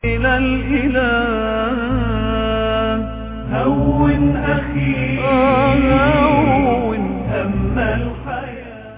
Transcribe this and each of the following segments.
إلى الإله هون أخي هون هم الحياة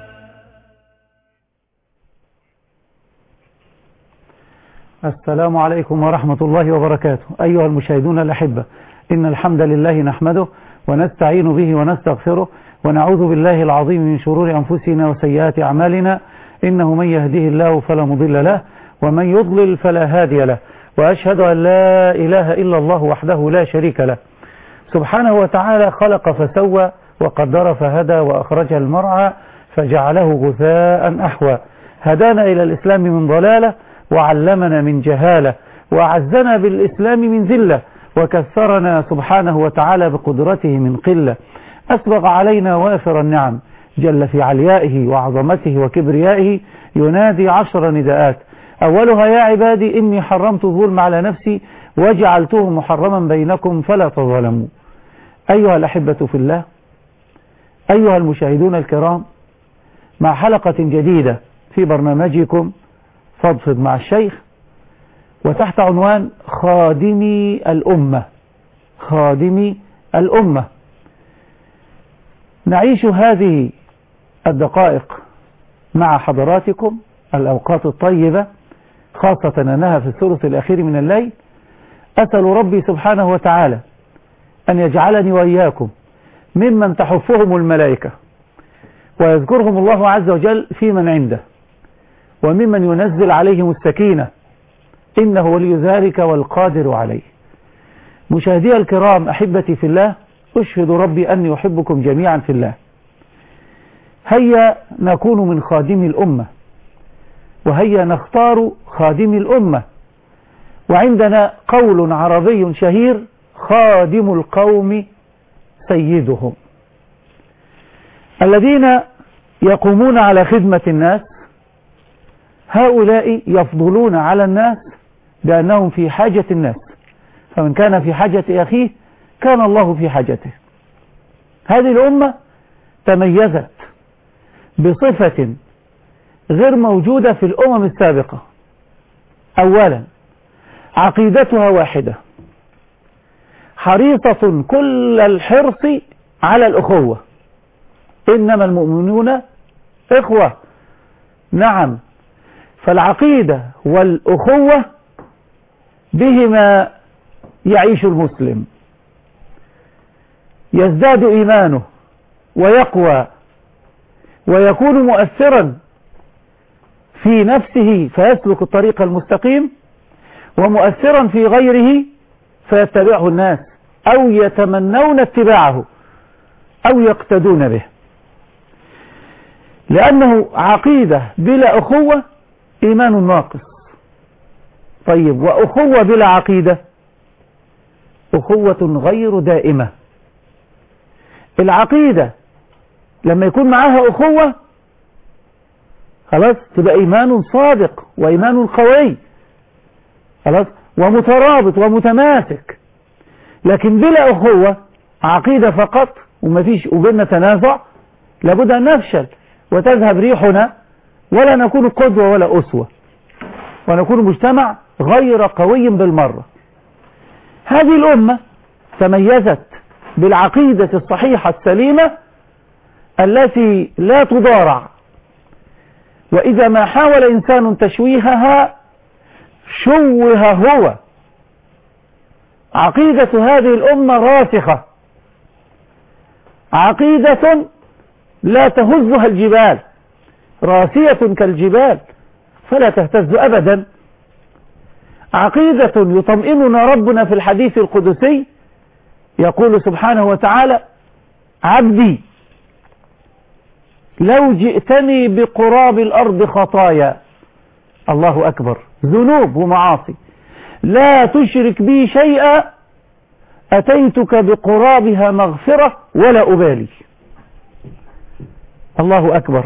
السلام عليكم ورحمة الله وبركاته أيها المشاهدون الأحبة إن الحمد لله نحمده ونستعين به ونستغفره ونعوذ بالله العظيم من شرور أنفسنا وسيئات أعمالنا إنه من يهده الله فلا مضل له ومن يضلل فلا هادي له وأشهد أن لا إله إلا الله وحده لا شريك له سبحانه وتعالى خلق فسوى وقدر فهدى وأخرج المرعى فجعله غثاء أحوى هدانا إلى الإسلام من ضلالة وعلمنا من جهالة وأعزنا بالإسلام من ذلة وكثرنا سبحانه وتعالى بقدرته من قلة أسبغ علينا وافر النعم جل في عليائه وعظمته وكبريائه ينادي عشر نداءات أولها يا عبادي إني حرمت الظلم على نفسي وجعلته محرما بينكم فلا تظلموا أيها الأحبة في الله أيها المشاهدون الكرام مع حلقة جديدة في برنامجكم فضفض مع الشيخ وتحت عنوان خادمي الأمة خادمي الأمة نعيش هذه الدقائق مع حضراتكم الأوقات الطيبة خاصة أنها في الثلث الأخير من الليل أسأل ربي سبحانه وتعالى أن يجعلني وإياكم ممن تحفهم الملائكة ويذكرهم الله عز وجل في من عنده وممن ينزل عليهم السكينة إنه ولي ذلك والقادر عليه مشاهدي الكرام أحبتي في الله أشهد ربي أني أحبكم جميعا في الله هيا نكون من خادمي الأمة وهيا نختار خادمي الأمة وعندنا قول عربي شهير خادم القوم سيدهم الذين يقومون على خدمة الناس هؤلاء يفضلون على الناس بأنهم في حاجة الناس فمن كان في حاجة أخيه كان الله في حاجته هذه الأمة تميزت بصفة غير موجودة في الأمم السابقة أولا عقيدتها واحدة حريصة كل الحرص على الأخوة إنما المؤمنون إخوة نعم فالعقيدة والأخوة بهما يعيش المسلم يزداد إيمانه ويقوى ويكون مؤثرا في نفسه فيسلك الطريق المستقيم ومؤثرا في غيره فيتبعه الناس أو يتمنون اتباعه أو يقتدون به لأنه عقيدة بلا أخوة إيمان ناقص طيب وأخوة بلا عقيدة أخوة غير دائمة العقيدة لما يكون معاها أخوة خلاص تبقى إيمان صادق وإيمان قوي خلاص ومترابط ومتماسك لكن بلا أخوة عقيدة فقط ومفيش وبيننا تنازع لابد أن نفشل وتذهب ريحنا ولا نكون قدوة ولا أسوة ونكون مجتمع غير قوي بالمرة هذه الأمة تميزت بالعقيدة الصحيحة السليمة التي لا تضارع وإذا ما حاول إنسان تشويهها شوه هو عقيدة هذه الأمة راسخة عقيدة لا تهزها الجبال راسية كالجبال فلا تهتز أبدا عقيدة يطمئننا ربنا في الحديث القدسي يقول سبحانه وتعالى عبدي لو جئتني بقراب الأرض خطايا الله أكبر ذنوب ومعاصي لا تشرك بي شيئا أتيتك بقرابها مغفرة ولا أبالي الله أكبر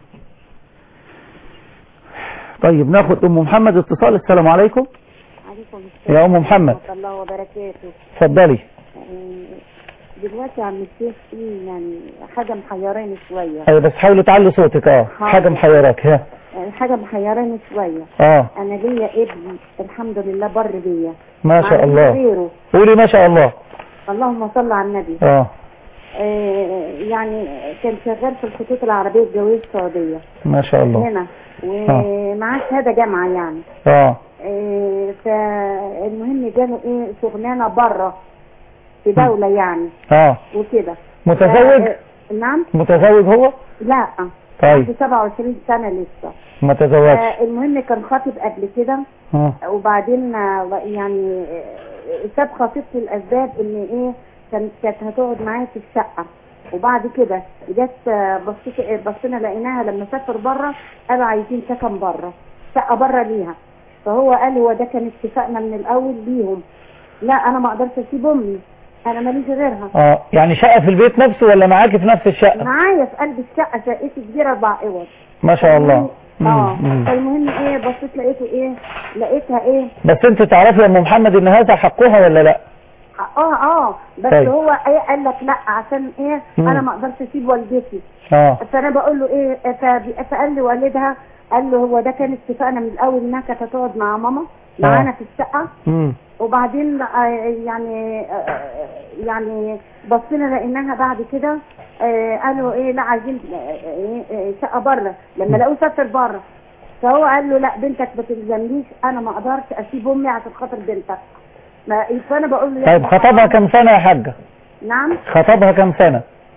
طيب ناخد أم محمد اتصال السلام عليكم عليكم السلام يا أم محمد ورحمة الله وبركاته اتفضلي دلوقتي يا عم الشيخ في يعني حاجة محيراني شوية ايوه بس حاولي تعلي صوتك اه حاضر. حاجة محيراك ها يعني حاجة محيراني شوية اه أنا ليا ابن الحمد لله بر بيا ما شاء معلش الله غيره قولي ما شاء الله اللهم صل على النبي اه آه يعني كان شغال في الخطوط العربية الجوية السعودية ما شاء الله هنا ومعاه شهادة جامعة يعني اه آه فالمهم جاله ايه شغلانة بره في دولة يعني اه وكده متزوج ف- نعم متزوج هو لا طيب عنده 27 سنة لسه ما تزوجش آه، المهم كان خاطب قبل كده اه وبعدين آه، يعني آه، ساب خطيبته الاسباب ان ايه كانت كانت هتقعد معايا في الشقه وبعد كده جت آه، بصيت آه، بصينا لقيناها لما سافر بره قالوا عايزين سكن بره شقه بره ليها فهو قال هو ده كان اتفاقنا من الاول ليهم لا انا ما اقدرش اسيب امي انا ماليش غيرها اه يعني شقة في البيت نفسه ولا معاكي في نفس الشقة معايا في قلب الشقه شقتي كبيره اربع اوض ما شاء الله اه مم، مم. فالمهم ايه بصيت لقيته ايه لقيتها ايه بس انت تعرفي يا ام محمد ان هذا حقها ولا لا اه اه بس طيب. هو ايه قال لك لا عشان ايه مم. انا ما اقدرش اسيب والدتي اه فانا بقول له ايه فبي- فقال لي والدها قال له هو ده كان اتفاقنا من الاول انها كانت هتقعد مع ماما معانا في الشقه امم وبعدين آه، يعني آه، يعني بصينا لقيناها بعد كده آه، قالوا ايه لا عايزين آه، آه، آه، شقه بره لما لقوه سافر بره فهو قال له لا بنتك ما تلزمنيش انا ما اقدرش اسيب امي عشان خاطر بنتك ما فانا بقول له يا طيب ابني خطبها كم سنة يا حاجة نعم خطبها كم سنة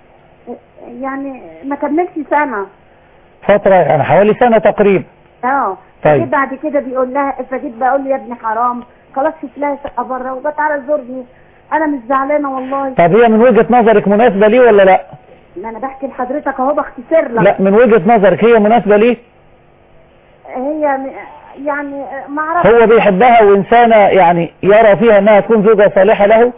يعني ما كملش سنه فترة يعني حوالي سنة تقريبا اه طيب. فجيت بعد كده بيقول لها فجيت بقول له يا ابني حرام خلاص شوف لها شقه بره وبقى تعالى زورني انا مش زعلانه والله طب هي من وجهة نظرك مناسبة ليه ولا لا ما انا بحكي لحضرتك اهو بختصر لك لا من وجهة نظرك هي مناسبة ليه هي م- يعني ما اعرفش هو بيحبها وإنسانة يعني يرى فيها أنها تكون زوجة صالحة له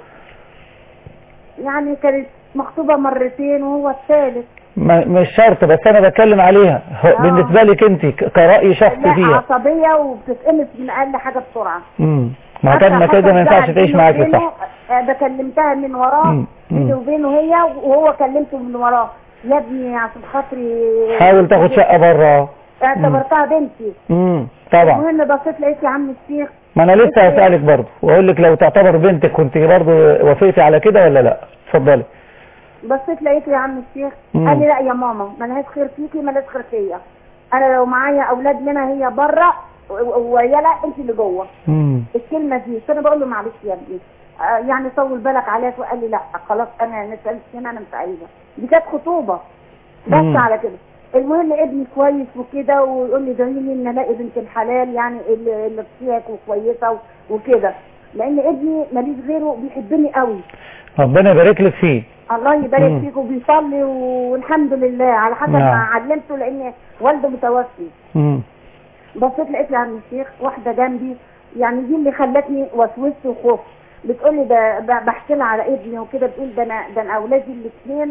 يعني كانت مخطوبه مرتين وهو الثالث ما- مش شرط بس أنا بتكلم عليها هو آه. بالنسبة لك أنت ك- كرأي شخص لا فيها عصبيه وبتتقمص من اقل حاجه بسرعه امم ما كان ما كده ما ينفعش تعيش معاكي صح بكلمتها من وراه مم. مم. بيني وبينه هي وهو كلمته من وراه يا ابني عشان خاطري حاول تاخد شقة بره اعتبرتها بنتي امم طبعا المهم بصيت لقيت يا عم الشيخ ما انا لسه هسألك برضه واقول لك لو تعتبر بنتك كنت برضه وافقتي على كده ولا لا اتفضلي بصيت لقيته يا عم الشيخ مم. قال لي لا يا ماما ملهاش خير فيكي ملهاش خير فيا انا لو معايا اولاد منها هي بره ويلا انت اللي جوه امم الكلمه دي فانا بقول له معلش يا ابني آه، يعني طول بالك عليك وقال لي لا خلاص انا نسالت هنا انا مش عايزه دي كانت خطوبه بس مم. على كده المهم ابني كويس وكده ويقول لي ادعي لي ان الاقي بنت الحلال يعني اللي اللي تصيحك وكويسه و- وكده لان ابني ماليش غيره بيحبني قوي ربنا يبارك لك فيه الله يبارك مم. فيك وبيصلي والحمد لله على حسب نعم. ما علمته لان والده متوفي امم بصيت لقيت لي عم الشيخ واحده جنبي يعني دي اللي خلتني وسوست وخفت بتقول لي ده ب- بحكي لها على ابني وكده بتقول ده انا ده انا اولادي الاثنين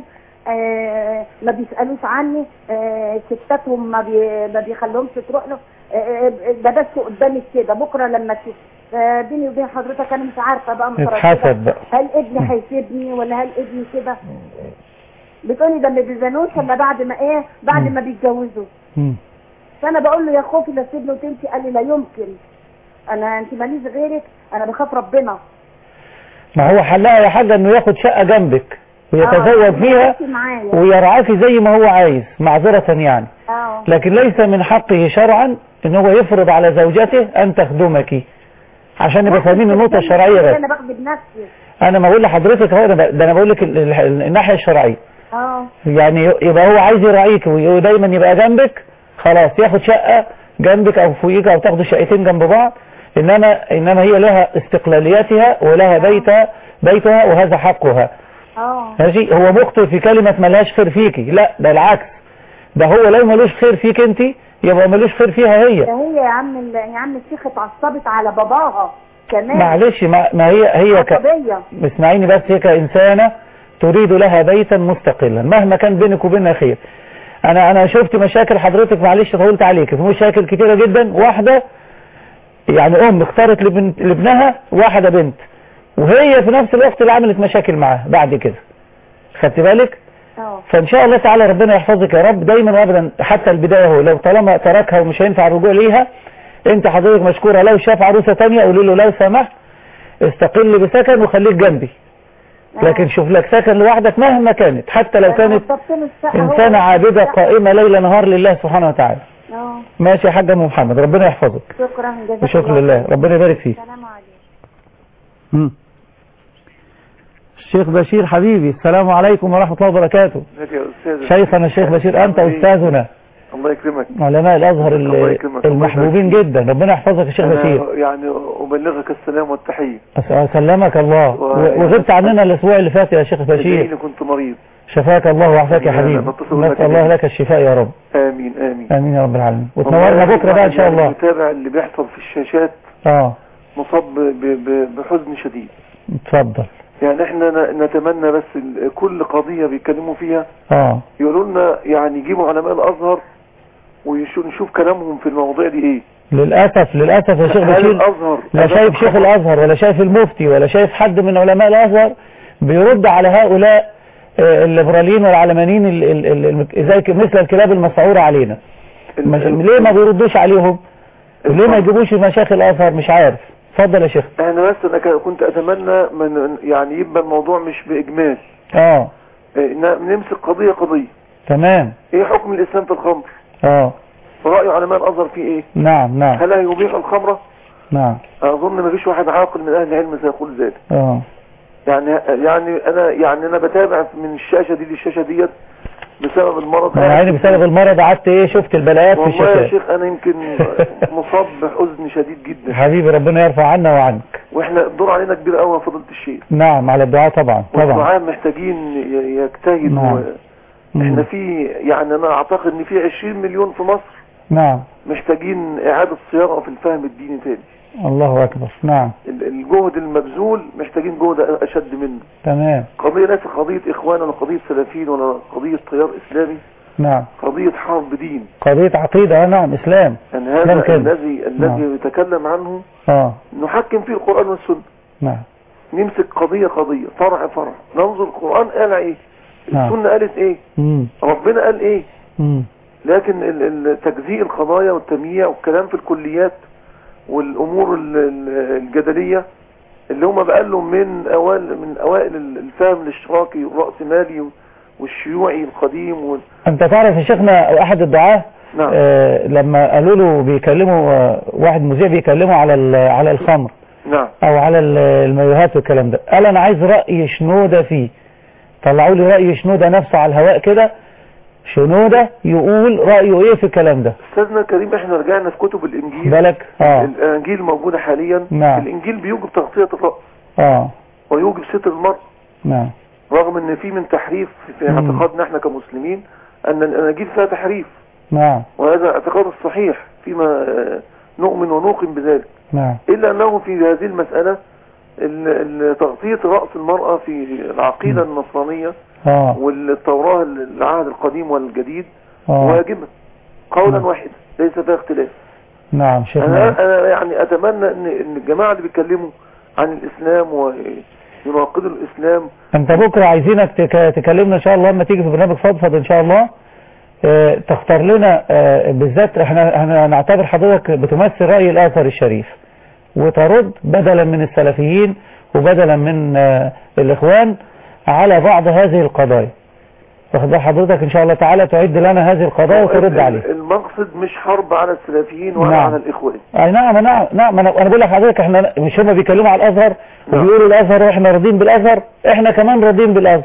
آه ما بيسالوش عني آه ستاتهم ما, بي ما بيخليهمش تروح له آه آه، ده بس قدامك كده بكره لما تشوف آه بيني وبين حضرتك انا مش عارفه بقى مترددة. اتحسد بقى هل ابني هيسيبني ولا هل ابني كده بتقولي ده ما بيزنوش الا بعد ما ايه بعد مم. ما بيتجوزوا مم. فانا بقول له يا خوفي لا تسيبني وتمشي قال لي لا يمكن انا انت ماليش غيرك انا بخاف ربنا ما هو حلها يا حاجة انه ياخد شقة جنبك ويتزوج آه، فيها يمشي معايا ويرعاكي زي ما هو عايز معذرة يعني اه لكن ليس من حقه شرعا ان هو يفرض على زوجته ان تخدمك عشان نبقى فاهمين النقطة الشرعية بس انا باخد بنفسي انا ما بقول لحضرتك اهو أنا ب- ده انا بقول لك ال- ال- الناحية الشرعية اه يعني يبقى هو عايز يراعيك ودايما يبقى جنبك خلاص ياخد شقة جنبك او فوقيك او تاخدوا شقتين جنب بعض انما انما هي لها استقلاليتها ولها بيتها بيتها وهذا حقها اه ماشي هو مخطئ في كلمة ملهاش خير فيكي لا ده العكس ده هو لو ملوش خير فيك انت يبقى ملوش خير فيها هي ده هي يا عم ال- يا عم الشيخ اتعصبت على باباها كمان معلش ما, ما هي هي ك... عصبيه اسمعيني بس هي كإنسانة تريد لها بيتا مستقلا مهما كان بينك وبينها خير انا انا شفت مشاكل حضرتك معلش طولت عليك في مشاكل كتيرة جدا واحدة يعني ام اختارت لبنت لابنها واحدة بنت وهي في نفس الوقت اللي عملت مشاكل معاه بعد كده خدت بالك اه فان شاء الله تعالى ربنا يحفظك يا رب دايما وابدا حتى البدايه هو لو طالما تركها ومش هينفع الرجوع ليها انت حضرتك مشكوره لو شاف عروسه تانية قولي له لو سمحت استقل بسكن وخليك جنبي لكن شوف لك سكن لوحدك مهما كانت حتى لو كانت انسانه عابده قائمه ليل نهار لله سبحانه وتعالى اه ماشي يا حاج ام محمد ربنا يحفظك شكرا جزاك بشكر الله الله خير. ربنا يبارك فيك السلام عليكم مم. الشيخ بشير حبيبي السلام عليكم ورحمة الله وبركاته ازيك يا استاذ شيخنا الشيخ بشير أنت أستاذنا الله يكرمك علماء الأزهر ال- الله يكرمك. المحبوبين جدا ربنا يحفظك يا شيخ بشير انا يعني ابلغك السلام والتحيه أس- سلمك الله و- وغبت عننا الأسبوع اللي فات يا شيخ بشير لاني كنت مريض شفاك الله وعافاك يا لا، لا، حبيبي بتصل لك نسأل الله بيه. لك الشفاء يا رب امين امين آمين يا رب العالمين وتنورنا والله بكرة بقى إن شاء يعني الله المتابع اللي بيحصل في الشاشات اه مصاب ب- ب- بحزن شديد اتفضل يعني احنا ن- نتمنى بس ال- كل قضية بيتكلموا فيها اه يقولوا لنا يعني يجيبوا علماء الازهر ونشوف كلامهم في المواضيع دي ايه للأسف للأسف يا شيخ هل بشير الازهر لا شايف شيخ الأزهر ولا شايف المفتي ولا شايف حد من علماء الأزهر بيرد على هؤلاء آه، الليبراليين والعلمانيين ال- ال- ال- الم- زي ك- مثل الكلاب المسعورة علينا ال- مش- ال- ليه ما بيردوش عليهم وليه ما الفرق. يجيبوش مشايخ الأزهر مش عارف اتفضل يا شيخ انا بس انا كان- كنت اتمنى من يعني يبقى الموضوع مش باجمال اه إيه، ن- نمسك قضية قضية تمام ايه حكم الاسلام في الخمر اه رأي علماء الازهر فيه ايه نعم نعم هل هيبيح الخمرة نعم اظن ما فيش واحد عاقل من اهل العلم سيقول ذلك اه يعني يعني انا يعني انا بتابع من الشاشة دي للشاشة ديت بسبب المرض انا عيني بسبب المرض قعدت ايه شفت البلايات في والله يا الشاشات شيخ انا يمكن مصاب بحزن شديد جدا حبيبي ربنا يرفع عنا وعنك واحنا الدور علينا كبير قوي يا فضيلة الشيخ نعم على الدعاء طبعا طبعا والدعاء محتاجين ي- يجتهدوا نعم. و- مم. احنا في يعني انا اعتقد ان في 20 مليون في مصر نعم محتاجين اعادة صياغة في الفهم الديني تاني الله أكبر نعم ال- الجهد المبذول محتاجين جهد اشد منه تمام قضية ليس قضية اخوان ولا قضية سلفيين ولا قضية تيار اسلامي نعم قضية حرب دين قضية عقيدة آه، نعم إسلام ان إسلام هذا كده. الذي الذي نعم. يتكلم عنه اه نحكم فيه القرآن والسنة نعم نمسك قضية قضية فرع فرع ننظر القرآن قال ايه نعم. السنة قالت ايه مم. ربنا قال ايه مم. لكن ال- ال- تجزيء القضايا والتمييع والكلام في الكليات والامور ال- ال- الجدلية اللي هم بقالهم من اوائل من اوائل ال- الفهم الاشتراكي والرأسمالي والشيوعي القديم وال... أنت تعرف يا شيخنا أحد الدعاة نعم آه لما قالوا له بيكلموا آه واحد مذيع بيكلموا على ال- على الخمر نعم أو على ال- المايوهات والكلام ده قال أنا عايز رأي شنودة فيه طلعوا لي رأي شنودة نفسه على الهواء كده شنودة يقول رأيه إيه في الكلام ده استاذنا الكريم احنا رجعنا في كتب الانجيل بالك اه الانجيل موجودة حاليا نعم. الانجيل بيوجب تغطية الرأس اه ويوجب ستر المرء نعم رغم ان في من تحريف في مم. اعتقادنا احنا كمسلمين ان الاناجيل فيها تحريف نعم وهذا اعتقاد الصحيح فيما آه، نؤمن ونوقن بذلك نعم إلا أنه في هذه المسألة ال- ال- تغطية رأس المرأة في العقيدة النصرانية اه والتوراة العهد القديم والجديد اه واجبة قولا نعم. واحدا ليس فيها اختلاف نعم شيخنا أنا, أنا يعني أتمنى أن أن الجماعة اللي بيتكلموا عن الإسلام ويناقضوا الإسلام انت بكرة عايزينك تك- تكلمنا ان شاء الله لما تيجي في برنامج فضفض ان شاء الله اه تختار لنا اه بالذات احنا احنا هنعتبر حضرتك بتمثل رأي الآثر الشريف وترد بدلا من السلفيين وبدلا من اه الاخوان على بعض هذه القضايا واخد بال حضرتك ان شاء الله تعالى تعد لنا هذه القضايا وترد عليها المقصد مش حرب على السلفيين ولا نعم. على الإخوان اي نعم نعم نعم انا انا بقول لحضرتك احنا مش هم بيتكلموا على الازهر نعم. وبيقولوا الازهر واحنا راضيين بالازهر احنا كمان راضيين بالازهر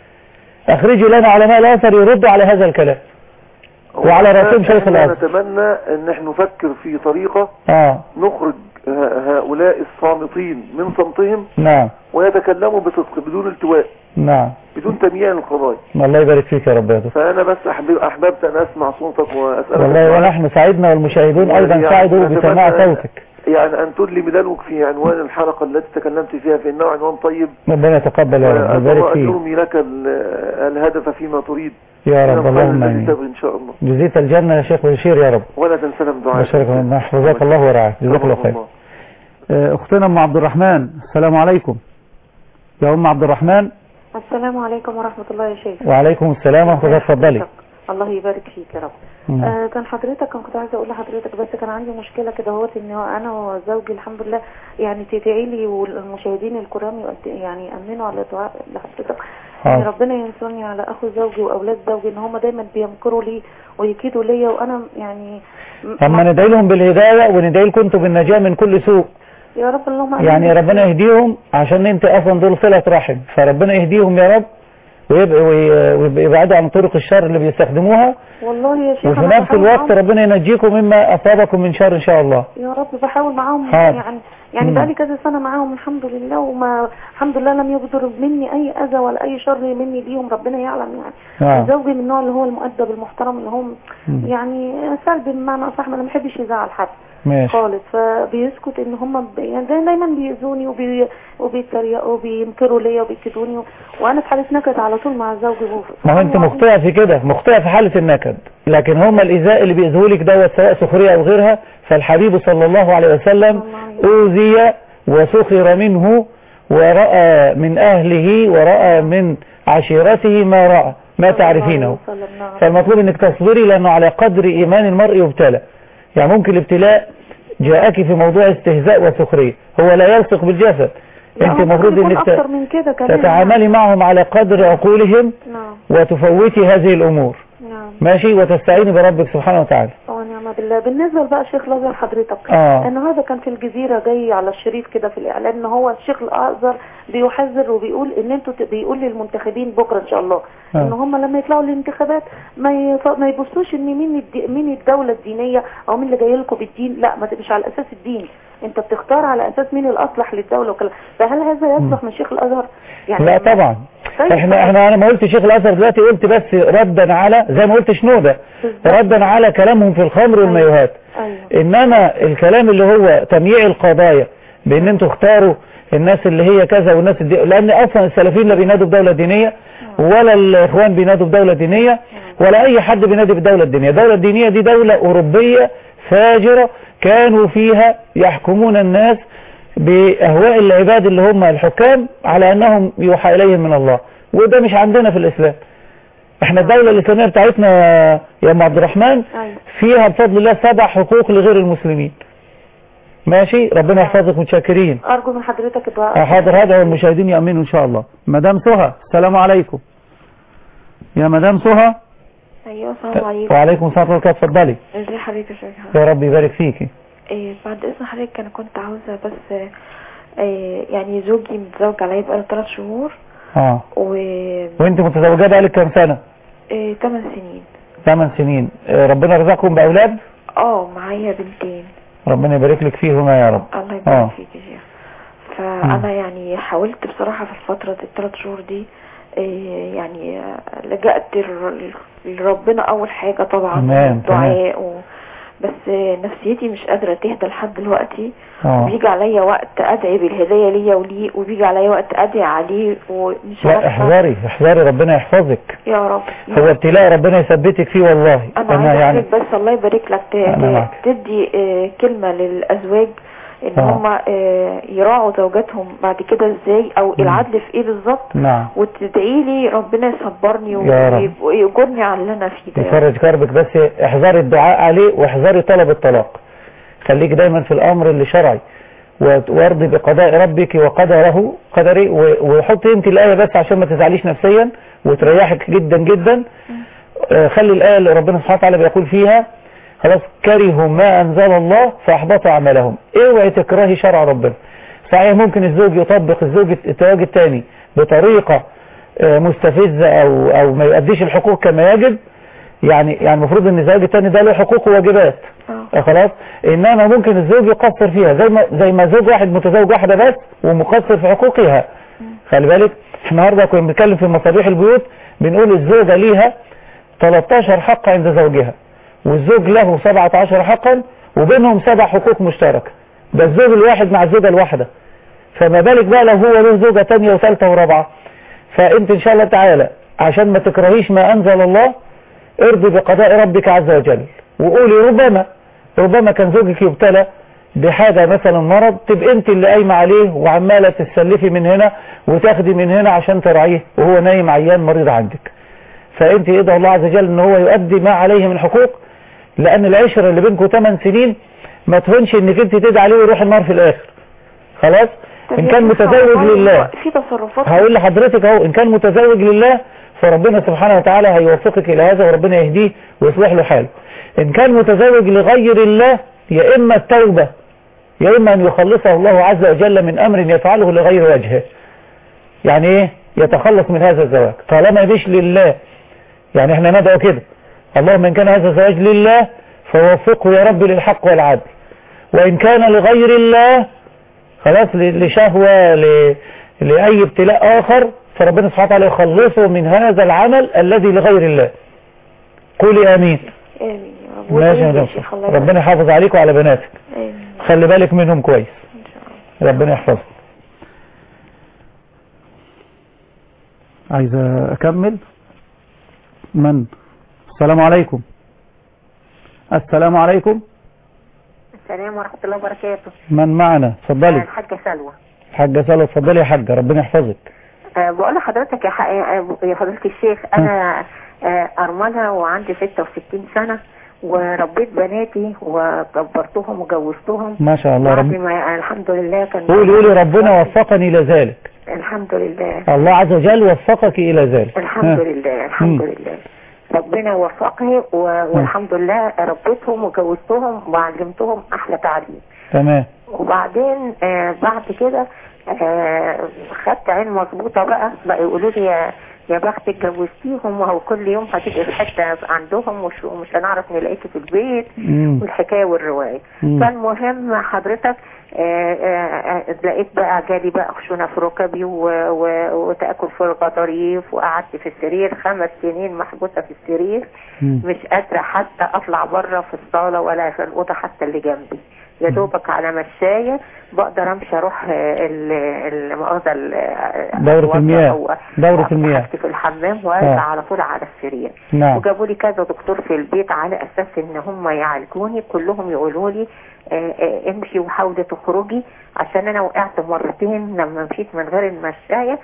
اخرجوا لنا علماء الازهر يردوا على هذا الكلام وعلى رسول شيخ احنا الازهر نتمنى ان احنا نفكر في طريقة اه نخرج ه- هؤلاء الصامتين من صمتهم نعم ويتكلموا بصدق بدون التواء نعم بدون تمييع للقضايا الله يبارك فيك يا رب يا دكتور فأنا بس أحبب أحببت أن أسمع صوتك وأسألك والله ونحن سعدنا والمشاهدون ايضا يعني سعدوا نتمنى بسماع أن- صوتك يعني أن تدلي بدلوك في عنوان الحلقة التي تكلمت فيها في إنه عنوان طيب ربنا يتقبل يا رب وأن يبارك فيك يرمي لك ال- الهدف فيما تريد يا من رب الخير اللهم الذي امين تبغي إن شاء الله جزيت الجنة يا شيخ بشير يا رب ولا تنسنا من دعائك بشرك الله حفظك الله ورعاك جزاك الله خير الله. اختنا ام عبد الرحمن السلام عليكم يا ام عبد الرحمن السلام عليكم ورحمة الله يا شيخ وعليكم السلام ورحمة الله اتفضلي الله يبارك فيك يا رب مم. آه كان حضرتك كان كنت عايزه اقول لحضرتك بس كان عندي مشكله كده اهوت ان انا وزوجي الحمد لله يعني تدعي لي والمشاهدين الكرام يقد- يعني امنوا على دعاء لحضرتك ان حاضر. ربنا ينصرني على اخو زوجي واولاد زوجي ان هم دايما بيمكروا لي ويكيدوا ليا وانا يعني م- اما ندعي لهم بالهداية وندعي لكم انتم بالنجاة من كل سوء يا رب اللهم آمين. يعني ربنا يهديهم عشان انت اصلا دول صلة رحم فربنا يهديهم يا رب ويبقوا وي- ويبعدوا عن طرق الشر اللي بيستخدموها والله يا شيخ وفي أنا نفس بحاول الوقت معاهم. ربنا ينجيكم مما اصابكم من شر ان شاء الله يا رب بحاول معاهم حاضر. يعني يعني مم. بقالي كذا سنه معاهم الحمد لله وما الحمد لله لم يقدر مني اي اذى ولا اي شر مني ليهم ربنا يعلم يعني نعم. زوجي من النوع اللي هو المؤدب المحترم اللي هم مم. يعني سلبي بمعنى اصح ما انا ما بحبش يزعل حد ماشي خالص فبيسكت ان هم ب... يعني داي- دايما بيأذوني وبي... وبيتريقوا وبينكروا ليا وبيكدوني و... وانا في حاله نكد على طول مع زوجي وف... ما هو انت مخطئة في كده مخطئة في حالة النكد لكن هم الإيذاء اللي بيأذولك دوت سواء سخرية أو غيرها فالحبيب صلى الله عليه وسلم أوذي وسخر منه ورأى من أهله ورأى من عشيرته ما رأى ما تعرفينه فالمطلوب انك تصبري لأنه على قدر إيمان المرء يبتلى يعني ممكن الابتلاء جاءك في موضوع استهزاء وسخرية هو لا يلصق بالجسد انت المفروض انك ت- اكتر من كده كمان تتعاملي معهم على قدر عقولهم نعم وتفوتي هذه الأمور نعم ماشي وتستعيني بربك سبحانه وتعالى ونعم بالله بالنسبه بقى شيخ الازهر حضرتك آه. النهارده كان في الجزيره جاي على الشريط كده في الاعلان ان هو الشيخ الازهر بيحذر وبيقول ان انتوا ت- بيقول للمنتخبين بكره ان شاء الله آه. ان هم لما يطلعوا الانتخابات ما يف... ما يبصوش ان مين الدي... مين الدوله الدينيه او مين اللي جاي لكم بالدين لا ما تبقاش على اساس الدين انت بتختار على اساس مين الاصلح للدوله وكلام فهل هذا يصلح من شيخ الازهر لا طبعا طيب، احنا طيب. احنا انا ما قلت شيخ الازهر دلوقتي قلت بس ردا على زي ما قلت شنودة بالظبط. ردا على كلامهم في الخمر والمايوهات ايوه انما الكلام اللي هو تمييع القضايا بان انتوا اختاروا الناس اللي هي كذا والناس الدي... لان اصلا السلفيين لا بينادوا بدولة دينية ولا الاخوان بينادوا بدولة دينية ولا اي حد بينادي بدولة دينية الدولة الدينية دي دولة اوروبية فاجرة كانوا فيها يحكمون الناس باهواء العباد اللي هم الحكام على انهم يوحى اليهم من الله وده مش عندنا في الاسلام احنا الدولة الاسلامية بتاعتنا يا ام عبد الرحمن ايوه فيها بفضل الله سبع حقوق لغير المسلمين ماشي ربنا يحفظك متشكرين ارجو من حضرتك الدعاء حاضر هذا والمشاهدين يأمنوا ان شاء الله مدام سهى السلام عليكم يا مدام سهى ايوه السلام عليكم وعليكم السلام ورحمة الله اتفضلي ازي حضرتك يا شيخ يا رب يبارك فيكي إيه بعد اذن حضرتك انا كنت عاوزه بس إيه يعني زوجي متزوج عليا بقاله 3 شهور اه و وانت متزوجة بقالك كام سنة إيه 8 سنين ثمان سنين آه، ربنا رزقكم بأولاد اه معايا بنتين ربنا يبارك لك فيهما يا رب الله آه. يبارك فيك يا شيخ فانا يعني حاولت بصراحه في الفتره الثلاث شهور دي إيه يعني آه، لجأت لر- لربنا اول حاجه طبعا تمام، الدعاء و... بس آه، نفسيتي مش قادره تهدى لحد دلوقتي اه بيجي عليا وقت ادعي بالهدايه ليا وليه وبيجي عليا وقت ادعي عليه ومش لا عارفه احذري احذري ربنا يحفظك يا رب هو ابتلاء ربنا يثبتك فيه والله انا عايزه يعني يعني بس الله يبارك لك ت- أنا معك. ت- تدي آه، كلمه للازواج ان آه. هم يراعوا زوجاتهم بعد كده ازاي او العدل في ايه بالظبط نعم وتدعي لي ربنا يصبرني يا رب. ويجرني على اللي انا فيه ده يا رب. يفرج كربك بس احذري الدعاء عليه واحذري طلب الطلاق خليك دايما في الامر اللي شرعي وت- وارضي بقضاء ربك وقدره قدري و- وحطي انت الايه بس عشان ما تزعليش نفسيا وتريحك جدا جدا آه، خلي الايه اللي ربنا سبحانه وتعالى بيقول فيها خلاص كرهوا ما انزل الله فاحبط اعمالهم اوعي تكرهي شرع ربنا صحيح ممكن الزوج يطبق الزوج الزواج الثاني بطريقه آه، مستفزه او او ما يؤديش الحقوق كما يجب يعني يعني المفروض ان الزواج الثاني ده له حقوق وواجبات آه. آه، خلاص انما ممكن الزوج يقصر فيها زي ما زي ما زوج واحد متزوج واحده بس ومقصر في حقوقها خلي بالك احنا النهارده كنا بنتكلم في مصابيح البيوت بنقول الزوجه ليها 13 حق عند زوجها والزوج له 17 حقا وبينهم سبع حقوق مشتركه ده الزوج الواحد مع الزوجه الواحده فما بالك بقى لو هو له زوجه ثانيه وثالثه ورابعه فانت ان شاء الله تعالى عشان ما تكرهيش ما انزل الله ارضي بقضاء ربك عز وجل وقولي ربما ربما كان زوجك يبتلى بحاجة مثلا مرض تبقى انت اللي قايمة عليه وعمالة تسلفي من هنا وتاخدي من هنا عشان تراعيه وهو نايم عيان مريض عندك فانت يدعو الله عز وجل ان هو يؤدي ما عليه من حقوق لان العشرة اللي بينكم 8 سنين ما تهونش انك انت تدعي عليه ويروح النار في الاخر خلاص طب ان يا كان شيخ متزوج والله لله في تصرفات هقول لحضرتك اهو ان كان متزوج لله فربنا سبحانه وتعالى هيوفقك الى هذا وربنا يهديه ويصلح له حاله ان كان متزوج لغير الله يا اما التوبة يا اما ان يخلصه الله عز وجل من امر يفعله لغير وجهه يعني ايه يتخلص من هذا الزواج طالما مش لله يعني احنا ندعو كده اللهم ان كان هذا الزواج لله فوفقه يا رب للحق والعدل وان كان لغير الله خلاص ل- لشهوة ل... لأي ابتلاء آخر فربنا سبحانه وتعالى يخلصه من هذا العمل الذي لغير الله قولي آمين امين يا رب ماشي يا وإنت يا دكتور شيخ الله يبارك. ربنا يحافظ عليك وعلى بناتك امين خلي بالك منهم كويس ان شاء الله ربنا يحفظك عايز أكمل من السلام عليكم السلام عليكم السلام ورحمة الله وبركاته من معنا اتفضلي الحاجة سلوى حاجة سلوى اتفضلي يا حاجة ربنا يحفظك أه بقول لحضرتك يا, ح... يا فضيلة الشيخ أنا أه أرملة وعندي 66 سنة وربيت بناتي وكبرتهم وجوزتهم ما شاء الله بعد رب ما الحمد لله كان قولي قولي ربنا وفقني إلى ذلك الحمد لله الله عز وجل وفقك إلى ذلك الحمد ها. لله الحمد مم. لله ربنا وفقني و... والحمد لله ربيتهم وجوزتهم وعلمتهم أحلى تعليم تمام وبعدين آه بعد كده آه خدت عين مظبوطه بقى بقى يقولوا لي يا يا بختك جوزتيهم وهو كل يوم هتبقي في حته عندهم ومش ومش هنعرف نلاقيكي في البيت مم. والحكايه والروايه مم. فالمهم حضرتك آه، آه، آه، لقيت بقى جالي بقى خشونه في ركبي و- و- وتاكل في الغضاريف وقعدت في السرير خمس سنين محبوسه في السرير مم. مش قادرة حتى اطلع بره في الصالة ولا في الأوضة حتى اللي جنبي يا دوبك على مشاية بقدر امشي اروح آه، ال- المؤاخذة ال- آه، دورة أتوضأ المياه. أو دورة أخد المياه. حاجتي في الحمام وارجع آه. على طول على السرير نعم وجابوا لي كذا دكتور في البيت على اساس ان هم يعالجوني كلهم يقولوا لي آه، آه، امشي وحاولي تخرجي عشان انا وقعت مرتين لما مشيت من غير المشاية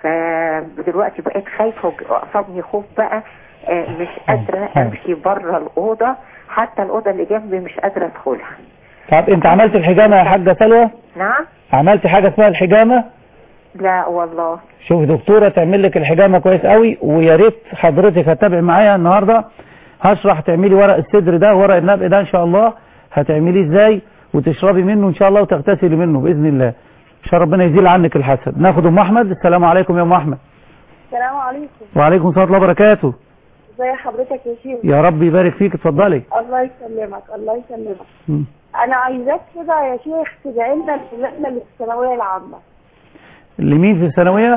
فدلوقتي بقيت خايفة واصابني خوف بقى آه، مش قادرة آه. امشي بره الأوضة حتى الأوضة اللي جنبي مش قادرة ادخلها طب انت عملت الحجامة يا حاجة سلوى نعم عملت حاجة اسمها الحجامة لا والله شوف دكتورة تعمل لك الحجامة كويس قوي ويا ريت حضرتك هتتابع معايا النهاردة هشرح تعملي ورق الصدر ده ورق النبق ده ان شاء الله هتعمليه ازاي وتشربي منه ان شاء الله وتغتسلي منه باذن الله عشان ربنا يزيل عنك الحسد ناخد ام احمد السلام عليكم يا ام احمد السلام عليكم وعليكم السلام ورحمه الله وبركاته ازي حضرتك يا شيخ يا رب يبارك فيك اتفضلي الله يسلمك الله يسلمك مم. انا عايزاك كده يا شيخ تدعي لنا لولادنا اللي في الثانويه العامه اللي مين في الثانويه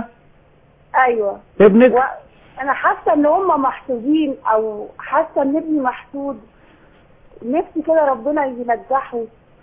ايوه ابنك و... انا حاسه ان هم محسودين او حاسه ان ابني محسود نفسي كده ربنا ينجحه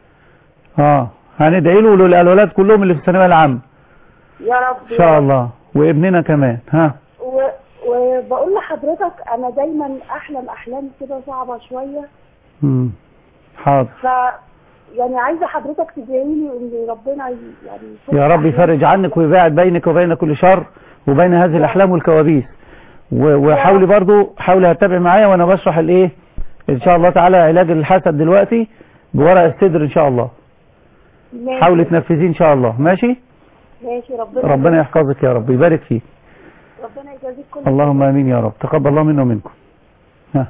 اه هندعي له وللولاد كلهم اللي في الثانويه العامه يا رب ان شاء الله وابننا كمان ها و... وبقول لحضرتك انا دايما احلم احلام كده صعبه شويه مم. حاضر ف يعني عايزه حضرتك تدعي لي ان ربنا ي- يعني يفك يا رب أحلامي. يفرج عنك ويباعد بينك وبين كل شر وبين هذه الاحلام والكوابيس و- وحاولي برضو حاولي هتتابعي معايا وانا بشرح الايه ان شاء الله تعالى علاج الحسد دلوقتي بورق الصدر ان شاء الله ماشي. حاولي تنفذيه ان شاء الله ماشي ماشي ربنا ربنا يحفظك يا رب يبارك فيك ربنا يجازيك كل اللهم امين يا رب تقبل الله منا ومنكم ها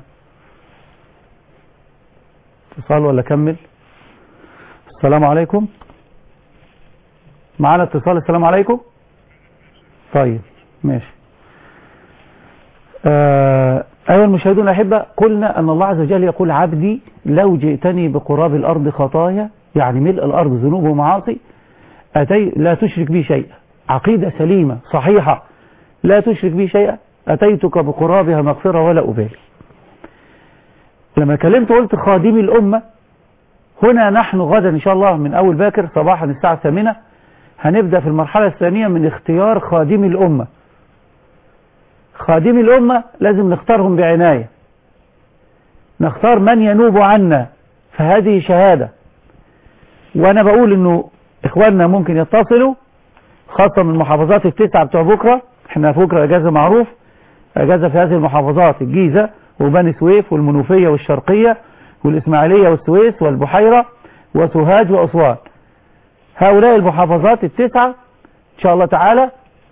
اتصال ولا كمل السلام عليكم معانا اتصال السلام عليكم طيب ماشي آه أيها المشاهدون الأحبة قلنا أن الله عز وجل يقول عبدي لو جئتني بقراب الأرض خطايا يعني ملء الأرض ذنوب ومعاصي أتي لا تشرك بي شيئا عقيدة سليمة صحيحة لا تشرك بي شيئا أتيتك بقرابها مغفرة ولا أبالي لما كلمت قلت خادمي الأمة هنا نحن غدا إن شاء الله من أول باكر صباحا الساعة الثامنة هنبدأ في المرحلة الثانية من اختيار خادمي الأمة خادمي الأمة لازم نختارهم بعناية نختار من ينوب عنا فهذه شهادة وانا بقول انه اخواننا ممكن يتصلوا خاصة من المحافظات التسعة بتوع بكرة احنا بكرة اجازة معروف اجازة في هذه المحافظات الجيزة وبني سويف والمنوفية والشرقية والاسماعيلية والسويس والبحيرة وسوهاج واسوان هؤلاء المحافظات التسعة ان شاء الله تعالى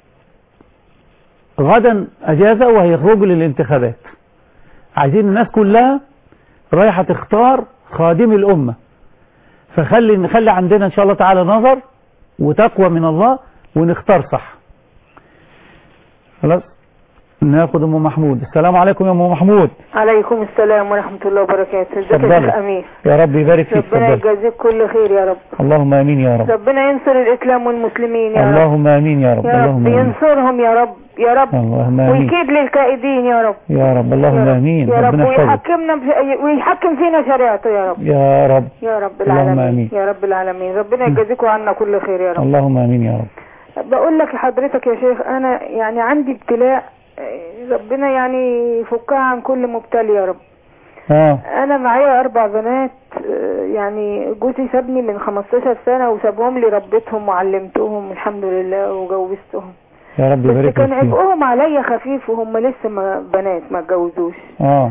غدا اجازة وهيخرجوا للانتخابات عايزين الناس كلها رايحة تختار خادم الامة فخلي نخلي عندنا ان شاء الله تعالى نظر وتقوى من الله ونختار صح خلاص ناخد ام محمود السلام عليكم يا ام محمود عليكم السلام ورحمة الله وبركاته ازيك يا اتفضلي. شيخ امين يا رب يبارك فيك ربنا اتفضل يجازيك كل خير يا رب اللهم امين يا رب ربنا ينصر الاسلام والمسلمين يا رب اللهم امين يا رب يا رب اللهم امين ينصرهم يا رب يا رب اللهم امين ويكيد للكائدين يا رب يا رب اللهم يا رب. امين يا رب ربنا يحفظك ويحكمنا بش- ويحكم فينا شريعته يا رب يا رب يا رب اللهم العالمين آمين. يا رب العالمين ربنا يجازيكم عنا كل خير يا رب اللهم امين يا رب بقول لك لحضرتك يا شيخ انا يعني عندي ابتلاء آه، ربنا يعني يفكها عن كل مبتلي يا رب اه انا معايا اربع بنات آه، يعني جوزي سابني من 15 سنة وسابهم لي ربيتهم وعلمتهم الحمد لله وجوزتهم يا رب بس يبارك كان لك فيهم عبئهم عليا خفيف وهم لسه ما بنات ما اتجوزوش اه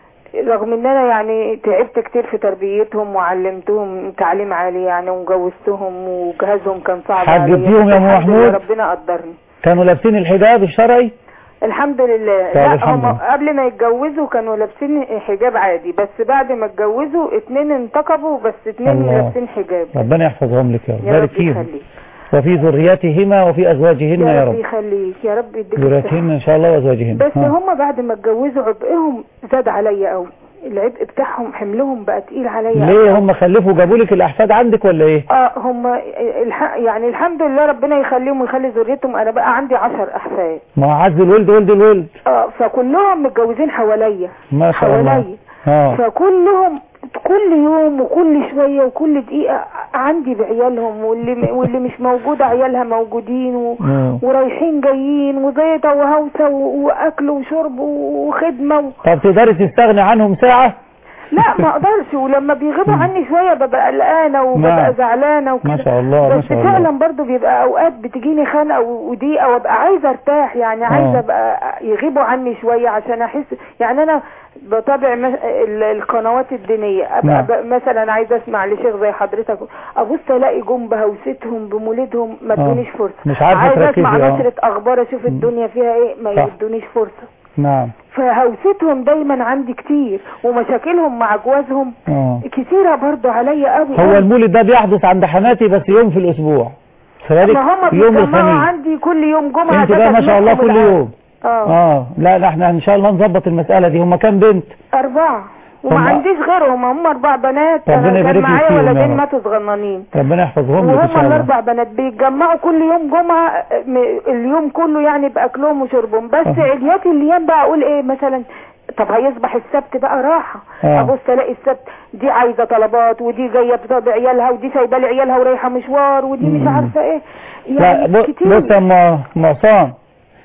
رغم ان انا يعني تعبت كتير في تربيتهم وعلمتهم تعليم عالي يعني وجوزتهم وجهازهم كان صعب عليا حجبتيهم بس يا أم الحمد لله محمود؟ ربنا قدرني كانوا لابسين الحجاب الشرعي الحمد لله طب لا الحمد هم لله. قبل ما يتجوزوا كانوا لابسين حجاب عادي بس بعد ما اتجوزوا اتنين انتقبوا بس اتنين الله. لابسين حجاب ربنا يحفظهم لك يا رب يا بارك رب فيهم يخليك وفي ذرياتهما وفي ازواجهن يا يا رب رب يخليك يا رب يديك الصحة. ذرياتهن ان شاء الله وازواجهن بس ها. هم بعد ما اتجوزوا عبئهم زاد عليا قوي العبء بتاعهم حملهم بقى تقيل عليا ليه قوي. هم خلفوا جابوا لك الاحفاد عندك ولا ايه اه هم الح... يعني الحمد لله ربنا يخليهم ويخلي ذريتهم انا بقى عندي عشر احفاد ما هو عز الولد ولد الولد اه فكلهم متجوزين حواليا ما شاء الله حواليا اه فكلهم كل يوم وكل شوية وكل دقيقة عندي بعيالهم واللي واللي مش موجودة عيالها موجودين و... مم. ورايحين جايين وزيطة وهوسة و... وأكل وشرب وخدمة و... طب تقدري تستغني عنهم ساعة لا ما اقدرش ولما بيغيبوا عني شوية ببقى قلقانة وببقى نعم. زعلانة وكده ما شاء الله ما بس شاء الله فعلا برضو بيبقى اوقات بتجيني خنقه و- وضيقه وابقى عايزه ارتاح يعني عايزه آه. ابقى يغيبوا عني شويه عشان احس يعني انا بتابع مس- ال- القنوات الدينيه ابقى نعم. ب- مثلا عايزه اسمع لشيخ زي حضرتك ابص الاقي جم بهوستهم بمولدهم ما آه. ادونيش فرصه مش عارفة عايزه اسمع تركزي، آه. نشره اخبار اشوف الدنيا فيها ايه ما صح. يدونيش فرصه نعم فهوستهم دايما عندي كتير ومشاكلهم مع جوازهم اه كتيره برضو عليا قوي هو قوي. المولد ده بيحدث عند حماتي بس يوم في الاسبوع كذلك ما هم يوم بيجمعوا الخميس عندي كل يوم جمعة انت بقى ما شاء الله تكلمهم كل العام. يوم اه اه لا لا احنا ان شاء الله نظبط المسألة دي هم كام بنت أربعة وما هم- عنديش غيرهم هم أربع بنات ربنا أنا يبارك كان لك معايا فيهم يا ولدين رب. ماتوا صغننين ربنا يحفظهم لك ان وهم شاء الله الأربع بنات بيتجمعوا كل يوم جمعة م- اليوم كله يعني بأكلهم وشربهم بس أه. عليات الأيام بقى أقول إيه مثلا طب هيصبح السبت بقى راحة آه. أبص ألاقي السبت دي عايزة طلبات ودي جاية بتطلع عيالها ودي سايبة لي عيالها ورايحة مشوار ودي مش مم. عارفة إيه لا يعني ب- كتير بص يا ام ام عصام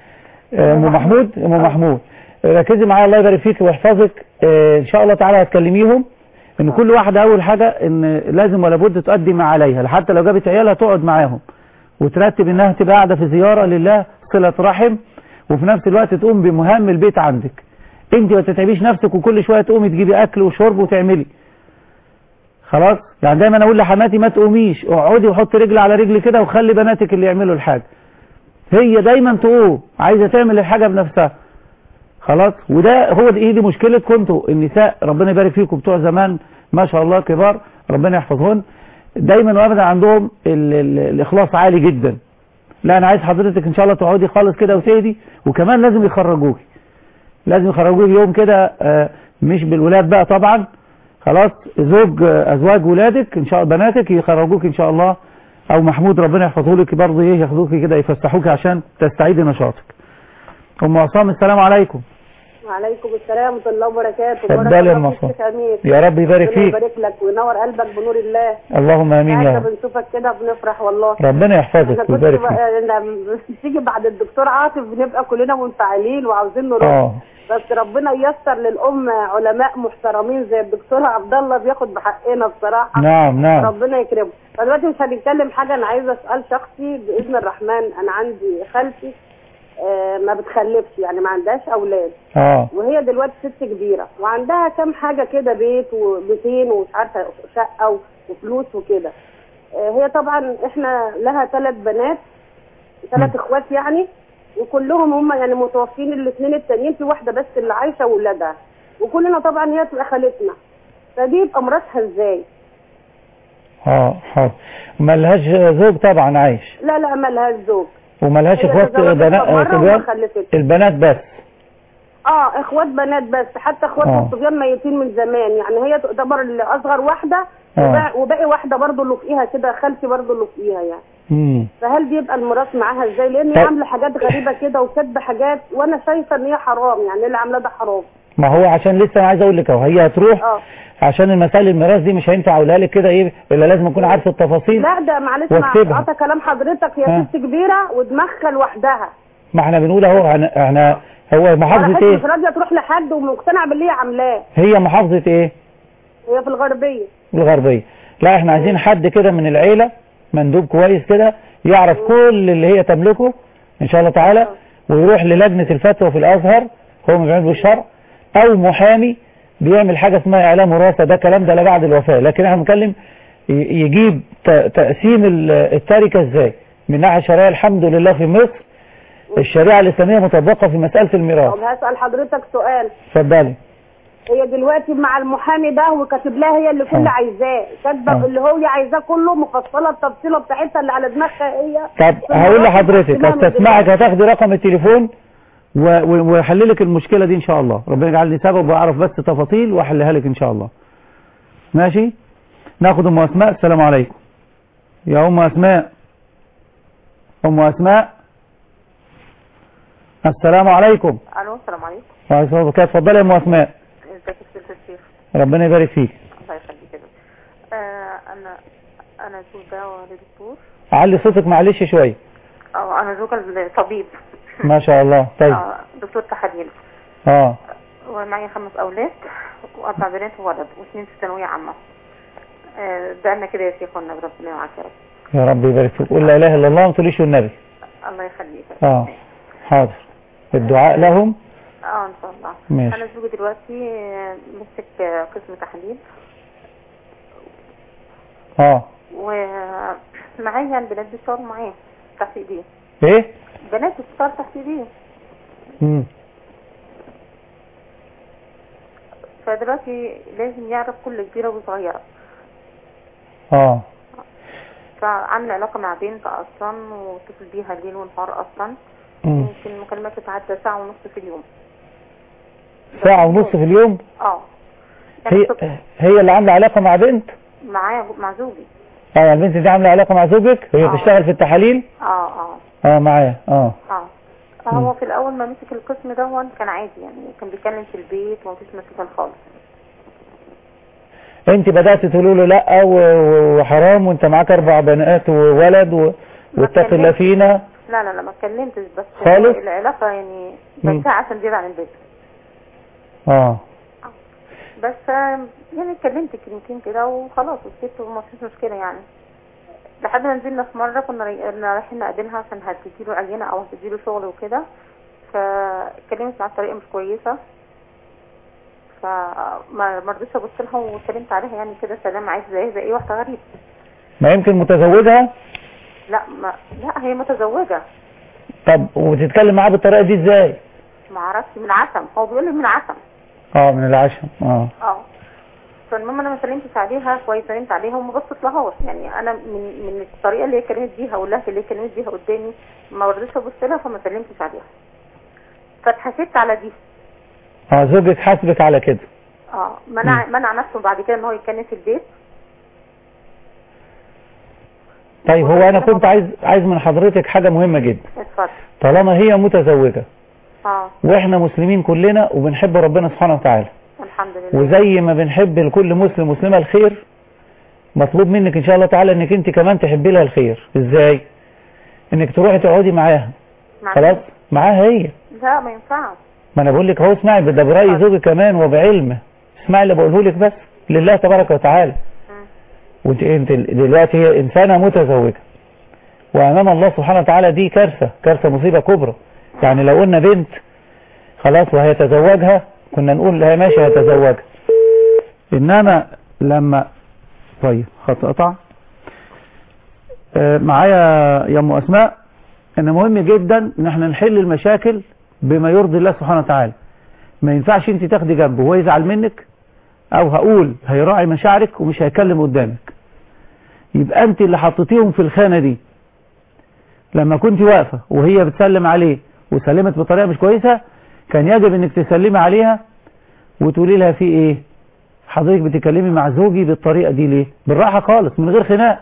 آه، ام أم محمود ام آه. محمود ركزي معايا الله يبارك فيك ويحفظك آه، ان شاء الله تعالى هتكلميهم ان كل واحده اول حاجه ان لازم ولا بد تؤدي ما عليها حتى لو جابت عيالها تقعد معاهم وترتب انها تبقى قاعده في زياره لله صله رحم وفي نفس الوقت تقوم بمهام البيت عندك انت ما تتعبيش نفسك وكل شويه تقومي تجيبي اكل وشرب وتعملي خلاص يعني دايما اقول لحماتي ما تقوميش اقعدي وحطي رجل على رجل كده وخلي بناتك اللي يعملوا الحاجه هي دايما تقوم عايزه تعمل الحاجه بنفسها خلاص وده هو دي, دي مشكلتكم انتوا النساء ربنا يبارك فيكم بتوع زمان ما شاء الله كبار ربنا يحفظهن دايما وابدا عندهم ال ال الاخلاص عالي جدا لا انا عايز حضرتك ان شاء الله تقعدي خالص كده وتهدي وكمان لازم يخرجوكي لازم يخرجوكي يوم كده آه، مش بالولاد بقى طبعا خلاص زوج آه، ازواج ولادك ان شاء الله بناتك يخرجوك ان شاء الله او محمود ربنا يحفظه لك برضه ايه ياخدوكي كده يفسحوكي عشان تستعيدي نشاطك ام عصام السلام عليكم وعليكم السلام ورحمة الله وبركاته اتفضلي بارك يا الله أم فيك عصام. يا أمير. يا رب يبارك ربنا فيك يبارك لك وينور قلبك بنور الله اللهم امين يا احنا رب بنشوفك كده بنفرح والله ربنا احنا يحفظك كنت ويبارك فيك بقى- لما تيجي بعد الدكتور عاطف بنبقى كلنا منفعلين وعاوزين نروح اه بس ربنا ييسر للام علماء محترمين زي الدكتور عبد الله بياخد بحقنا بصراحه نعم نعم ربنا يكرمه فدلوقتي مش هنتكلم حاجه انا عايزه اسال شخصي باذن الرحمن انا عندي خالتي آه، ما بتخلفش يعني ما عندهاش اولاد اه وهي دلوقتي ست كبيره وعندها كام حاجه كده بيت وبيتين ومش عارفه شقه وفلوس وكده آه، هي طبعا احنا لها ثلاث بنات ثلاث اخوات يعني وكلهم هم يعني متوفين الاثنين التانيين في واحده بس اللي عايشه واولادها وكلنا طبعا هي تبقى خالتنا فدي يبقى مراتها ازاي؟ اه حاضر ملهاش زوج طبعا عايش لا لا مالهاش زوج وملهاش هي اخوات تزوجت بنات مرة صبيان وما خلفتش. البنات بس اه اخوات بنات بس حتى اخوات آه. الصبيان ميتين من زمان يعني هي تعتبر اللي اصغر واحده آه. وباقي- وباقي واحده برضه اللي فوقيها كده خالتي برضه اللي فوقيها يعني مم. فهل بيبقى الميراث معاها ازاي لان هي طيب. عامله حاجات غريبه كده وكاتبه حاجات وانا شايفه ان هي حرام يعني اللي عاملاه ده حرام ما هو عشان لسه انا عايز اقول لك اهو هي هتروح اه عشان المسائل الميراث دي مش هينفع اقولها لك كده ايه الا لازم اكون عارف التفاصيل لا ده معلش مع واكتبها. قطع كلام حضرتك هي آه. ست كبيره ودماغها لوحدها ما احنا بنقول اهو احنا- احنا هو محافظة راحت ايه مش راضيه تروح لحد ومقتنعه باللي هي عاملاه هي محافظة ايه هي في الغربيه الغربية لا احنا عايزين حد كده من العيلة مندوب كويس كده يعرف كل اللي هي تملكه ان شاء الله تعالى ويروح للجنة الفتوى في الازهر هو بيعمل بالشرع او محامي بيعمل حاجة اسمها اعلام وراثة ده كلام ده لا بعد الوفاة لكن احنا بنتكلم ي- يجيب ت- تقسيم ال- التركة ازاي من ناحية الشرعية الحمد لله في مصر الشريعة الإسلامية مطبقة في مسألة الميراث طب هسال حضرتك سؤال اتفضلي هي دلوقتي مع المحامي ده وكاتب لها هي اللي كل آه. عايزاه كاتبه آه. اللي هو عايزاه كله مفصله التفصيله بتاعتها اللي على دماغها هي طب في هقول الميراث لحضرتك وتقسمها من استسمعك دلوقتي. هتاخدي رقم التليفون و- و- واحل لك المشكلة دي ان شاء الله ربنا يجعل لي سبب واعرف بس تفاصيل واحلها لك ان شاء الله ماشي ناخد ام اسماء السلام عليكم يا ام اسماء ام اسماء السلام عليكم الو السلام عليكم وعليكم السلام ورحمة الله. اتفضلي يا ام اسماء ازيك يا ست الشيخ ربنا يبارك فيك الله يخليك كده آه انا انا زوجة لدكتور علي صوتك معلش شوية اه انا زوجة لطبيب ما شاء الله طيب آه دكتور تحاليل اه ومعي خمس اولاد واربع بنات وولد واثنين في ثانوية عامة آه بقالنا كده يا شيخ والنبي ربنا معاك يا رب يا رب يبارك فيك قول لا اله الا الله ما تقوليش النبي الله يخليك اه حاضر الدعاء لهم اه ان شاء الله ماشي. انا زوجي دلوقتي آه، مسك آه، قسم تحاليل اه ومعايا البنات بيشتغلوا معاه تحت ايديه ايه بنات بتشتغل تحت ايديه مم. فدلوقتي لازم يعرف كل كبيرة وصغيرة اه فعامل علاقة مع بنت أصلا واتصل بيها ليل ونهار أصلا مم. يمكن المكالمات تتعدى ساعة ونص في اليوم ساعة ونص في اليوم اه هي هي اللي عاملة علاقة مع بنت معايا مع زوجي اه يعني البنت دي عاملة علاقة مع زوجك هي آه. بتشتغل في التحاليل اه اه اه معايا اه اه فهو في الأول ما مسك القسم ده كان عادي يعني كان بيتكلم في البيت ومفيش مشاكل خالص انت بدأت تقولوا له لا و- و- وحرام وانت معاك اربع بنات وولد و... واتق الله اتكلمتش. فينا لا لا لا ما اتكلمتش بس خالص؟ العلاقة يعني مم. بنتها عشان زيادة عن البيت اه بس آم، يعني اتكلمت كلمتين كده وخلاص وسكت وما فيش مشكلة يعني لحد ما نزلنا في مرة كنا راي- كنا رايحين نقابلها عشان هتديله عينة أو هتديله شغل وكده فاتكلمت معاها بطريقة مش كويسة فما ما رضيتش ابص لها واتكلمت عليها يعني كده سلام عايز زي زي اي واحدة غريب ما يمكن متزوجها لا ما لا هي متزوجة طب وتتكلم معاه بالطريقة دي ازاي ما اعرفش من عسم هو بيقول لي من عسم اه من العشم اه اه فالمهم انا ما سلمتش عليها كويس سلمت عليها وما بصيت لهاش يعني انا من من الطريقه اللي هي كلمت بيها واللهجه اللي هي كلمت بيها قدامي ما رضيتش ابص لها فما سلمتش عليها فاتحسدت على دي اه زوجك حاسبك على كده اه منع منع نفسه بعد كده ان هو يتكلم في البيت طيب هو انا كنت عايز عايز من حضرتك حاجة مهمة جدا اتفضل طالما هي متزوجة اه واحنا مسلمين كلنا وبنحب ربنا سبحانه وتعالى الحمد لله وزي ما بنحب لكل مسلم مسلمة الخير مطلوب منك ان شاء الله تعالى انك انت كمان تحبي لها الخير ازاي انك تروحي تقعدي معاها مع خلاص مين؟ معاها هي لا ما ينفعش ما انا بقول لك اهو اسمعي ده برأي زوجي كمان وبعلمه اسمعي اللي بقوله لك بس لله تبارك وتعالى وانت انت دلوقتي هي انسانه متزوجه وامام الله سبحانه وتعالى دي كارثه كارثه مصيبه كبرى يعني لو قلنا بنت خلاص وهيتزوجها كنا نقول لها ماشي هيتزوجها انما لما طيب خط قطع آه، معايا يا ام اسماء ان مهم جدا ان احنا نحل المشاكل بما يرضي الله سبحانه وتعالى ما ينفعش انت تاخدي جنبه وهو يزعل منك او هقول هيراعي مشاعرك ومش هيكلم قدامك يبقى انت اللي حطيتيهم في الخانة دي لما كنت واقفة وهي بتسلم عليه وسلمت بطريقة مش كويسة كان يجب انك تسلمي عليها وتقولي لها في ايه حضرتك بتتكلمي مع زوجي بالطريقة دي ليه بالراحة خالص من غير خناق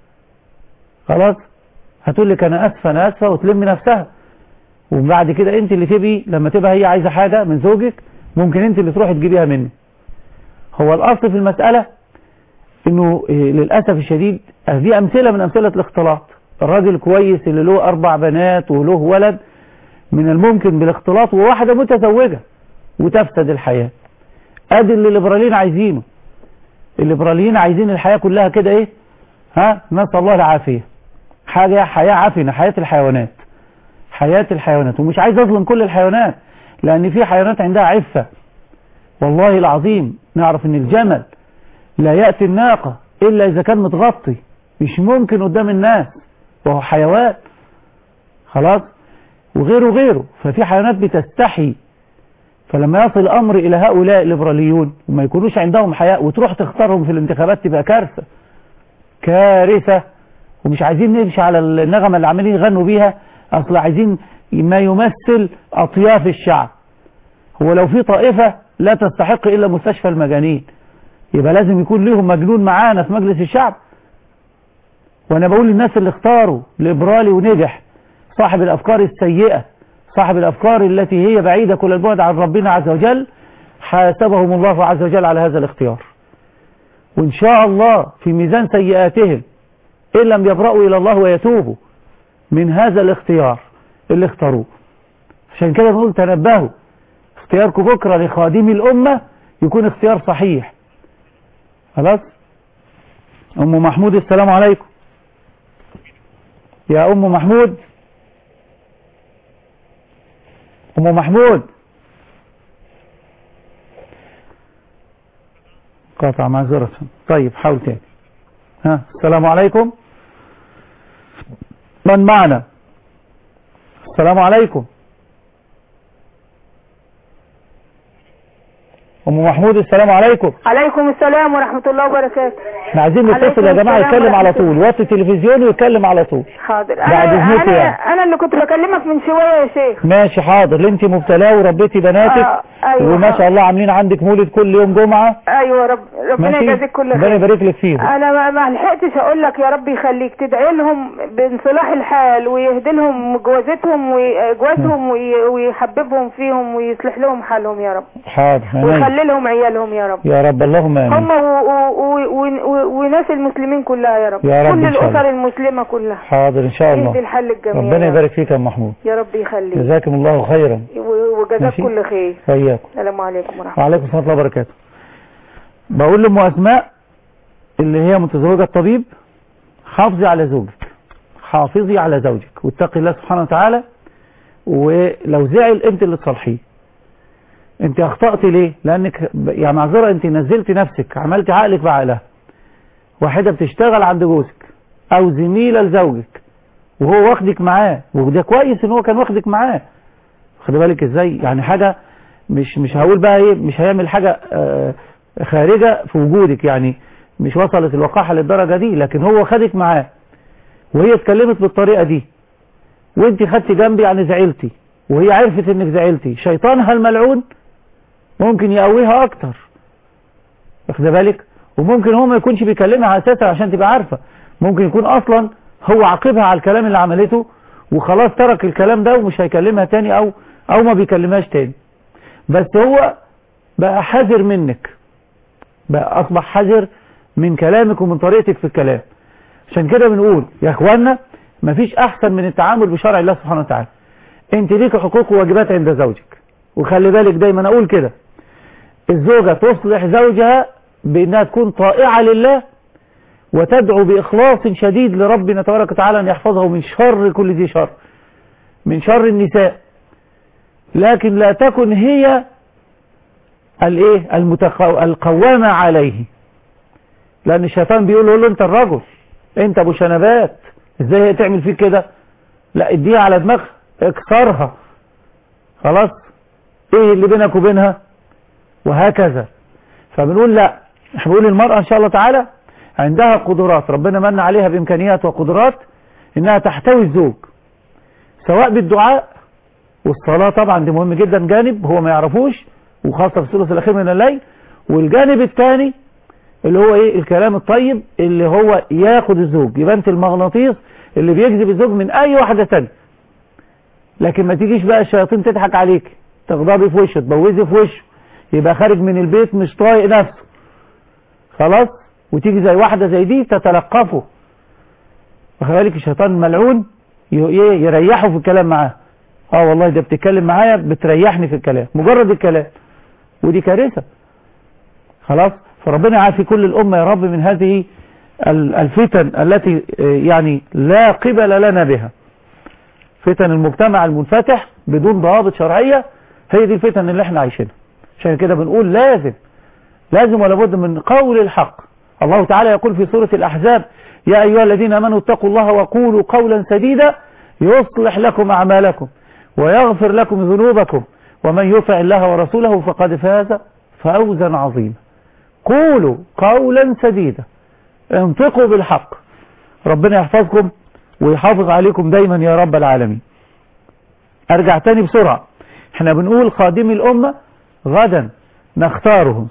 خلاص هتقول لك انا اسفة انا اسفة وتلم نفسها وبعد كده انت اللي تبقي لما تبقى هي عايزة حاجة من زوجك ممكن انت اللي تروحي تجيبيها منه هو الاصل في المسألة انه إيه، للأسف الشديد آه، دي امثلة من امثلة الاختلاط الراجل كويس اللي له اربع بنات وله ولد من الممكن بالاختلاط وواحدة متزوجة وتفسد الحياة ادي اللي الليبراليين عايزينه الليبراليين عايزين الحياة كلها كده ايه ها نسأل الله العافية حاجة حياة عفنة حياة الحيوانات حياة الحيوانات ومش عايز اظلم كل الحيوانات لان في حيوانات عندها عفة والله العظيم نعرف ان الجمل لا يأتي الناقة الا اذا كان متغطي مش ممكن قدام الناس وهو حيوان خلاص وغيره وغيره ففي حيوانات بتستحي فلما يصل الامر الى هؤلاء الليبراليون وما يكونوش عندهم حياء وتروح تختارهم في الانتخابات تبقى كارثة كارثة ومش عايزين نمشي على النغمة اللي عمالين يغنوا بيها اصل عايزين ما يمثل اطياف الشعب هو لو في طائفة لا تستحق الا مستشفى المجانين يبقى لازم يكون ليهم مجنون معانا في مجلس الشعب وانا بقول للناس اللي اختاروا ليبرالي ونجح صاحب الافكار السيئة صاحب الافكار التي هي بعيدة كل البعد عن ربنا عز وجل حاسبهم الله عز وجل على هذا الاختيار وان شاء الله في ميزان سيئاتهم ان لم يبرأوا الى الله ويتوبوا من هذا الاختيار اللي اختاروه عشان كده بنقول تنبهوا اختياركم بكرة لخادم الأمة يكون اختيار صحيح خلاص أم محمود السلام عليكم يا أم محمود أم محمود قاطع معذرة طيب حاول تاني ها السلام عليكم من معنا السلام عليكم ام محمود السلام عليكم عليكم السلام ورحمة الله وبركاته احنا عايزين نتصل عليكم يا جماعه السلام يتكلم على ورحمة طول وطي التلفزيون ويتكلم على طول حاضر بعد انا إذنكم انا, يعني. أنا اللي كنت بكلمك من شوية يا شيخ ماشي حاضر اللي انت مبتلاه وربيتي بناتك آه، أيوة. وما شاء الله عاملين عندك مولد كل يوم جمعه ايوه رب ربنا ماشي يجازيك كل ربنا خير يبارك لك فيهم انا ما- ما لحقتش اقول لك يا رب يخليك تدعي لهم بانصلاح الحال ويهدي لهم جوازتهم وجوازهم وي- ويحببهم فيهم ويصلح لهم حالهم يا رب حاضر آمين. ويخلي لهم عيالهم يا رب يا رب اللهم هم امين و- و- و- و- وناس المسلمين كلها يا رب يا رب كل إن شاء الله. الاسر المسلمه كلها حاضر ان شاء اهدي الله الحل الجميل ربنا يا رب. يبارك فيك يا أم محمود يا رب يخليك جزاكم الله خيرا و- وجزاك ماشي. كل خير وإياكم السلام عليكم ورحمه الله وعليكم السلام ورحمة الله وبركاته بقول لأم أسماء اللي هي متزوجة الطبيب حافظي على زوجك حافظي على زوجك واتقي الله سبحانه وتعالى ولو زعل انت اللي تصلحيه انت اخطأت ليه لانك ب- يعني معذرة انت نزلت نفسك عملت عقلك بعقلها واحدة بتشتغل عند جوزك او زميلة لزوجك وهو واخدك معاه وده كويس ان هو كان واخدك معاه خد بالك ازاي يعني حاجة مش مش هقول بقى ايه مش هيعمل حاجة آه، خارجة في وجودك يعني مش وصلت الوقاحة للدرجة دي لكن هو خدك معاه وهي اتكلمت بالطريقة دي وانت خدتي جنبي يعني زعلتي وهي عرفت انك زعلتي شيطانها الملعون ممكن يقويها اكتر واخد بالك وممكن هو ما يكونش بيكلمها اساسا عشان تبقى عارفة ممكن يكون اصلا هو عاقبها على الكلام اللي عملته وخلاص ترك الكلام ده ومش هيكلمها تاني او او ما بيكلمهاش تاني بس هو بقى حذر منك بقى اصبح حذر من كلامك ومن طريقتك في الكلام عشان كده بنقول يا اخوانا مفيش احسن من التعامل بشرع الله سبحانه وتعالى انت ليك حقوق وواجبات عند زوجك وخلي بالك دايما اقول كده الزوجة تصلح زوجها بانها تكون طائعة لله وتدعو بإخلاص شديد لربنا تبارك وتعالى أن يحفظه من شر كل ذي شر من شر النساء لكن لا تكن هي الايه المتقو... القوامة عليه لأن الشيطان بيقول له أنت الرجل أنت أبو شنبات إزاي هي تعمل فيك كده لا اديها على دماغها اكسرها خلاص ايه اللي بينك وبينها وهكذا فبنقول لا احنا بنقول المرأة ان شاء الله تعالى عندها قدرات ربنا من عليها بامكانيات وقدرات انها تحتوي الزوج سواء بالدعاء والصلاة طبعا دي مهم جدا جانب هو ما يعرفوش وخاصة في الثلث الاخير من الليل والجانب الثاني اللي هو ايه الكلام الطيب اللي هو ياخد الزوج يبقى انت المغناطيس اللي بيجذب الزوج من اي واحدة تانية لكن ما تيجيش بقى الشياطين تضحك عليك تغضبي في وشه تبوزي في وشه يبقى خارج من البيت مش طايق نفسه خلاص وتيجي زي واحدة زي دي تتلقفه واخد بالك الشيطان ملعون يريحه في الكلام معاه اه والله ده بتتكلم معايا بتريحني في الكلام مجرد الكلام ودي كارثة خلاص فربنا يعافي كل الأمة يا رب من هذه الفتن التي يعني لا قبل لنا بها فتن المجتمع المنفتح بدون ضوابط شرعية هي دي الفتن اللي احنا عايشينها عشان كده بنقول لازم لازم ولا بد من قول الحق الله تعالى يقول في سورة الأحزاب يا أيها الذين أمنوا اتقوا الله وقولوا قولا سديدا يصلح لكم أعمالكم ويغفر لكم ذنوبكم ومن يطع الله ورسوله فقد فاز فوزا عظيما قولوا قولا سديدا انطقوا بالحق ربنا يحفظكم ويحافظ عليكم دايما يا رب العالمين ارجع تاني بسرعة احنا بنقول خادمي الامة غدا نختارهم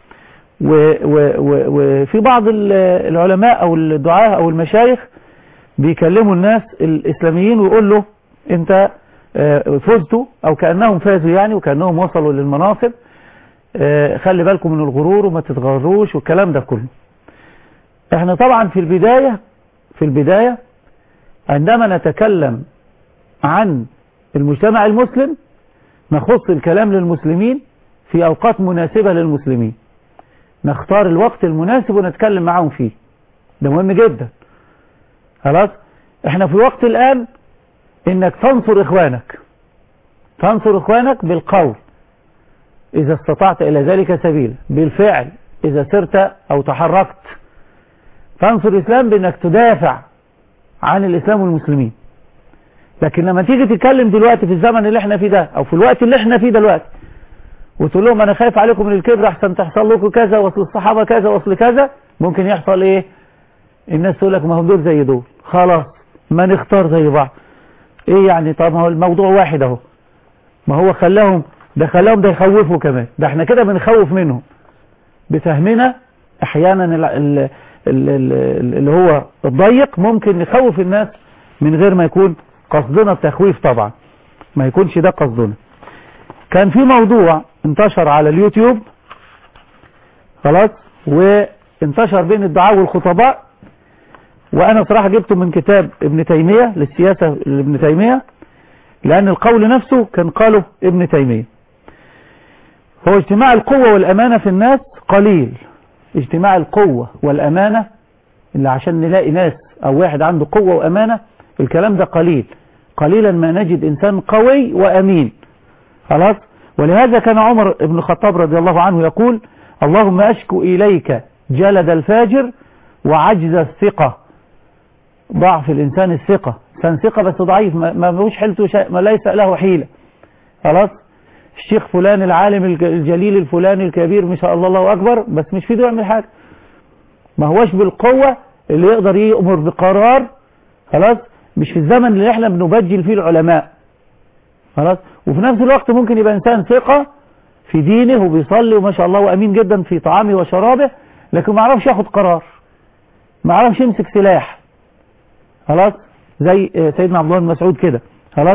وفي بعض العلماء او الدعاة او المشايخ بيكلموا الناس الاسلاميين ويقول له انت فزتوا او كأنهم فازوا يعني وكأنهم وصلوا للمناصب خلي بالكم من الغرور وما تتغروش والكلام ده كله احنا طبعا في البداية في البداية عندما نتكلم عن المجتمع المسلم نخص الكلام للمسلمين في أوقات مناسبة للمسلمين نختار الوقت المناسب ونتكلم معهم فيه ده مهم جدا خلاص احنا في الوقت الآن انك تنصر اخوانك تنصر اخوانك بالقول اذا استطعت الى ذلك سبيل بالفعل اذا سرت او تحركت تنصر الاسلام بانك تدافع عن الاسلام والمسلمين لكن لما تيجي تتكلم دلوقتي في الزمن اللي احنا فيه ده او في الوقت اللي احنا فيه دلوقتي وتقول لهم انا خايف عليكم من الكبر احسن تحصل لكم كذا واصل الصحابة كذا واصل كذا ممكن يحصل ايه الناس تقول لك ما هم دول زي دول خلاص ما نختار زي بعض ايه يعني طب ما هو الموضوع واحد اهو ما هو خلاهم ده خلاهم ده يخوفوا كمان ده احنا كده بنخوف منهم بفهمنا احيانا ال ال ال ال اللي هو الضيق ممكن نخوف الناس من غير ما يكون قصدنا التخويف طبعا ما يكونش ده قصدنا كان في موضوع انتشر على اليوتيوب خلاص وانتشر بين الدعاء والخطباء وانا صراحة جبته من كتاب ابن تيمية للسياسة لابن تيمية لان القول نفسه كان قاله ابن تيمية هو اجتماع القوة والامانة في الناس قليل اجتماع القوة والامانة اللي عشان نلاقي ناس او واحد عنده قوة وامانة الكلام ده قليل قليلا ما نجد انسان قوي وامين خلاص ولهذا كان عمر بن الخطاب رضي الله عنه يقول اللهم اشكو اليك جلد الفاجر وعجز الثقة ضعف الإنسان الثقة كان ثقة بس ضعيف ما ملوش حيلته شيء ما ليس له حيلة خلاص الشيخ فلان العالم الجليل الفلاني الكبير ما شاء الله الله أكبر بس مش في ايده يعمل حاجة ما هوش بالقوة اللي يقدر يأمر بقرار خلاص مش في الزمن اللي احنا بنبجل فيه العلماء خلاص وفي نفس الوقت ممكن يبقى إنسان ثقة في دينه وبيصلي وما شاء الله وأمين جدا في طعامه وشرابه لكن ما عرفش ياخد قرار ما عرفش يمسك سلاح خلاص زي سيدنا عبد الله بن مسعود كده خلاص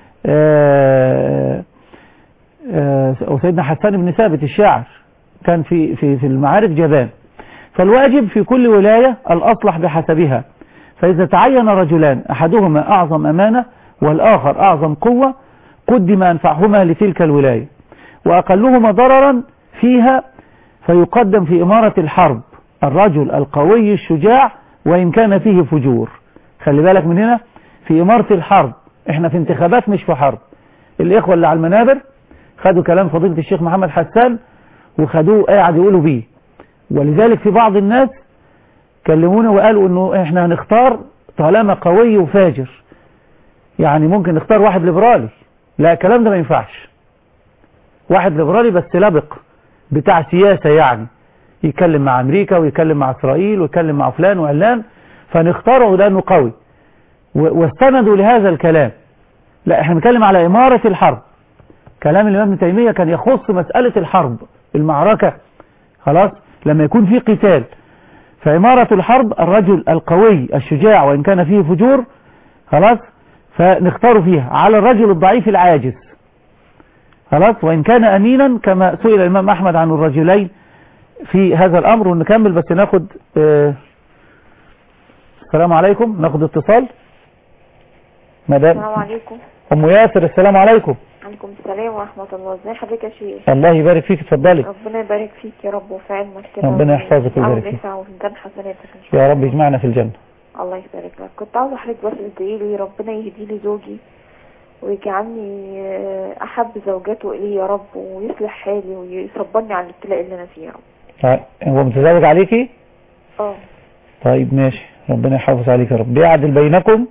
وسيدنا حسان بن ثابت الشاعر كان في في في المعارك جبان فالواجب في كل ولاية الأصلح بحسبها فإذا تعين رجلان أحدهما أعظم أمانة والآخر أعظم قوة قدم أنفعهما لتلك الولاية وأقلهما ضررا فيها فيقدم في إمارة الحرب الرجل القوي الشجاع وإن كان فيه فجور خلي بالك من هنا في إمارة الحرب احنا في انتخابات مش في حرب الإخوة اللي على المنابر خدوا كلام فضيلة الشيخ محمد حسان وخدوه قاعد يقولوا بيه ولذلك في بعض الناس كلمونا وقالوا انه احنا هنختار طالما قوي وفاجر يعني ممكن نختار واحد ليبرالي لا الكلام ده ما ينفعش واحد ليبرالي بس لبق بتاع سياسة يعني يتكلم مع امريكا ويتكلم مع اسرائيل ويتكلم مع فلان وعلان فنختاره لانه قوي و- واستندوا لهذا الكلام لا احنا بنتكلم على امارة الحرب كلام الامام ابن تيمية كان يخص مسألة الحرب المعركة خلاص لما يكون في قتال فإمارة الحرب الرجل القوي الشجاع وإن كان فيه فجور خلاص فنختار فيها على الرجل الضعيف العاجز خلاص وإن كان أمينا كما سئل الإمام أحمد عن الرجلين في هذا الأمر ونكمل بس ناخد آه السلام عليكم ناخد اتصال مدام السلام عليكم أم ياسر السلام عليكم عليكم السلام ورحمة الله ازي حضرتك يا شيخ الله يبارك فيك اتفضلي ربنا يبارك فيك يا رب وفي علمك كده ربنا يحفظك ويبارك فيك. وينفع وفي ميزان حسناتك ان شاء يا رب يجمعنا في الجنة الله يبارك لك كنت عاوزة حضرتك بس تدعي لي ربنا يهدي لي زوجي ويجعلني آه، أحب زوجاته إلي يا رب ويصلح حالي ويصبرني على الابتلاء اللي أنا فيه يا رب طيب، هو متزوج عليكي اه طيب ماشي ربنا يحافظ عليك يا رب بيعدل بينكم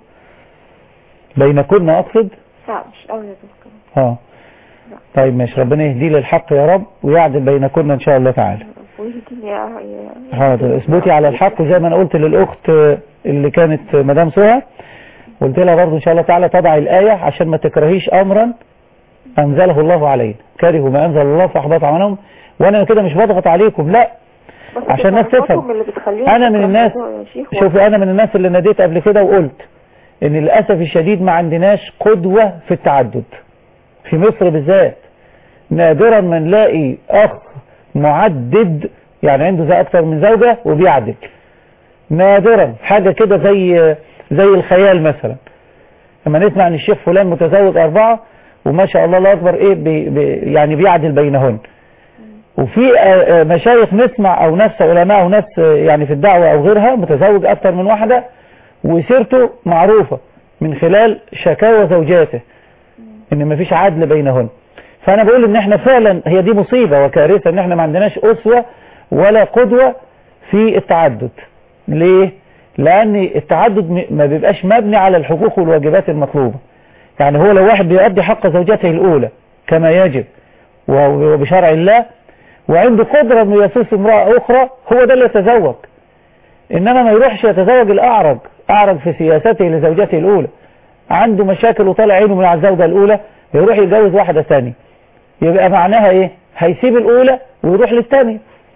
بينكن اقصد لا مش قوي يا دكتور اه طيب ماشي ربنا يهدي للحق يا رب ويعدل بينكن ان شاء الله تعالى ويهديني يا يا- حاضر اثبتي على الحق زي ما انا قلت للاخت اللي كانت مدام سهى قلت لها برضه ان شاء الله تعالى تضع الايه عشان ما تكرهيش امرا انزله الله علينا كرهوا ما انزل الله فاحبط عملهم وانا كده مش بضغط عليكم لا بس عشان الناس تصرفاتهم تفهم. اللي بتخليني انا من أكره الناس الموضوع يا شيخ شوفي انا من الناس اللي ناديت قبل كده وقلت ان للاسف الشديد ما عندناش قدوة في التعدد في مصر بالذات نادرا ما نلاقي اخ معدد يعني عنده زي اكتر من زوجة وبيعدل نادرا حاجة كده زي زي الخيال مثلا لما نسمع ان الشيخ فلان متزوج اربعة وما شاء الله الله اكبر ايه بي بي يعني بيعدل بينهن وفي آه، آه، مشايخ نسمع او ناس علماء او ناس آه، يعني في الدعوة او غيرها متزوج اكتر من واحدة وسيرته معروفة من خلال شكاوى زوجاته ان مفيش عدل بينهن فانا بقول ان احنا فعلا هي دي مصيبة وكارثة ان احنا ما عندناش اسوة ولا قدوة في التعدد ليه لان التعدد م- ما بيبقاش مبني على الحقوق والواجبات المطلوبة يعني هو لو واحد بيؤدي حق زوجته الاولى كما يجب و- وبشرع الله وعنده قدرة انه يسوس امرأة اخرى هو ده اللي يتزوج انما ما يروحش يتزوج الاعرج اعرج في سياسته لزوجته الاولى عنده مشاكل وطالع عينه من على الزوجة الاولى يروح يتجوز واحدة ثانية يبقى معناها ايه هيسيب الاولى ويروح للثانية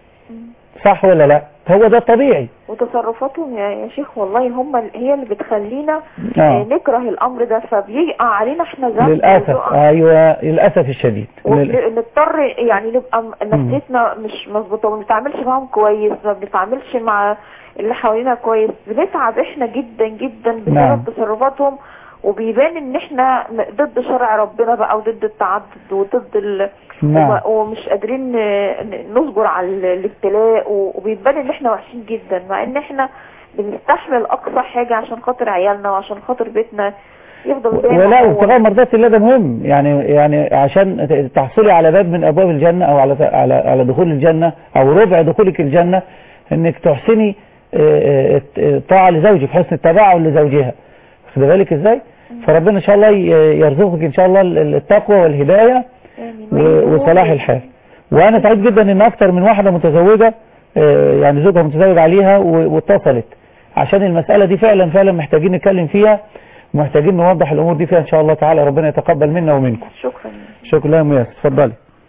صح ولا لا هو ده الطبيعي وتصرفاتهم يا يا شيخ والله هم ال- هي اللي بتخلينا آه. آه، نكره الامر ده فبيقع علينا احنا ذنب للأسف ونقع- ايوه للأسف الشديد لل- ونضطر يعني نبقى م- نفسيتنا مش مظبوطه وما بنتعاملش معاهم كويس ما بنتعاملش مع اللي حوالينا كويس بنتعب احنا جدا جدا بسبب نعم. تصرفاتهم وبيبان ان احنا م- ضد شرع ربنا بقى وضد التعدد وضد ال... نعم. وما- ومش قادرين ن- ن- نصبر على ال- الابتلاء و- وبيبان ان احنا وحشين جدا مع ان احنا بنستحمل اقصى حاجة عشان خاطر عيالنا وعشان خاطر بيتنا يفضل زي ما ولا هو. وابتغاء مرضات الله ده مهم يعني يعني عشان ت- تحصلي على باب من ابواب الجنه او على على على دخول الجنه او ربع دخولك الجنه انك تحسني آه، آه، طاعه لزوجك حسن التباعد لزوجها خد بالك ازاي فربنا ان شاء الله ي- يرزقك ان شاء الله ال- التقوى والهدايه يعني و- وصلاح الحال وانا سعيد جدا ان اكتر من واحده متزوجه آه، يعني زوجها متزوج عليها و- واتصلت عشان المساله دي فعلا فعلا محتاجين نتكلم فيها ومحتاجين نوضح الامور دي فيها ان شاء الله تعالى ربنا يتقبل منا ومنكم شكرا شكرا يا مياس اتفضلي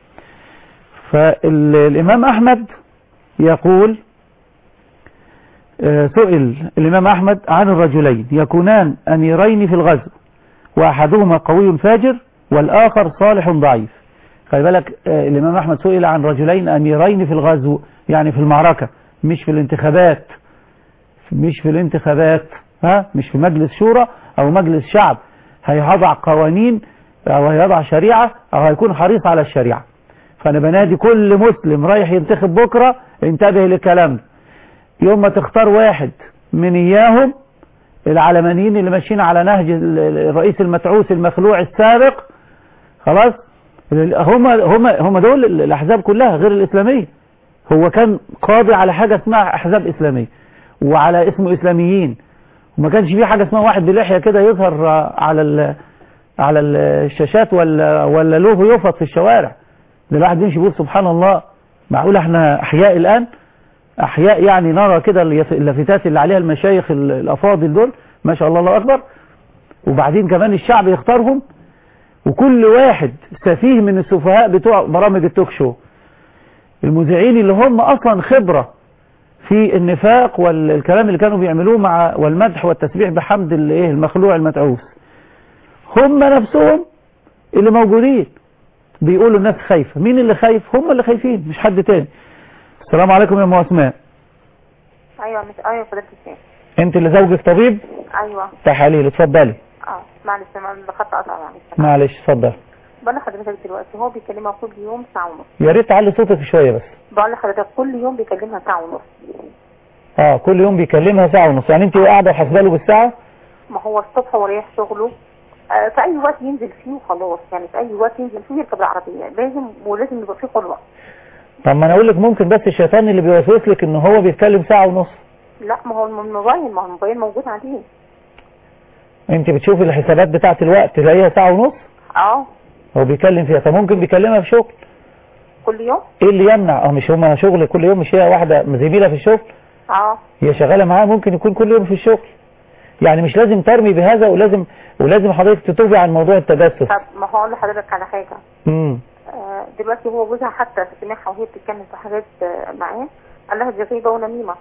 فالامام احمد يقول آه، سئل الامام احمد عن الرجلين يكونان اميرين في الغزو واحدهما قوي فاجر والاخر صالح ضعيف خلي بالك آه، الامام احمد سئل عن رجلين اميرين في الغزو يعني في المعركة مش في الانتخابات مش في الانتخابات ها مش في مجلس شورى او مجلس شعب هيضع قوانين او هيضع شريعة او هيكون حريص على الشريعة فانا بنادي كل مسلم رايح ينتخب بكرة انتبه للكلام ده يوم ما تختار واحد من اياهم العلمانيين اللي ماشيين على نهج ال- ال- الرئيس المتعوس المخلوع السابق خلاص هم هم هم دول ال- الاحزاب كلها غير الاسلاميه هو كان قاضي على حاجه اسمها احزاب اسلاميه وعلى اسمه اسلاميين وما كانش في حاجه اسمها واحد بلحيه كده يظهر آه، على ال على ال- الشاشات ولا ولا له يفط في الشوارع ده الواحد يمشي يقول سبحان الله معقول احنا احياء الان احياء يعني نرى كده اليف- اللافتات اللي عليها المشايخ ال- الافاضل دول ما شاء الله الله اكبر وبعدين كمان الشعب يختارهم وكل واحد سفيه من السفهاء بتوع برامج التوك شو المذيعين اللي هم اصلا خبرة في النفاق والكلام اللي كانوا بيعملوه مع والمدح والتسبيح بحمد الايه المخلوع المتعوس هم نفسهم اللي موجودين بيقولوا الناس خايفة مين اللي خايف هم اللي خايفين مش حد تاني السلام عليكم يا ام اسماء ايوه مش ايوه فضلت الشيخ انت اللي زوجك طبيب ايوه تحاليل اتفضلي اه معلش انا الخط قطع معلش معلش اتفضل بقول لحضرتك دلوقتي هو بيكلمها كل يوم ساعه ونص يا ريت تعلي صوتك شويه بس بقول لحضرتك كل يوم بيكلمها ساعه ونص اه كل يوم بيكلمها ساعه ونص يعني انت قاعده وحاسبه له بالساعه ما هو الصبح هو رايح شغله آه في اي وقت ينزل فيه وخلاص يعني في اي وقت ينزل فيه يركب العربيه لازم ولازم يبقى فيه خلوه طب ما انا اقول لك ممكن بس الشيطان اللي بيوسوس لك ان هو بيتكلم ساعه ونص لا ما هو الموبايل ما هو الموبايل موجود عليه انت بتشوفي الحسابات بتاعه الوقت تلاقيها ساعه ونص اه هو بيتكلم فيها فممكن بيكلمها في شغل كل يوم ايه اللي يمنع اه مش هما شغل كل يوم مش هي واحده زميله في الشغل اه هي شغاله معاه ممكن يكون كل يوم في الشغل يعني مش لازم ترمي بهذا ولازم ولازم حضرتك تتوبي عن موضوع التجسس طب ما هو اقول لحضرتك على حاجه امم آه دلوقتي هو جوزها حتى سمعها وهي بتتكلم في حاجات آه معاه قال لها دي غيبه ونميمه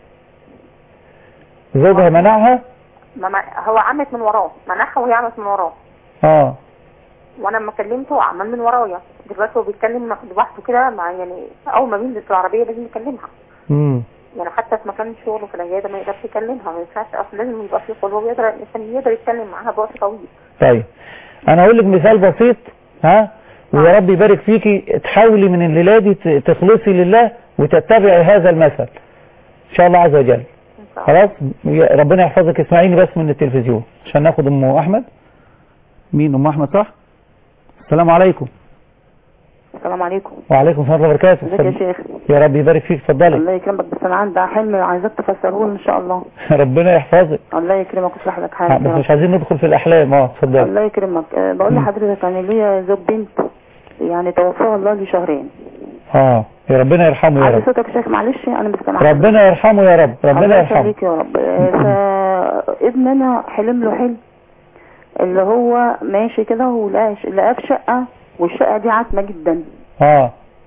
زوجها منعها ما ما هو عملت من وراه منعها وهي عملت من وراه اه وانا لما كلمته عمل من ورايا دلوقتي هو بيتكلم لوحده كده مع يعني اول ما بينزل في العربيه لازم يكلمها امم يعني حتى في مكان شغله في العياده ما يقدرش يكلمها ما ينفعش اصلا لازم يبقى في قلوب يقدر عشان يقدر يتكلم معاها بوقت طويل طيب انا اقول لك مثال بسيط ها ويا رب يبارك فيكي تحاولي من الليله دي ت- تخلصي لله وتتبعي هذا المثل ان شاء الله عز وجل خلاص يا- ربنا يحفظك اسمعيني بس من التلفزيون عشان ناخد ام احمد مين ام احمد صح السلام عليكم السلام عليكم وعليكم السلام ورحمه الله ازيك يا وبركاته شيخ يا رب يبارك فيك اتفضلي الله يكرمك بس انا عندي حلم عايزاك تفسره لي ان شاء الله ربنا يحفظك الله يكرمك ويصلح لك آه، حالك بس يا مش رب. عايزين ندخل في الاحلام اه اتفضلي الله يكرمك أه بقول مم. لحضرتك انا ليا زوج بنت يعني توفاها الله لي شهرين اه يا ربنا يرحمه يا عايز رب صوتك يا شيخ معلش انا مش سامعك ربنا يرحمه يا رب ربنا الله يرحمه يخليك يا رب آه، فابن انا حلم له حلم اللي هو ماشي كده ولقى لقاه في شقه والشقه دي عتمه جدا اه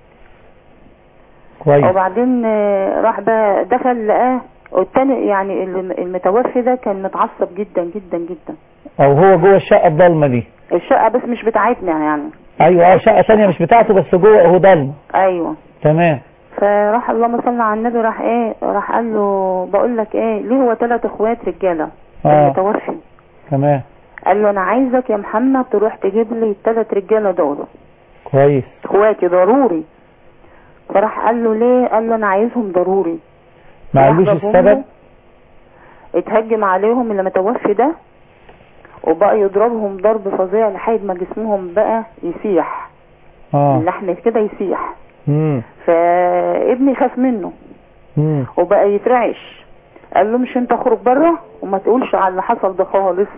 كويس وبعدين آه، راح بقى دخل لقاه والتاني يعني الم- المتوفي ده كان متعصب جدا جدا جدا او هو جوه الشقه الضلمه دي الشقه بس مش بتاعتنا يعني ايوه اه شقه ثانيه مش بتاعته بس جوه هو ضلمه ايوه تمام فراح اللهم صل على النبي راح ايه راح قال له بقول لك ايه ليه هو ثلاث اخوات رجاله اه المتوفي تمام قال له انا عايزك يا محمد تروح تجيب لي الثلاث رجاله دول كويس اخواتي ضروري فراح قال له ليه قال له انا عايزهم ضروري ما قالوش راح جابهم السبب له، اتهجم عليهم اللي متوفي ده وبقى يضربهم ضرب فظيع لحد ما جسمهم بقى يسيح اه اللحم كده يسيح امم فابني خاف منه امم وبقى يترعش قال له مش انت اخرج بره وما تقولش على اللي حصل ده خالص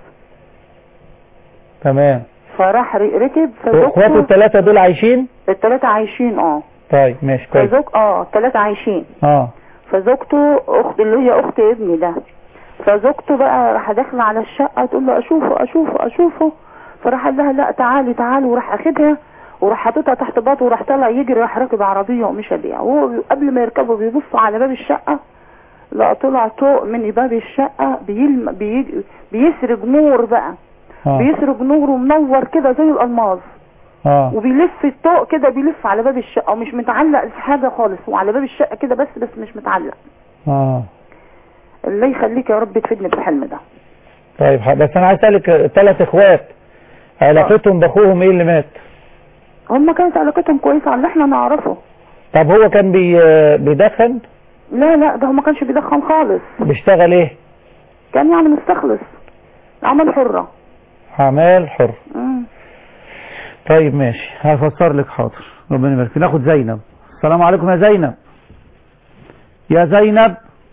تمام فراح ر- ركب اخواته فزوجته الثلاثه دول عايشين الثلاثه عايشين اه طيب ماشي كويس فزوج اه الثلاثه عايشين اه فزوجته اخت اللي هي اخت ابني ده فزوجته بقى راح داخله على الشقه تقول له اشوفه اشوفه اشوفه فراح قال لها لا تعالي تعالي وراح اخدها وراح حاططها تحت باطه وراح طالع يجري راح راكب عربيه ومشى بيها وهو بي- قبل ما يركبوا بيبصوا على باب الشقه لا طلع طوق من باب الشقه بيلم بي بيسرج نور بقى اه بيسرج نور ومنور كده زي الالماظ اه وبيلف الطوق كده بيلف على باب الشقه ومش متعلق في حاجه خالص وعلى باب الشقه كده بس بس مش متعلق اه الله يخليك يا رب تفيدني بالحلم ده طيب ح- بس انا عايز اسالك الثلاث اخوات علاقتهم باخوهم ايه اللي مات هم كانت علاقتهم كويسة على اللي احنا نعرفه طب هو كان بي بيدخن لا لا ده هو ما كانش بيدخن خالص بيشتغل ايه كان يعني مستخلص عمل حرة اعمال حر مم. طيب ماشي هفسر لك حاضر ربنا يبارك فيك. ناخد زينب السلام عليكم يا زينب يا زينب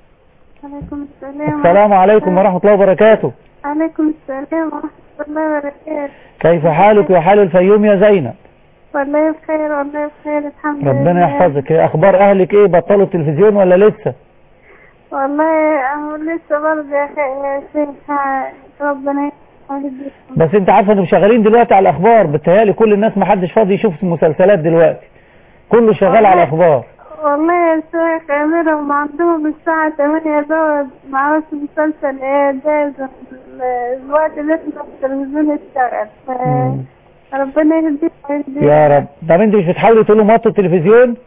عليكم السلام السلام عليكم ورحمة الله وبركاته عليكم السلام ورحمة الله وبركاته كيف حالك وحال الفيوم يا زينب والله بخير والله بخير الحمد لله ربنا يحفظك اخبار اهلك ايه بطلوا التلفزيون ولا لسه والله أهو لسه برضه يا أخي يا شيخ ها- ربنا يهديكم بس انت عارفه انهم شغالين دلوقتي على الاخبار بتهيألي كل الناس ما حدش فاضي يشوف مسلسلات دلوقتي كله شغال على الاخبار والله يا شيخ أميرهم عندهم الساعة 8 دوت معرفش مسلسل ايه جايز ال- الوقت اللي احنا في التلفزيون اشتغل ف- ربنا يهديك ويهديك يا رب طب انت مش بتحاولي تقولوا مطوا التلفزيون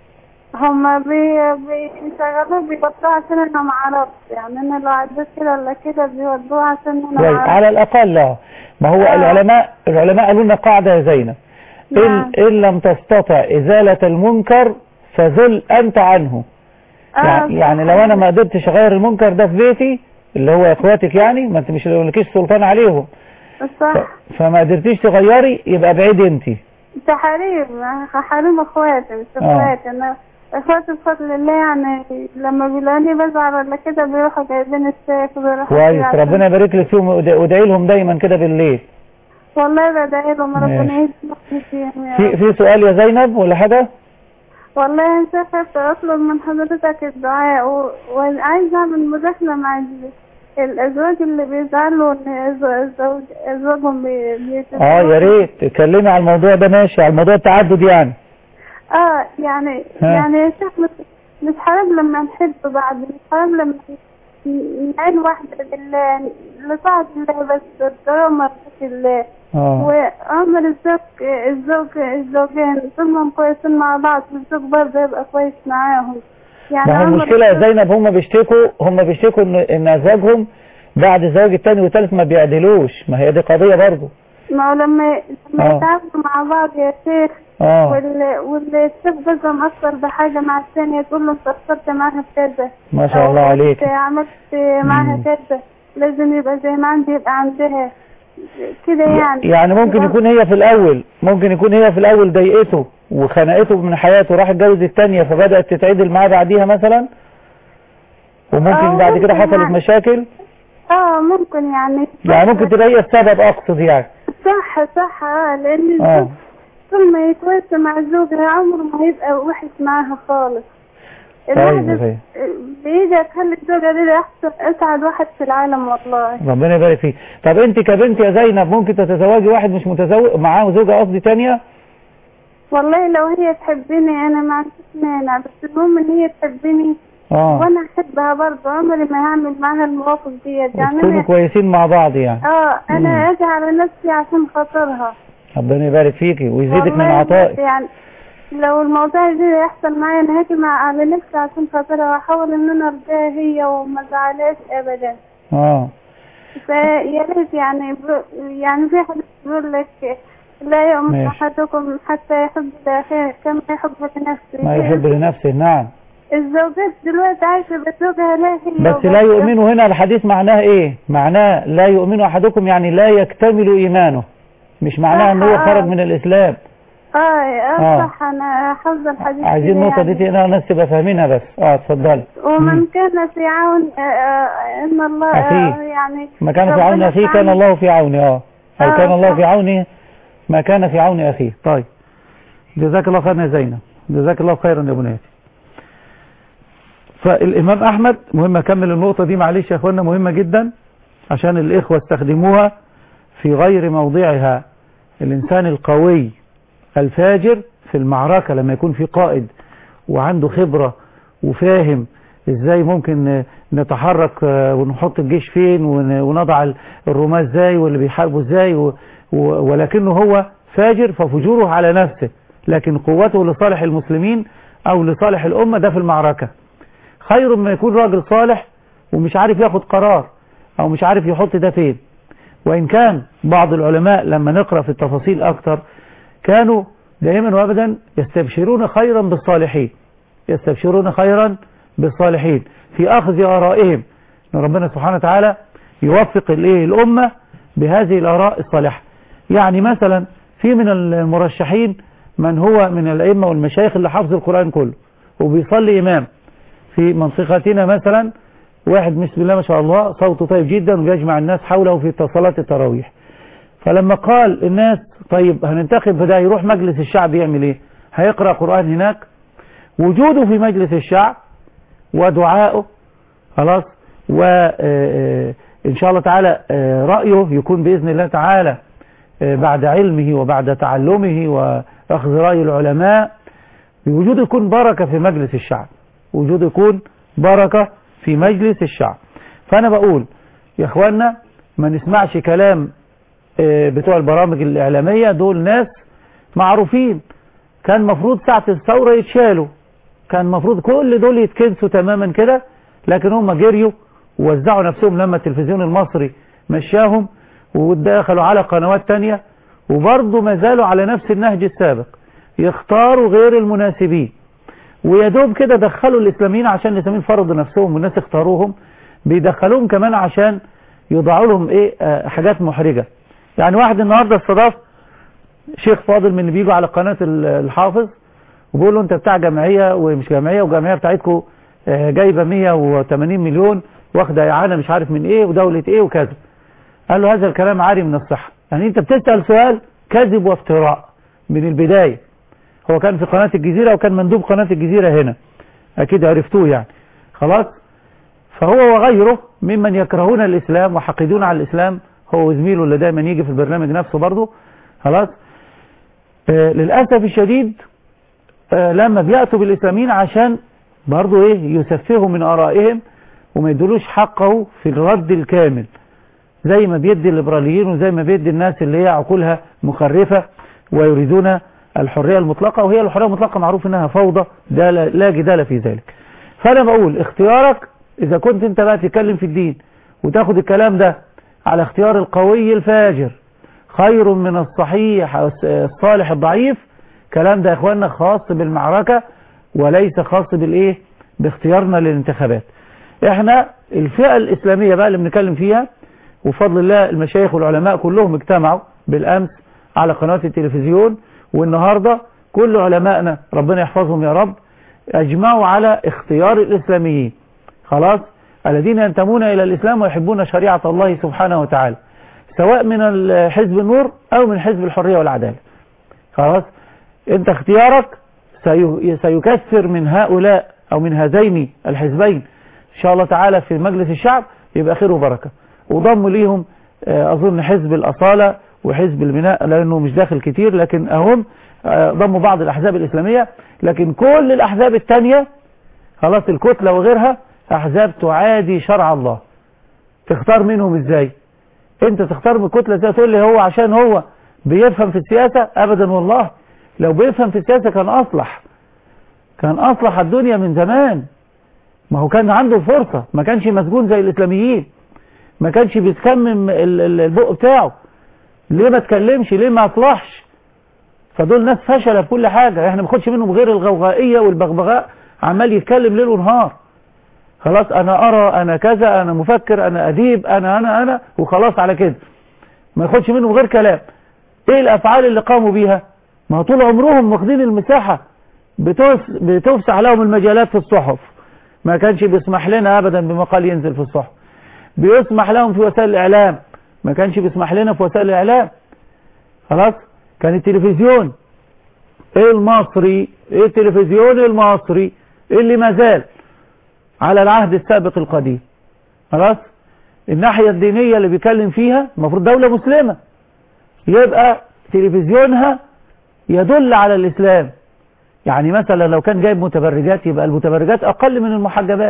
هما بي بيشغلوه بيبطلوا عشان انا معرفش يعني انا لو عديت كده ولا كده بيودوه عشان انا كويس معرفش على الاقل لا ما هو العلماء العلماء قالوا لنا قاعده يا زينب إن, نعم. إن لم تستطع إزالة المنكر فذل أنت عنه يعني, يعني لو أنا ما قدرتش أغير المنكر ده في بيتي اللي هو إخواتك يعني ما أنت مش لكيش سلطان عليهم صح فما قدرتيش تغيري يبقى بعيد أنت ده حريم حريم اخواتي مش آه. اخواتي انا اخواتي بفضل الله يعني لما بيلاقوني بزعل ولا كده بيروحوا جايبين الشيخ وبيروحوا كويس عشان- ربنا يبارك لك فيهم واد- وادعي لهم دايما كده بالليل والله بدعي لهم ربنا ماشي. يهديهم فيهم يا في رب. في سؤال يا زينب ولا حاجة والله يا شيخ كنت اطلب من حضرتك الدعاء و... وعايز اعمل مداخلة مع ال- الازواج اللي بيزعلوا ان الز- الزوج ازواجهم بي... بيتزوجوا. اه يا ريت اتكلمي على الموضوع ده ماشي على موضوع التعدد يعني اه يعني ها. يعني يا شيخ مش مش حرام لما نحب بعض مش حرام لما ن- نعين واحدة لله لطاعة الله بس الطريقة مرضات الله اه وعمر الزوج الزوج الزوجين طول ما هم كويسين مع بعض الزوج برضه يبقى كويس معاهم يعني ما هو عمر المشكلة يا الزوج- زينب هم بيشتكوا هم بيشتكوا ان ان ازواجهم بعد الزواج التاني والتالت ما بيعدلوش ما هي دي قضية برضه ما هو لما لما آه. يتعاملوا مع بعض يا شيخ اه وال والشيخ جوزها مأثر بحاجة مع الثانية تقول له انت قصرت معاها في كذا ما شاء أو الله عليك أنت عملت معاها مم. كذا لازم يبقى زي ما عندي يبقى عندها كده يعني يعني ممكن يكون هي في الاول ممكن يكون هي في الاول ضايقته وخنقته من حياته وراح اتجوز التانية فبدأت تتعدل معاه بعديها مثلا وممكن آه، بعد كده ممكن حصلت يعني. مشاكل اه ممكن يعني يعني ممكن تبقى هي السبب اقصد يعني صح صح اه لان اه الزوج طول ما يتوسع مع زوجها عمره ما هيبقى وحش معاها خالص طيب الواحد يا زين. بإيدها تخلي الزوجة دي أحسن أسعد واحد في العالم والله ربنا يبارك فيك طب انت كبنت يا زينب ممكن تتزوجي واحد مش متزوج معاه زوجة قصدي تانية والله لو هي تحبني أنا ما عنديش مانع بس المهم إن هي تحبني اه وأنا أحبها برضه عمري ما هعمل معاها المواقف ديت يعني تكونوا أنا كويسين مع بعض يعني اه مم. أنا أجي على نفسي عشان خاطرها ربنا يبارك فيكي ويزيدك من والله عطائك يعني لو الموضوع ده يحصل معايا انا هاجي مع على نفسي عشان خاطرها واحاول ان انا ارضيها هي وما ازعلهاش ابدا اه فيا ريت يعني ب... يعني في حد بيقول لك لا يؤمن ماشي. احدكم حتى يحب لاخيه كما يحب لنفسه ما يحب لنفسه نعم الزوجات دلوقتي عايشه بزوجها لا هي بس لا يؤمن هنا الحديث معناه ايه معناه لا يؤمن احدكم يعني لا يكتمل ايمانه مش معناه ان هو صح، خرج آه. من الاسلام اه آه. اه صح انا حافظه الحديث عايزين كده النقطة يعني. دي تقرا الناس تبقى فاهمينها بس اه اتفضلي ومن مم. كان في عون آه، آه، ان الله آه، أخيه. يعني ما كان في ربنا عون اخيه كان سبحانه- الله في عونه اه او آه، كان الله صح. في عونه ما كان في عون اخيه طيب جزاك الله خيرا يا زينب جزاك الله خيرا يا بناتي فالامام احمد مهم اكمل النقطة دي معلش يا اخوانا مهمة جدا عشان الاخوة استخدموها في غير موضعها الانسان القوي الفاجر في المعركة لما يكون في قائد وعنده خبرة وفاهم ازاي ممكن نتحرك آه، ونحط الجيش فين ون- ونضع ال- الرماة ازاي واللي بيحاربوا ازاي و- و- ولكنه هو فاجر ففجوره على نفسه لكن قوته لصالح المسلمين او لصالح الامة ده في المعركة خير ما يكون راجل صالح ومش عارف ياخد قرار او مش عارف يحط ده فين وإن كان بعض العلماء لما نقرأ في التفاصيل أكثر كانوا دائما وأبدا يستبشرون خيرا بالصالحين يستبشرون خيرا بالصالحين في أخذ آرائهم أن ربنا سبحانه وتعالى يوفق الإيه الأمة بهذه الآراء الصالحة يعني مثلا في من المرشحين من هو من الأئمة والمشايخ اللي حافظ القرآن كله وبيصلي إمام في منطقتنا مثلا واحد بسم الله ما شاء الله صوته طيب جدا ويجمع الناس حوله في صلاة التراويح فلما قال الناس طيب هننتخب فده يروح مجلس الشعب يعمل ايه هيقرأ قرآن هناك وجوده في مجلس الشعب ودعائه خلاص وإن شاء الله تعالى رأيه يكون بإذن الله تعالى بعد علمه وبعد تعلمه وأخذ رأي العلماء وجوده يكون بركة في مجلس الشعب وجوده يكون بركة في مجلس الشعب فأنا بقول يا إخوانا ما نسمعش كلام بتوع البرامج الإعلامية دول ناس معروفين كان مفروض ساعة الثورة يتشالوا كان مفروض كل دول يتكنسوا تماما كده لكن هم جريوا ووزعوا نفسهم لما التلفزيون المصري مشاهم ودخلوا على قنوات تانية وبرضه ما زالوا على نفس النهج السابق يختاروا غير المناسبين ويدوب كده دخلوا الإسلاميين عشان الإسلاميين فرضوا نفسهم والناس اختاروهم بيدخلوهم كمان عشان يضعوا لهم ايه آه حاجات محرجة يعني واحد النهاردة استضاف شيخ فاضل من اللي بيجوا على قناة الحافظ وبيقول له انت بتاع جمعية ومش جمعية وجمعية بتاعتكم آه جايبة 180 مليون واخدة إعانة مش عارف من ايه ودولة ايه وكذا قال له هذا الكلام عاري من الصحة يعني انت بتسأل سؤال كذب وافتراء من البداية هو كان في قناة الجزيرة وكان مندوب قناة الجزيرة هنا اكيد عرفتوه يعني خلاص فهو وغيره ممن يكرهون الاسلام وحقدون على الاسلام هو وزميله اللي دايما يجي في البرنامج نفسه برضه خلاص آه للأسف الشديد آه لما بيأتوا بالإسلاميين عشان برضه ايه يسفهوا من آرائهم وما يدلوش حقه في الرد الكامل زي ما بيدي الليبراليين وزي ما بيدي الناس اللي هي عقولها مخرفة ويريدون الحرية المطلقة وهي الحرية المطلقة معروف انها فوضى ده لا جدال في ذلك فانا بقول اختيارك اذا كنت انت بقى تتكلم في الدين وتاخد الكلام ده على اختيار القوي الفاجر خير من الصحيح الصالح الضعيف كلام ده يا اخواننا خاص بالمعركة وليس خاص بالايه باختيارنا للانتخابات احنا الفئة الاسلامية بقى اللي بنتكلم فيها وفضل الله المشايخ والعلماء كلهم اجتمعوا بالامس على قناة التلفزيون والنهاردة كل علمائنا ربنا يحفظهم يا رب اجمعوا على اختيار الاسلاميين خلاص الذين ينتمون الى الاسلام ويحبون شريعة الله سبحانه وتعالى سواء من حزب النور او من حزب الحرية والعدالة خلاص انت اختيارك سيكثر من هؤلاء او من هذين الحزبين ان شاء الله تعالى في مجلس الشعب يبقى خير وبركة وضم ليهم اظن حزب الاصالة وحزب البناء لانه مش داخل كتير لكن اهم ضموا بعض الاحزاب الاسلامية لكن كل الاحزاب التانية خلاص الكتلة وغيرها احزاب تعادي شرع الله تختار منهم ازاي انت تختار من الكتلة ازاي تقول لي هو عشان هو بيفهم في السياسة ابدا والله لو بيفهم في السياسة كان اصلح كان اصلح الدنيا من زمان ما هو كان عنده فرصة ما كانش مسجون زي الاسلاميين ما كانش بيتكمم البق بتاعه ليه ما تكلمش ليه ما اصلحش فدول ناس فشلة في كل حاجة احنا ما بناخدش منهم غير الغوغائية والبغبغاء عمال يتكلم ليل ونهار خلاص انا ارى انا كذا انا مفكر انا اديب انا انا انا وخلاص على كده ما ياخدش منهم غير كلام ايه الافعال اللي قاموا بيها ما طول عمرهم واخدين المساحة بتوسع لهم المجالات في الصحف ما كانش بيسمح لنا ابدا بمقال ينزل في الصحف بيسمح لهم في وسائل الاعلام ما كانش بيسمح لنا في وسائل الاعلام خلاص كان التلفزيون المصري التلفزيون المصري اللي ما زال على العهد السابق القديم خلاص الناحية الدينية اللي بيكلم فيها المفروض دولة مسلمة يبقى تلفزيونها يدل على الإسلام يعني مثلا لو كان جايب متبرجات يبقى المتبرجات أقل من المحجبات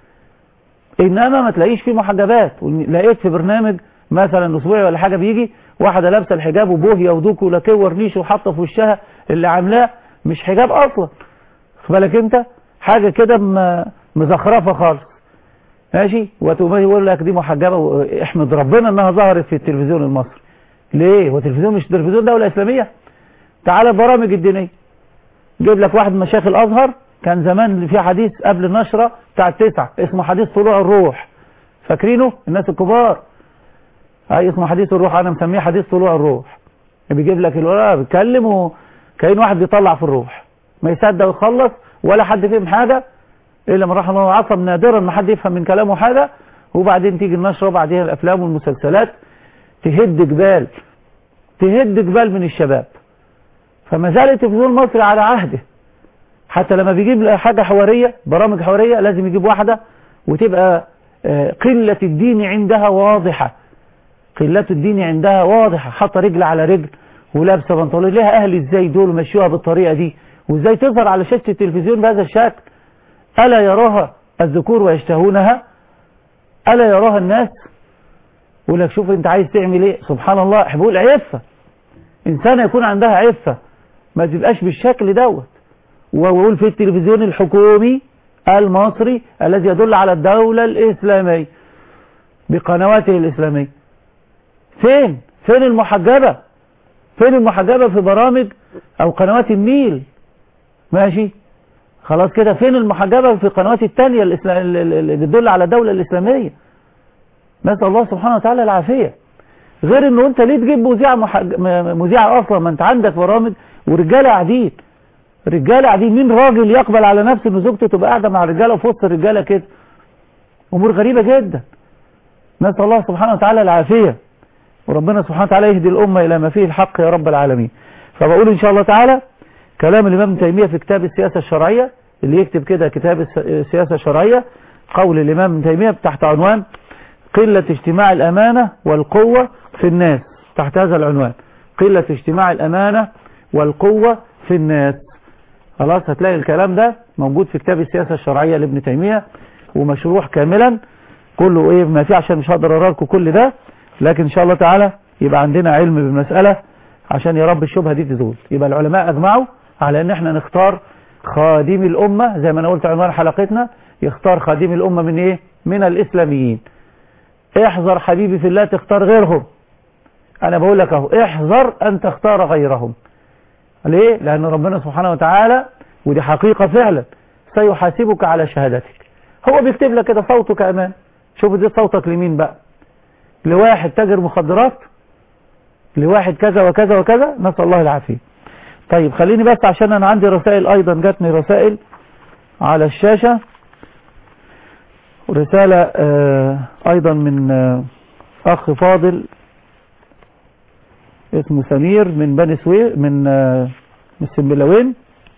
إنما ما تلاقيش فيه محجبات لقيت في برنامج مثلا أسبوعي ولا حاجة بيجي واحدة لابسة الحجاب وبوهية ودوك ولاكيه ورنيش وحاطة في وشها اللي عاملاه مش حجاب أصلا بالك أنت حاجة كده مزخرفة خالص ماشي وتقوم يقول لك دي محجبة و- احمد ربنا انها ظهرت في التلفزيون المصري ليه هو التلفزيون مش تلفزيون دولة اسلامية تعالى البرامج الدينية جيب لك واحد من مشايخ الازهر كان زمان في حديث قبل النشرة بتاع التسعة اسمه حديث طلوع الروح فاكرينه الناس الكبار اي اسمه حديث الروح انا مسميه حديث طلوع الروح بيجيب لك الورقه بيتكلم وكأن واحد بيطلع في الروح ما يصدق ويخلص ولا حد فيهم حاجة الا من رحم الله وعصم نادرا ما حد يفهم من كلامه حاجة وبعدين تيجي النشرة وبعدين الافلام والمسلسلات تهد جبال تهد جبال من الشباب فما زال التلفزيون المصري على عهده حتى لما بيجيب حاجة حوارية برامج حوارية لازم يجيب واحدة وتبقى آه، قلة الدين عندها واضحة قلة الدين عندها واضحة حاطة رجل على رجل ولابسة بنطلون ليها اهل ازاي دول مشوها بالطريقة دي وازاي تظهر على شاشة التلفزيون بهذا الشكل ألا يراها الذكور ويشتهونها ألا يراها الناس يقول لك شوف انت عايز تعمل ايه سبحان الله بقول عفة انسانة يكون عندها عفة ما تبقاش بالشكل دوت ويقول في التلفزيون الحكومي المصري الذي يدل على الدولة الإسلامية بقنواته الإسلامية فين فين المحجبة فين المحجبة في برامج أو قنوات النيل ماشي خلاص كده فين المحجبة في قنوات التانية الإسلا- اللي بتدل على الدولة الإسلامية نسأل الله سبحانه وتعالى العافية غير انه انت ليه تجيب مذيعة محج... م- مذيعة اصلا ما انت عندك برامج ورجالة قاعدين رجالة قاعدين مين راجل يقبل على نفسه ان زوجته تبقى قاعدة مع رجالة وفي وسط الرجالة كده امور غريبة جدا نسأل الله سبحانه وتعالى العافية وربنا سبحانه وتعالى يهدي الأمة إلى ما فيه الحق يا رب العالمين فبقول إن شاء الله تعالى كلام الإمام ابن تيمية في كتاب السياسة الشرعية اللي يكتب كده كتاب الس- السياسة الشرعية قول الإمام ابن تيمية تحت عنوان قلة اجتماع الأمانة والقوة في الناس تحت هذا العنوان قلة اجتماع الأمانة والقوة في الناس خلاص هتلاقي الكلام ده موجود في كتاب السياسة الشرعية لابن تيمية ومشروح كاملا كله ايه ما فيه عشان مش هقدر اقرا لكم كل ده لكن ان شاء الله تعالى يبقى عندنا علم بالمسألة عشان يا رب الشبهة دي تزول يبقى العلماء اجمعوا على ان احنا نختار خادم الامة زي ما انا قلت عنوان حلقتنا يختار خادم الامة من ايه من الاسلاميين احذر حبيبي في الله تختار غيرهم انا بقول لك اهو احذر ان تختار غيرهم ليه لان ربنا سبحانه وتعالى ودي حقيقة فعلا سيحاسبك على شهادتك هو بيكتب لك كده صوتك امان شوف دي صوتك لمين بقى لواحد تاجر مخدرات لواحد كذا وكذا وكذا نسأل الله العافية طيب خليني بس عشان انا عندي رسائل ايضا جاتني رسائل على الشاشة رسالة آه، ايضا من آه، اخ فاضل اسمه سمير من بني سويف من آه، من السنبلاوين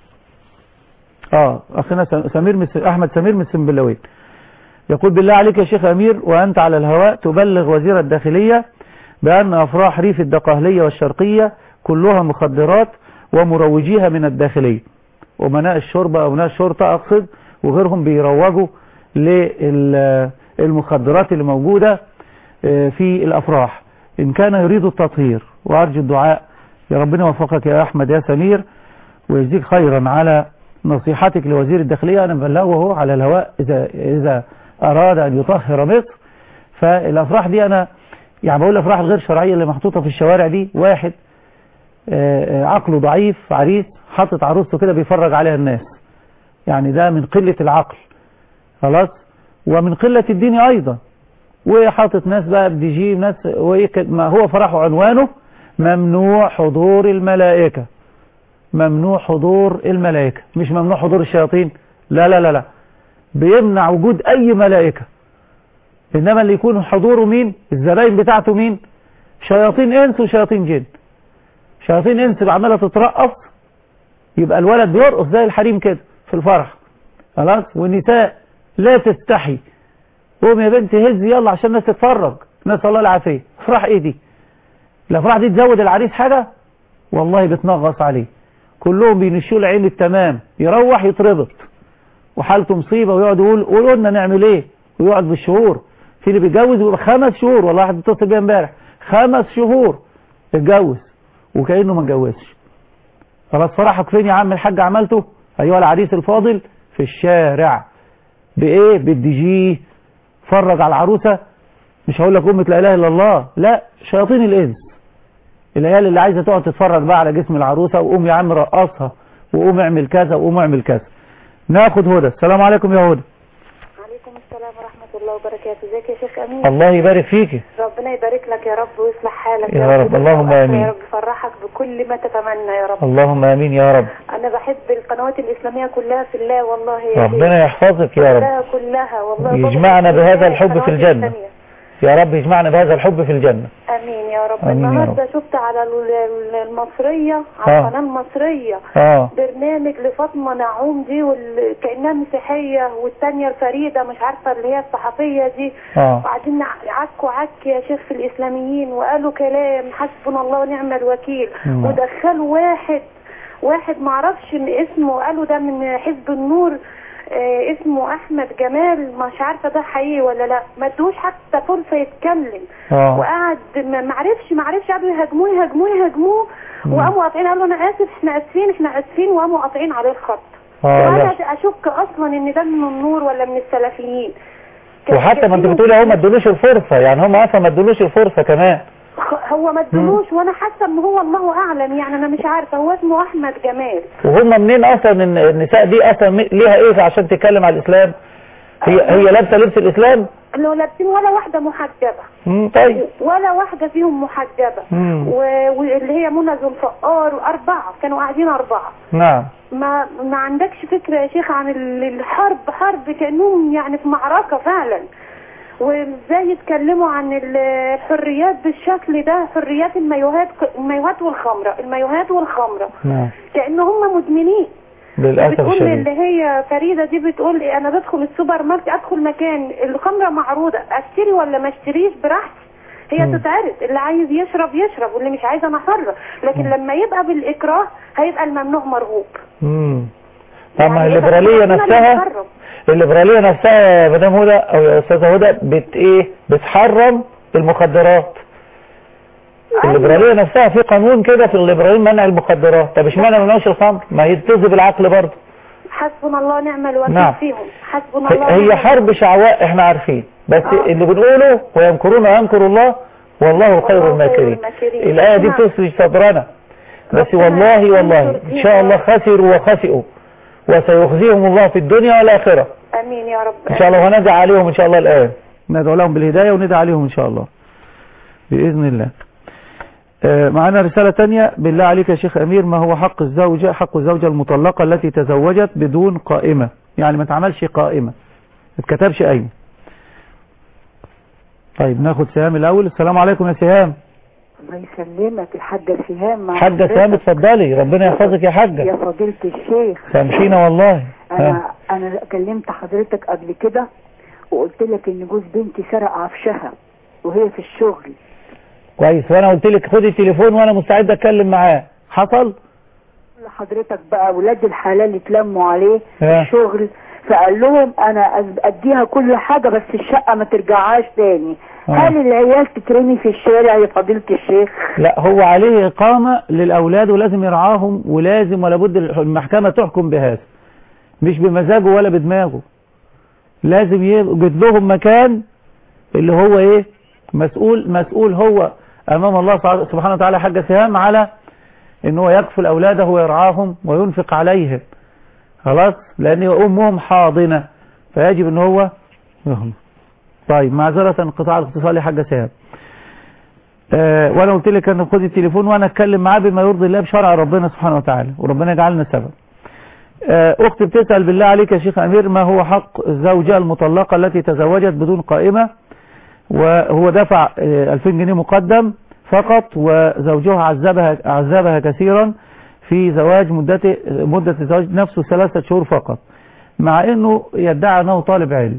اه اخنا س- سمير من س- احمد سمير من السنبلاوين يقول بالله عليك يا شيخ امير وانت على الهواء تبلغ وزير الداخلية بان افراح ريف الدقهلية والشرقية كلها مخدرات ومروجيها من الداخلية ومناء الشرطة او مناء الشرطة اقصد وغيرهم بيروجوا للمخدرات اللي موجودة آه، في الافراح ان كان يريد التطهير وارجو الدعاء يا ربنا وفقك يا احمد يا سمير ويجزيك خيرا على نصيحتك لوزير الداخلية أنا بلغه على الهواء إذا, إذا أراد أن يطهر مصر فالأفراح دي أنا يعني بقول الأفراح الغير شرعية اللي محطوطة في الشوارع دي واحد آه، آه، عقله ضعيف عريس حاطط عروسته كده بيفرج عليها الناس يعني ده من قلة العقل خلاص ومن قلة الدين أيضا وحاطط ناس بقى بدي جي ناس ويك- ما هو فرحه عنوانه ممنوع حضور الملائكة ممنوع حضور الملائكة مش ممنوع حضور الشياطين لا لا لا لا بيمنع وجود أي ملائكة إنما اللي يكون حضوره مين الزباين بتاعته مين شياطين إنس وشياطين جن شياطين إنس اللي عمالة تترقص يبقى الولد بيرقص زي الحريم كده في الفرح خلاص والنساء لا تستحي قوم يا بنت هز يلا عشان الناس تتفرج نسأل الله العافية افراح ايه دي الافراح دي تزود العريس حاجة والله بتنغص عليه كلهم بينشوا له عين التمام يروح يتربط وحالته مصيبة ويقعد يقول قولوا لنا نعمل ايه ويقعد بالشهور في اللي بيتجوز بيبقى خمس شهور والله واحد اتصل بيا امبارح خمس شهور اتجوز وكأنه ما اتجوزش خلاص فرحك فين يا عم الحاج عملته ايها العريس الفاضل في الشارع بايه بالدي جي تتفرج على العروسة مش هقول لك أمة لا إله إلا الله لا شياطين الإنس العيال اللي عايزة تقعد تتفرج بقى على جسم العروسة وقوم يا عم رقصها وقوم اعمل كذا وقوم اعمل كذا ناخد هدى السلام عليكم يا هدى عليكم السلام ورحمة الله وبركاته ازيك يا شيخ أمين الله يبارك فيكي ربنا يبارك لك يا رب ويصلح حالك يا رب، اللهم ويبارك آمين. يا رب يفرحك بكل ما تتمنى يا رب اللهم امين يا رب أنا بحب القنوات الإسلامية كلها في الله والله يا شيخ. ربنا يحفظك يا رب كلها كلها والله يجمعنا بابا بهذا كلها الحب في القنوات الجنة الإسلامية. يا رب يجمعنا بهذا الحب في الجنة امين يا رب آمين يا النهارده شفت على ال- ال- المصريه آه. على القناه المصريه اه برنامج لفاطمه نعوم دي وال... كانها مسيحيه والثانيه الفريده مش عارفه اللي هي الصحفيه دي اه وقاعدين نع- عكوا عك يا شيخ في الاسلاميين وقالوا كلام حسبنا الله ونعم الوكيل نعم. ودخلوا واحد واحد معرفش ان اسمه قالوا ده من حزب النور آه اسمه احمد جمال مش عارفه ده حقيقي ولا لا ما ادوش حتى فرصه يتكلم اه وقعد ما معرفش معرفش قعدوا يهاجموه يهاجموه يهاجموه مم. وقاموا قاطعين قالوا انا اسف احنا اسفين احنا اسفين وقاموا قاطعين عليه الخط اه وانا لا اشك اصلا ان ده من النور ولا من السلفيين كان- وحتى ما انت كان بتقولي هم ما ادولوش الفرصة يعني هم اصلا ما ادولوش الفرصة كمان خ- هو ما ادلوش وانا حاسه ان هو الله اعلم يعني انا مش عارفه هو اسمه احمد جمال وهم منين اصلا ان النساء دي اصلا م- ليها ايه عشان تتكلم على الاسلام هي هي لابسه لبس الاسلام لو لابسين ولا واحده محجبه مم، طيب ولا واحده فيهم محجبه مم. و- واللي هي منى ذو الفقار واربعه كانوا قاعدين اربعه نعم ما ما عندكش فكرة يا شيخ عن ال- الحرب حرب كأنهم يعني في معركة فعلا وازاي يتكلموا عن ال- الحريات بالشكل ده حريات المايوهات المايوهات والخمرة المايوهات والخمرة نعم كأن هم مدمنين للاسف بتقول الشديد اللي هي فريدة دي بتقول لي انا بدخل السوبر ماركت ادخل مكان الخمرة معروضة اشتري ولا ما اشتريش براحتي هي مم. تتعرض اللي عايز يشرب يشرب واللي مش عايز انا حرة لكن لما يبقى بالاكراه هيبقى الممنوع مرغوب امم طب ما يعني الليبرالية إحنا نفسها بنحرم. الليبرالية نفسها يا مدام هدى او يا استاذة هدى بت ايه بتحرم المخدرات الليبرالية نفسها في قانون كده في الليبرالية منع المخدرات طب اشمعنى ما منعوش الخمر ما يتذب العقل برضه حسبنا الله ونعم الوكيل نعم. فيهم حسبنا الله هي ونعم حرب شعواء احنا عارفين بس اللي بنقوله ويمكرون ويمكر الله والله خير الماكرين الماكرين. الآية دي نعم. بتسرج صدرنا بس والله والله إن شاء الله خسروا وخسئوا وسيخزيهم الله في الدنيا والآخرة امين يا رب إن شاء الله وندعى عليهم إن شاء الله الآن ندعو لهم بالهداية وندعى عليهم إن شاء الله بإذن الله آه، معنا رسالة تانية بالله عليك يا شيخ أمير ما هو حق الزوجة حق الزوجة المطلقة التي تزوجت بدون قائمة يعني ما تعملش قائمة ما اتكتبش قايمة طيب ناخد سهام الأول السلام عليكم يا سهام الله يسلمك الحاجة سهام مع حاجة حضرتك. سهام اتفضلي ربنا يحفظك يا يا حاجة فضيلة الشيخ تمشينا والله انا ها. انا كلمت حضرتك قبل كده وقلت لك ان جوز بنتي سرق عفشها وهي في الشغل كويس وانا قلت لك خدي التليفون وانا مستعد اتكلم معاه حصل حضرتك بقى اولاد الحلال اتلموا عليه في ها. الشغل فقال لهم انا أز- اديها كل حاجة بس الشقة ما ترجعهاش تاني آه. هل العيال تترمي في الشارع يا فضيلة الشيخ لا هو عليه إقامة للأولاد ولازم يرعاهم ولازم ولا بد المحكمة تحكم بهذا مش بمزاجه ولا بدماغه لازم يوجد لهم مكان اللي هو ايه مسؤول مسؤول هو امام الله سبحانه وتعالى حاجة سهام على ان هو يكفل اولاده ويرعاهم وينفق عليهم خلاص لان امهم حاضنة فيجب ان هو يهم. طيب معذرة انقطاع الاتصال يا حاجة سهام آه وانا قلت لك ان خد التليفون وانا اتكلم معاه بما يرضي الله بشرع ربنا سبحانه وتعالى وربنا يجعلنا سبب آه اختي بتسأل بالله عليك يا شيخ امير ما هو حق الزوجة المطلقة التي تزوجت بدون قائمة وهو دفع آه 2000 جنيه مقدم فقط وزوجها عذبها عذبها كثيرا في زواج مدته مدة الزواج نفسه ثلاثة شهور فقط مع انه يدعي انه طالب علم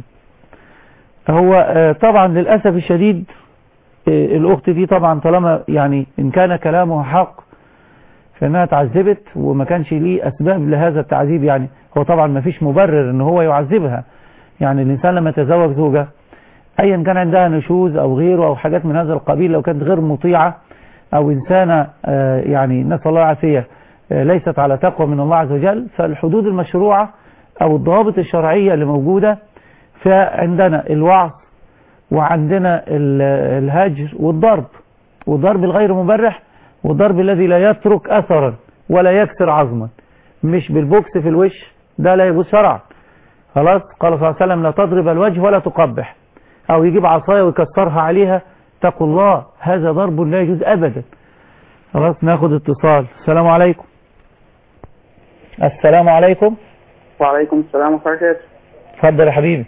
هو آه طبعا للأسف الشديد الأخت دي طبعا طالما يعني إن كان كلامه حق فإنها تعذبت وما كانش ليه أسباب لهذا التعذيب يعني هو طبعا ما فيش مبرر إن هو يعذبها يعني الإنسان لما يتزوج زوجة أيا كان عندها نشوز أو غيره أو حاجات من هذا القبيل لو كانت غير مطيعة أو إنسانة يعني نسأل الله العافية ليست على تقوى من الله عز وجل فالحدود المشروعة أو الضوابط الشرعية اللي موجودة فعندنا الوعظ وعندنا ال- الهجر والضرب والضرب الغير مبرح والضرب الذي لا يترك أثرا ولا يكسر عظما مش بالبوكس في الوش ده لا يجوز شرعا خلاص قال صلى الله عليه وسلم لا تضرب الوجه ولا تقبح أو يجيب عصاية ويكسرها عليها اتقوا الله هذا ضرب لا يجوز أبدا خلاص ناخد اتصال السلام عليكم السلام عليكم وعليكم السلام ورحمة الله وبركاته اتفضل يا حبيبي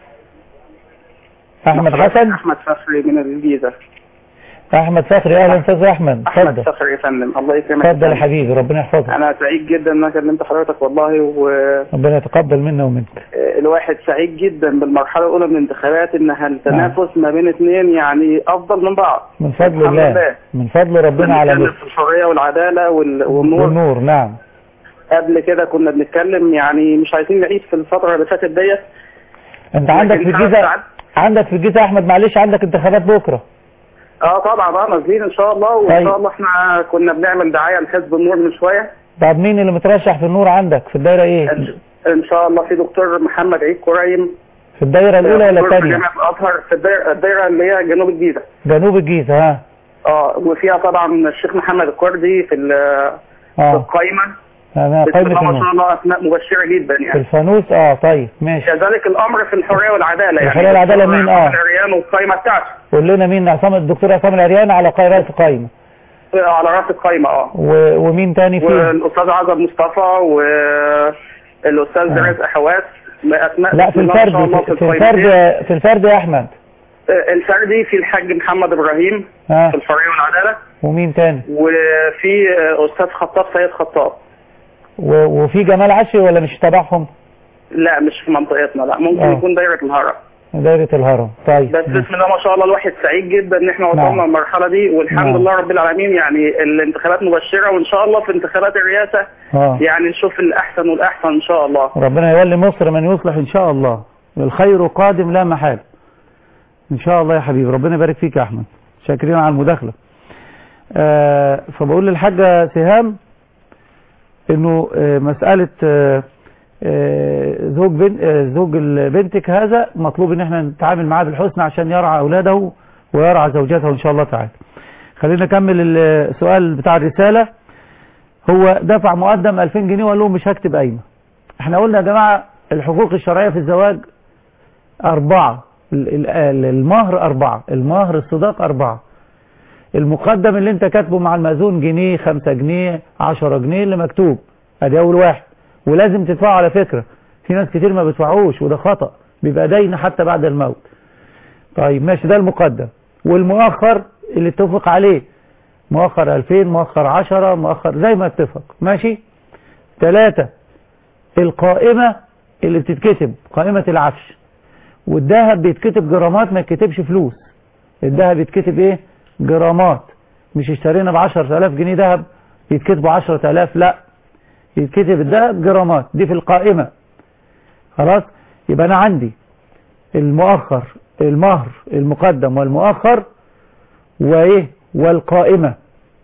احمد حسن أحمد فخري من الجيزة احمد فخري اهلا استاذ احمد أحمد اتفضل فخري يا فندم الله يكرمك اتفضل يا فندم. حبيبي ربنا يحفظك أنا سعيد جدا إن أنا كلمت حضرتك والله والواحد ربنا يتقبل منا ومنك سعيد جدا بالمرحلة الأولى من الانتخابات إنها التنافس ما بين اثنين يعني أفضل من بعض من فضل الحمد الله لله. من فضل ربنا على بنتكلم بك في الحرية والعدالة وال- والنور والنور نعم قبل كده كنا بنتكلم يعني مش عايزين نعيد في الفترة اللي فاتت ديت انت عندك في لكن الجيزة ساعات- عندك في الجيزة يا احمد معلش عندك انتخابات بكرة اه طبعا اه نازلين ان شاء الله وان طيب. شاء الله احنا كنا بنعمل دعايه لحزب النور من شويه طب مين اللي مترشح في النور عندك في الدايرة ايه ان شاء الله في دكتور محمد عيد كريم في الدايرة الاولى ولا دكتور في الثانية جامعه الازهر في الدايره, الدايرة اللي هي جنوب الجيزه جنوب الجيزة ها اه وفيها طبعا الشيخ محمد الكردي في ال- في اه القايمه انا بسم قائمة الله ما النور شاء الله اسماء مبشره جدا في يعني الفانوس اه طيب ماشي كذلك الامر في الحريه والعداله يعني الحرية والعدالة الدكتور مين؟ عصام آه. العريان والقايمه بتاعته قول لنا مين عصام الدكتور عصام العريان على قائمة قائمة على راس القايمه اه و... ومين تاني فيه والاستاذ عزب مصطفى والاستاذ آه. رزق حواس اسماء لا في بسم الله ما الفرد شاء الله في, في القايمتين. الفرد في الفرد يا احمد آه، الفردي في الحاج محمد ابراهيم ها في الحريه والعداله ومين تاني وفي آه، استاذ خطاب سيد خطاب و... وفي جمال عشري ولا مش تبعهم لا مش في منطقتنا لا ممكن آه. يكون دايره الهرم دايرة الهرم طيب بس بسم الله ما شاء الله الواحد سعيد جدا ان احنا وصلنا نعم. للمرحله دي والحمد نعم. لله رب العالمين يعني الانتخابات مبشره وان شاء الله في انتخابات الرئاسه اه يعني نشوف الاحسن والاحسن ان شاء الله ربنا يولي مصر من يصلح ان شاء الله الخير قادم لا محال ان شاء الله يا حبيبي ربنا يبارك فيك يا احمد شاكرين على المداخله آه فبقول للحاجه سهام انه آه مساله آه آه زوج بن آه زوج ال- بنتك هذا مطلوب ان احنا نتعامل معاه بالحسنى عشان يرعى اولاده ويرعى زوجته ان شاء الله تعالى خلينا نكمل السؤال بتاع الرساله هو دفع مقدم 2000 جنيه وقال لهم مش هكتب قايمه احنا قلنا يا جماعة الحقوق الشرعية في الزواج أربعة ال- ال- ال- المهر أربعة المهر الصداق أربعة المقدم اللي انت كاتبه مع المأذون جنيه خمسة جنيه عشرة جنيه اللي مكتوب ادي أول واحد ولازم تدفعه على فكرة في ناس كتير ما بتدفعوش وده خطأ بيبقى دين حتى بعد الموت طيب ماشي ده المقدم والمؤخر اللي اتفق عليه مؤخر 2000 مؤخر 10 مؤخر زي ما اتفق ماشي ثلاثة القائمة اللي بتتكتب قائمة العفش والذهب بيتكتب جرامات ما يتكتبش فلوس الذهب يتكتب ايه جرامات مش اشترينا ب 10000 جنيه ذهب يتكتبوا 10000 لا يتكتب الذهب جرامات دي في القائمة خلاص يبقى انا عندي المؤخر المهر المقدم والمؤخر وايه والقائمة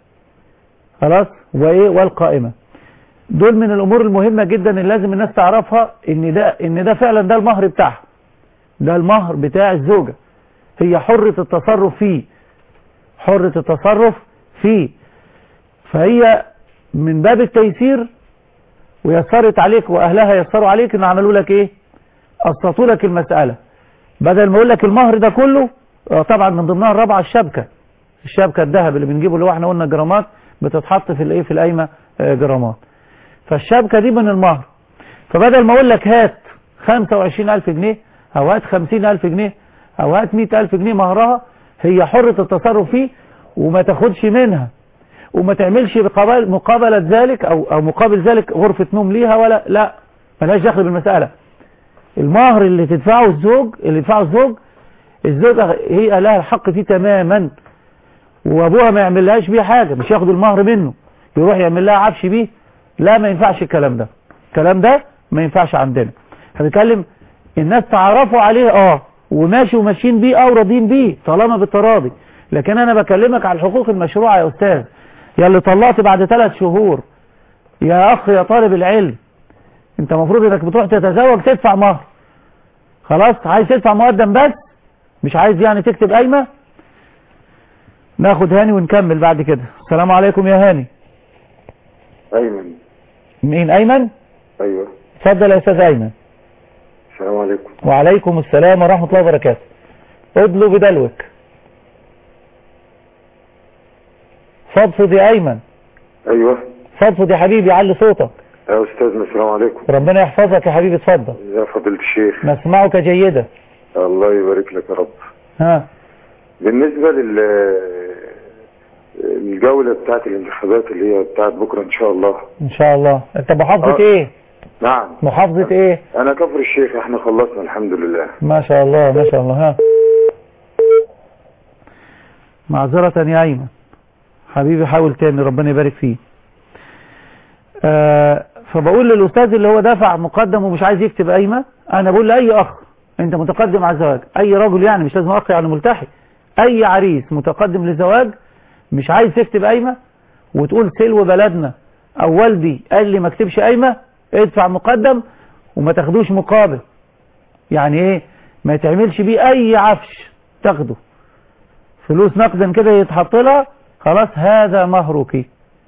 خلاص وايه والقائمة دول من الامور المهمة جدا اللي لازم الناس تعرفها ان ده ان ده فعلا ده المهر بتاعها ده المهر بتاع الزوجة هي حرة التصرف فيه حرة التصرف فيه فهي من باب التيسير ويسرت عليك واهلها يسروا عليك ان عملوا لك ايه قسطوا لك المسألة بدل ما يقول لك المهر ده كله آه طبعا من ضمنها الرابعة الشبكة الشبكة الذهب اللي بنجيبه اللي هو احنا قلنا جرامات بتتحط في الايه في القايمة آه جرامات فالشبكة دي من المهر فبدل ما اقول لك هات 25000 جنيه او هات 50000 جنيه او هات 100000 جنيه مهرها هي حرة التصرف فيه وما تاخدش منها وما تعملش بقبال مقابلة ذلك او او مقابل ذلك غرفة نوم ليها ولا لا ملهاش دخل بالمسألة المهر اللي تدفعه الزوج اللي يدفعه الزوج الزوجة هي لها الحق فيه تماما وابوها ما يعملهاش بيه حاجة مش ياخد المهر منه يروح يعمل لها عفش بيه لا ما ينفعش الكلام ده الكلام ده ما ينفعش عندنا هنتكلم الناس تعرفوا عليه اه وماشي وماشيين بيه اه وراضيين بيه طالما بالتراضي لكن انا بكلمك على الحقوق المشروعة يا استاذ يا اللي طلقت بعد ثلاث شهور يا اخ يا طالب العلم انت المفروض انك بتروح تتزوج تدفع مهر خلاص عايز تدفع مقدم بس مش عايز يعني تكتب قايمة ناخد هاني ونكمل بعد كده السلام عليكم يا هاني ايمن مين ايمن ايوه اتفضل يا استاذ ايمن السلام عليكم وعليكم السلام ورحمة الله وبركاته ادلو بدلوك فضفض يا ايمن ايوه فضفض يا حبيبي علي صوتك يا استاذنا السلام عليكم ربنا يحفظك يا حبيبي اتفضل يا فضيلة الشيخ نسمعك جيدا الله يبارك لك يا رب ها بالنسبة لل الجولة بتاعت الانتخابات اللي هي بتاعت بكرة ان شاء الله ان شاء الله انت محافظة آه. ايه نعم محافظة ايه انا كفر الشيخ احنا خلصنا الحمد لله ما شاء الله ما شاء الله ها معذرة يا ايمن حبيبي حاول تاني ربنا يبارك فيه آه فبقول للاستاذ اللي هو دافع مقدم ومش عايز يكتب قايمه انا بقول لاي اخ انت متقدم على الزواج اي رجل يعني مش لازم اخ يعني ملتحي اي عريس متقدم للزواج مش عايز تكتب قايمه وتقول سلو بلدنا او والدي قال لي ما اكتبش قايمه ادفع مقدم وما تاخدوش مقابل يعني ايه ما يتعملش بيه اي عفش تاخده فلوس نقدا كده يتحط لها خلاص هذا مهرك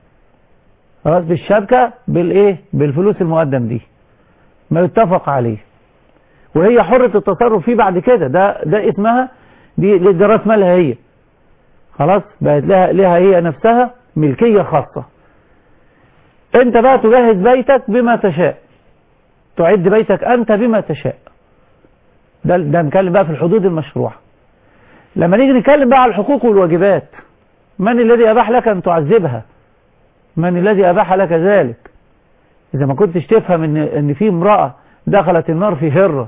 خلاص بالشبكة بالايه بالفلوس المقدم دي ما يتفق عليه وهي حرة التصرف فيه بعد كده ده ده اسمها دي دي راس مالها هي خلاص بقت لها لها هي نفسها ملكية خاصة انت بقى تجهز بيتك بما تشاء تعد بيتك انت بما تشاء ده ده نتكلم بقى في الحدود المشروعة لما نيجي نتكلم بقى على الحقوق والواجبات من الذي اباح لك ان تعذبها من الذي اباح لك ذلك اذا ما كنتش تفهم ان ان في امرأة دخلت النار في هرة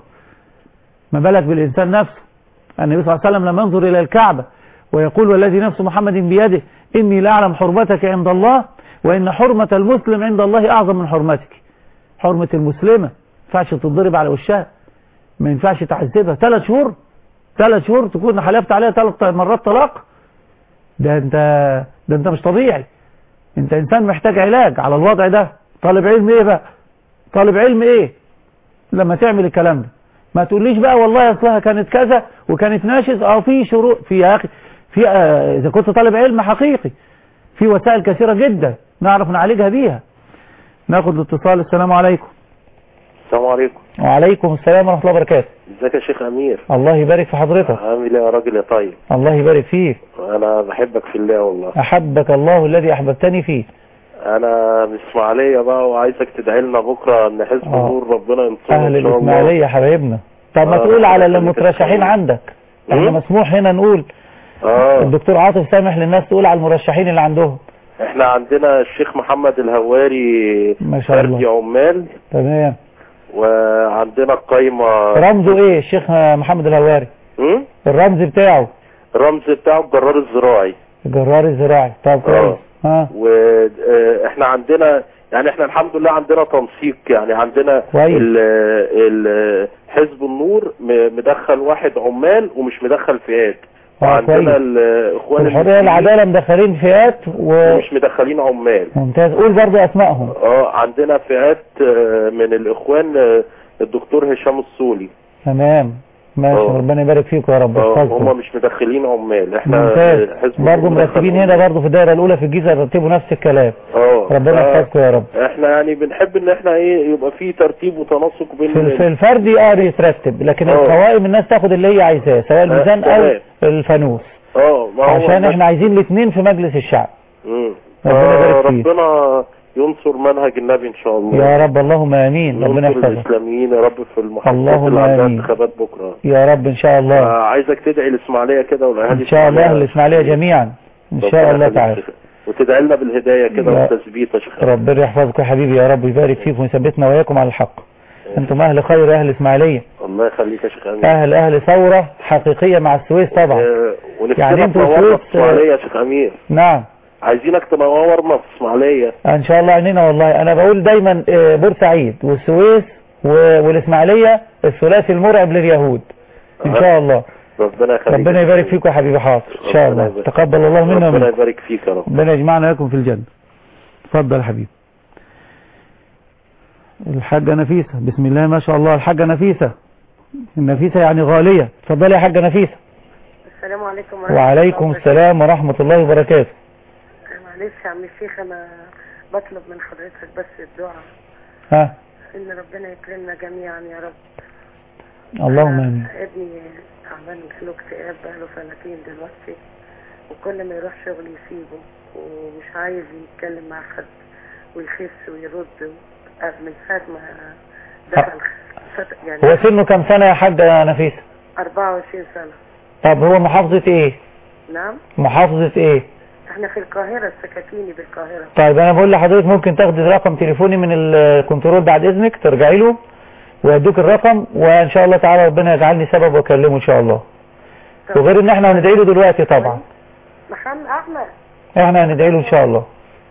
ما بالك بالانسان نفسه النبي صلى الله عليه وسلم لما ينظر الى الكعبة ويقول والذي نفس محمد بيده اني لاعلم حرمتك عند الله وان حرمة المسلم عند الله اعظم من حرمتك حرمة المسلمة ما ينفعش تتضرب على وشها ما ينفعش تعذبها ثلاث شهور ثلاث شهور تكون حلفت عليها ثلاث مرات طلاق ده انت ده انت مش طبيعي انت انسان محتاج علاج على الوضع ده طالب علم ايه بقى طالب علم ايه لما تعمل الكلام ده ما تقوليش بقى والله اصلها كانت كذا وكانت ناشز اه في شروط في يا اخي في آه اذا كنت طالب علم حقيقي في وسائل كثيرة جدا نعرف نعالجها بيها ناخد الاتصال السلام عليكم السلام عليكم وعليكم السلام ورحمة الله وبركاته ازيك يا شيخ امير الله يبارك في حضرتك عامل ايه يا راجل يا طيب الله يبارك فيك انا بحبك في الله والله احبك الله الذي احببتني فيه انا من اسماعيليه بقى وعايزك تدعي لنا بكره ان حزب آه. النور ربنا ينصره اهل ان شاء الله الاسماعيلية حبايبنا طب ما آه، تقول على ربنا يخليك المترشحين يا عندك احنا مم؟ مسموح هنا نقول اه الدكتور عاطف سامح للناس تقول على المرشحين اللي عندهم احنا عندنا الشيخ محمد الهواري ما شاء فردي الله عمال تمام وعندنا القايمه رمزه ايه الشيخ محمد الهواري مم؟ الرمز بتاعه الرمز بتاعه الجرار الزراعي الجرار الزراعي طب كويس ها واحنا عندنا يعني احنا الحمد لله عندنا تنسيق يعني عندنا كويس. ال ال حزب النور م- مدخل واحد عمال ومش مدخل فئات اه وعندنا كويس الاخوان الحرية المسلمين العدالة مدخلين فئات و... ومش مدخلين عمال ممتاز قول برضو اسمائهم اه عندنا فئات آه، من الاخوان آه، الدكتور هشام الصولي تمام ماشي اه. ربنا يبارك فيكم يا رب اه يحفظكم هم مش مدخلين عمال احنا ممتاز حزب برضو النور مرتبين مدخل هنا برضو في الدائرة الأولى في الجيزة يرتبوا نفس الكلام اه ربنا ف- يحفظكم يا رب احنا يعني بنحب ان احنا ايه يبقى في ترتيب وتناسق بين في في الفردي اه يترتب لكن اه. القوائم الناس تاخد اللي هي عايزاه سواء الميزان او تمام. الفانوس اه ما هو عشان الناس- احنا عايزين الاثنين في مجلس الشعب مم. ربنا يبارك فيه. ربنا ينصر منهج النبي ان شاء الله يا رب اللهم امين ربنا ينصر يحفظك الاسلاميين يا رب في المحافظات اللهم اللي عندها آمين. انتخابات بكره يا رب ان شاء الله آه، عايزك تدعي الاسماعيليه كده والاهالي ان شاء الله اهل الاسماعيليه جميعا ان شاء ربنا الله يخليك تعالى يا شيخ. وتدعي لنا بالهدايه كده يا- والتثبيت يا شيخ ربنا يحفظكم يا حبيبي يا رب يبارك فيكم ويثبتنا واياكم على الحق انتم اهل خير اهل اسماعيليه الله يخليك يا شيخ امين اهل اهل ثوره حقيقيه مع السويس طبعا آه، ونفسنا يعني انتوا تنورنا في السويس- اسماعيليه يا شيخ امير نعم عايزينك تنورنا في اسماعيليه ان شاء الله عينينا والله انا بقول دايما آه، بورسعيد والسويس و- والاسماعيليه الثلاثي المرعب لليهود ان شاء الله ربنا يخليك ربنا يبارك فيكم يا حبيبي حاضر ان شاء ربنا الله يبارك. تقبل الله منا ربنا ومنكم يبارك فيك يا رب ربنا يجمعنا وياكم في الجنة اتفضل يا حبيبي الحاجة نفيسة بسم الله ما شاء الله الحاجة نفيسة النفيسة يعني غالية اتفضلي يا حاجة نفيسة عليكم ورحمة وعليكم الله السلام ورحمة الله وبركاته وبركاته. معلش يا عم الشيخ أنا بطلب من حضرتك بس الدعاء ها إن ربنا يكرمنا جميعا يا رب اللهم امين ابني تعبان له اكتئاب بقاله سنتين دلوقتي وكل ما يروح شغل يسيبه ومش عايز يتكلم مع حد ويخس ويرد من ساعة ما دخل فت- يعني هو سنه كم سنة يا حاجة يا نفيسة 24 سنة طب هو محافظة ايه نعم محافظة ايه احنا في القاهرة السكاكيني بالقاهرة طيب انا بقول لحضرتك ممكن تاخدي رقم تليفوني من الكنترول بعد اذنك ترجعي له ويدوك الرقم وان شاء الله تعالى ربنا يجعلني سبب واكلمه ان شاء الله وغير ان احنا هندعي له دلوقتي طبعا محمد أحمد احنا هندعي له ان شاء الله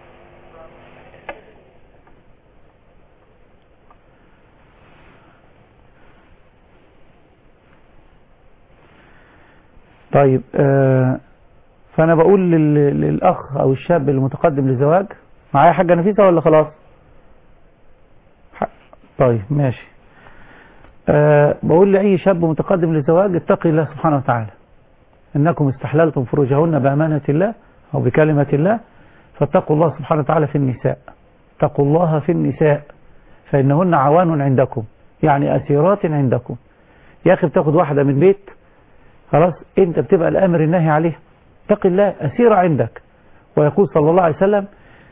طيب آه فانا بقول لل- للاخ او الشاب المتقدم للزواج معايا حاجة نفيسة ولا خلاص ح- طيب ماشي آه بقول لأي شاب متقدم للزواج اتقي الله سبحانه وتعالى إنكم استحللتم فروجهن بأمانة الله أو بكلمة الله فاتقوا الله سبحانه وتعالى في النساء اتقوا الله في النساء فإنهن عوان عندكم يعني أسيرات عندكم يا أخي بتاخد واحدة من بيت خلاص أنت بتبقى الأمر النهي عليها اتق الله أسيرة عندك ويقول صلى الله عليه وسلم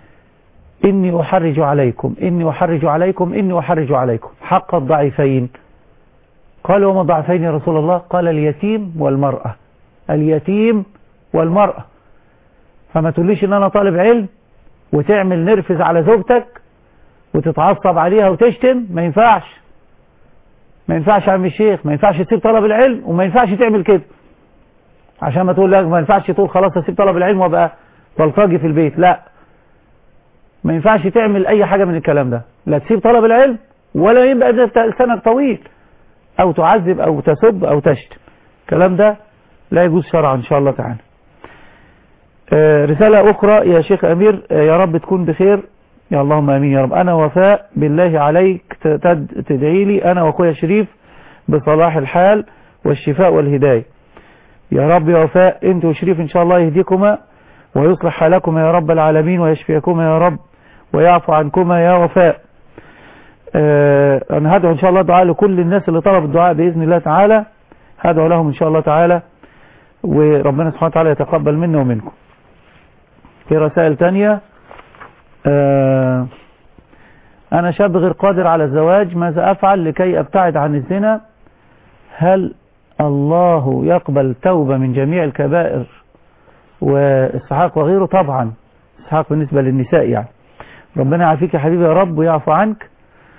إني أحرج عليكم إني أحرج عليكم إني أحرج عليكم حق الضعيفين قال وما ضعفين يا رسول الله قال اليتيم والمرأة اليتيم والمرأة فما تقوليش ان انا طالب علم وتعمل نرفز على زوجتك وتتعصب عليها وتشتم ما ينفعش ما ينفعش يا عم الشيخ ما ينفعش تسيب طلب العلم وما ينفعش تعمل كده عشان ما تقول لك ما ينفعش تقول خلاص اسيب طلب العلم وابقى بلطجي في البيت لا ما ينفعش تعمل اي حاجة من الكلام ده لا تسيب طلب العلم ولا يبقى ده لسانك طويل او تعذب او تسب او تشتم الكلام ده لا يجوز شرعا ان شاء الله تعالى آه، رسالة أخرى يا شيخ أمير آه، يا رب تكون بخير يا اللهم أمين يا رب أنا وفاء بالله عليك ت- تد- تدعي لي أنا وأخويا شريف بصلاح الحال والشفاء والهداية يا رب يا وفاء أنت وشريف إن شاء الله يهديكما ويصلح حالكما يا رب العالمين ويشفيكما يا رب ويعفو عنكما يا وفاء آه، أنا هدعو إن شاء الله دعاء لكل الناس اللي طلب الدعاء بإذن الله تعالى هدعو لهم إن شاء الله تعالى وربنا سبحانه وتعالى يتقبل منا ومنكم في رسائل تانية آه، أنا شاب غير قادر على الزواج ماذا أفعل لكي أبتعد عن الزنا هل الله يقبل توبة من جميع الكبائر وإسحاق وغيره طبعا إسحاق بالنسبة للنساء يعني ربنا يعافيك يا حبيبي يا رب ويعفو عنك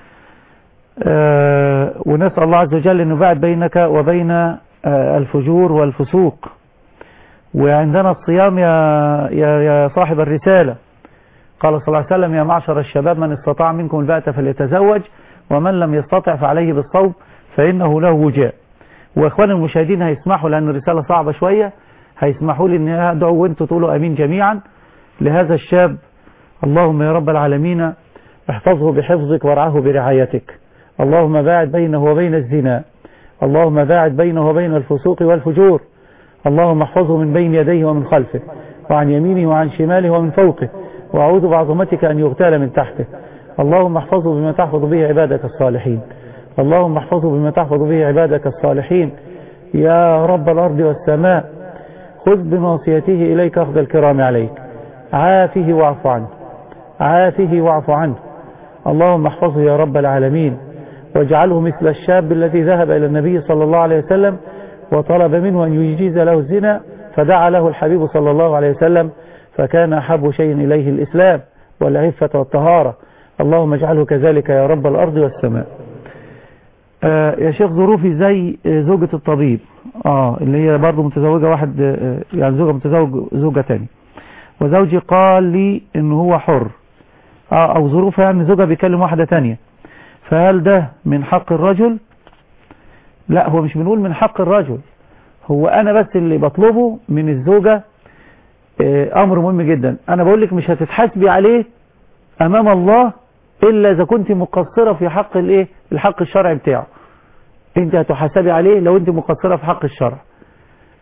آه، ونسأل الله عز وجل أن يبعد بينك وبين آه، الفجور والفسوق وعندنا الصيام يا, يا, يا صاحب الرسالة قال صلى الله عليه وسلم يا معشر الشباب من استطاع منكم الباءة فليتزوج ومن لم يستطع فعليه بالصوم فإنه له وجاء وإخوان المشاهدين هيسمحوا لأن الرسالة صعبة شوية هيسمحوا لي أن أدعو وأنتوا تقولوا أمين جميعا لهذا الشاب اللهم يا رب العالمين احفظه بحفظك وارعاه برعايتك اللهم باعد بينه وبين الزنا اللهم باعد بينه وبين الفسوق والفجور اللهم احفظه من بين يديه ومن خلفه وعن يمينه وعن شماله ومن فوقه وأعوذ بعظمتك أن يغتال من تحته اللهم احفظه بما تحفظ به عبادك الصالحين اللهم احفظه بما تحفظ به عبادك الصالحين يا رب الأرض والسماء خذ بناصيته إليك أخذ الكرام عليك عافه واعف عنه عافه واعف عنه اللهم احفظه يا رب العالمين واجعله مثل الشاب الذي ذهب إلى النبي صلى الله عليه وسلم وطلب منه أن يجيز له الزنا فدعا له الحبيب صلى الله عليه وسلم فكان أحب شيء إليه الإسلام والعفة والطهارة اللهم اجعله كذلك يا رب الأرض والسماء آه يا شيخ ظروفي زي آه، زوجة الطبيب اه اللي هي برضه متزوجة واحد آه، يعني زوجة متزوج زوجة تاني وزوجي قال لي ان هو حر اه او ظروفها يعني زوجها بيكلم واحدة تانية فهل ده من حق الرجل لا هو مش بنقول من حق الرجل هو انا بس اللي بطلبه من الزوجة آه، امر مهم جدا انا بقول لك مش هتتحاسبي عليه امام الله الا اذا كنت مقصرة في حق الايه الحق الشرعي بتاعه انت هتحاسبي عليه لو انت مقصرة في حق الشرع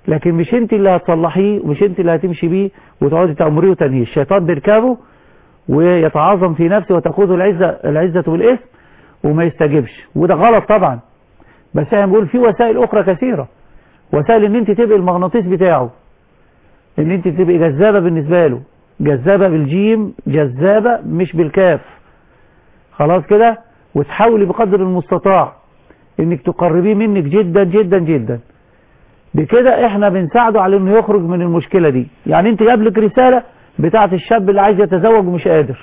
لكن مش انت اللي هتصلحيه ومش انت اللي هتمشي بيه وتقعدي تأمريه وتنهيه الشيطان بيركبه ويتعاظم في نفسه وتأخذه العزة العزة بالاسم وما يستجبش وده غلط طبعا بس احنا بنقول في وسائل اخرى كثيرة وسائل ان انت تبقي المغناطيس بتاعه ان انت تبقي جذابة بالنسبة له جذابة بالجيم جذابة مش بالكاف خلاص كده وتحاولي بقدر المستطاع انك تقربيه منك جدا جدا جدا بكده احنا بنساعده على انه يخرج من المشكلة دي يعني انت جابلك رسالة بتاعت الشاب اللي عايز يتزوج ومش قادر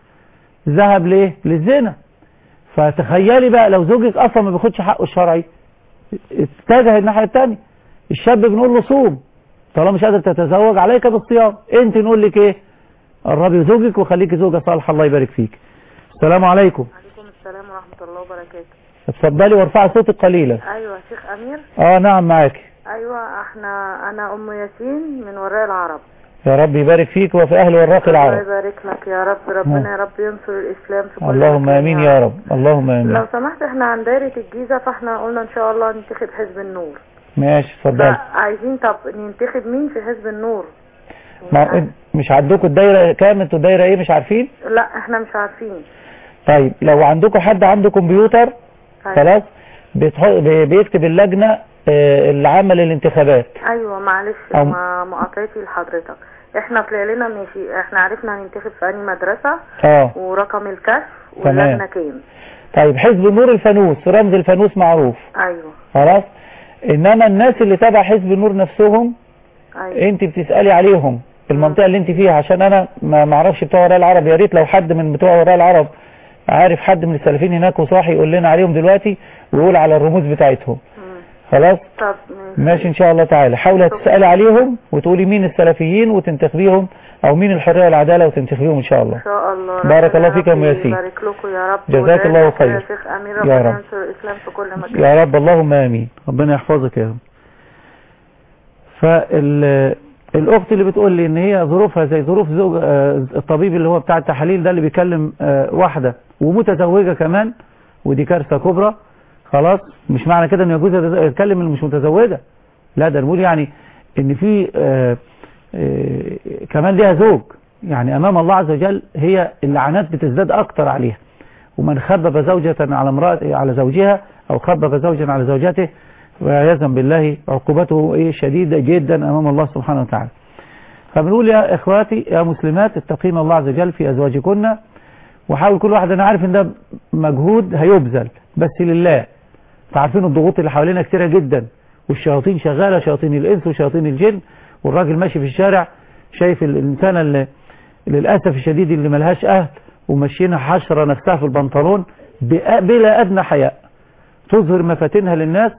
ذهب ليه للزنا فتخيلي بقى لو زوجك اصلا ما بياخدش حقه الشرعي اتجه الناحية التانية الشاب بنقول له صوم طالما مش قادر تتزوج عليك بالصيام انت نقول لك ايه قربي زوجك وخليكي زوجة صالحة الله يبارك فيك السلام عليكم عليكم السلام ورحمة الله وبركاته اتفضلي وارفعي صوتك قليلا ايوه يا شيخ امير اه نعم معاك ايوه احنا انا ام ياسين من وراء العرب يا رب يبارك فيك وفي اهل وراق الله العرب يبارك لك يا رب ربنا يا رب ينصر الاسلام في كل اللهم مكان امين يا رب اللهم امين لو سمحت احنا عن دايرة الجيزة فاحنا قلنا ان شاء الله ننتخب حزب النور ماشي اتفضلي عايزين طب ننتخب مين في حزب النور ما مش عندكم الدايره كام انتوا الدايره ايه مش عارفين لا احنا مش عارفين طيب لو عندكم حد عنده كمبيوتر خلاص بتح- بي- بيكتب اللجنه آه، اللي عمل الانتخابات ايوه معلش أو- ما مقاطعتي لحضرتك احنا طلع لنا ماشي احنا عرفنا هننتخب في انهي مدرسة اه ورقم الكشف تمام. واللجنة كام طيب حزب نور الفانوس رمز الفانوس معروف ايوه خلاص انما الناس اللي تبع حزب النور نفسهم ايوه انت بتسالي عليهم في المنطقه اللي انت فيها عشان انا ما ما اعرفش بتوع وراء العرب يا ريت لو حد من بتوع وراء العرب عارف حد من السلفيين هناك وصاحي يقول لنا عليهم دلوقتي ويقول على الرموز بتاعتهم خلاص طب ماشي ان شاء الله تعالى حاولي تسالي عليهم وتقولي مين السلفيين وتنتخبيهم او مين الحريه والعداله وتنتخبيهم ان شاء الله ان شاء الله بارك ربنا الله فيك يا أم ربي ياسين. يبارك لكم يا رب جزاك الله ويبارك خير. يا شيخ امير يا ربنا رب. ينصر الاسلام في كل مكان يا رب اللهم امين ربنا يحفظك يا رب فالاخت اللي بتقول لي ان هي ظروفها زي ظروف زوج آه، الطبيب اللي هو بتاع التحاليل ده اللي بيكلم آه، واحده ومتزوجه كمان ودي كارثه كبرى خلاص مش معنى كده ان يجوز يتكلم اللي مش متزوجه لا ده نقول يعني ان في آه، آه، كمان ليها زوج يعني امام الله عز وجل هي اللعنات بتزداد اكتر عليها ومن خبب زوجة على امرأة على زوجها او خبب زوجا على زوجته وعياذا بالله عقوبته ايه شديدة جدا امام الله سبحانه وتعالى فبنقول يا اخواتي يا مسلمات اتقين الله عز وجل في ازواجكن وحاول كل واحد انا عارف ان ده مجهود هيبذل بس لله فعارفين الضغوط اللي حوالينا كتيرة جدا والشياطين شغالة شياطين الانس وشياطين الجن والراجل ماشي في الشارع شايف الانسانة اللي للأسف الشديد اللي ملهاش أهل وماشيينها حشرة نفسها في البنطلون بأ- بلا أدنى حياء تظهر مفاتنها للناس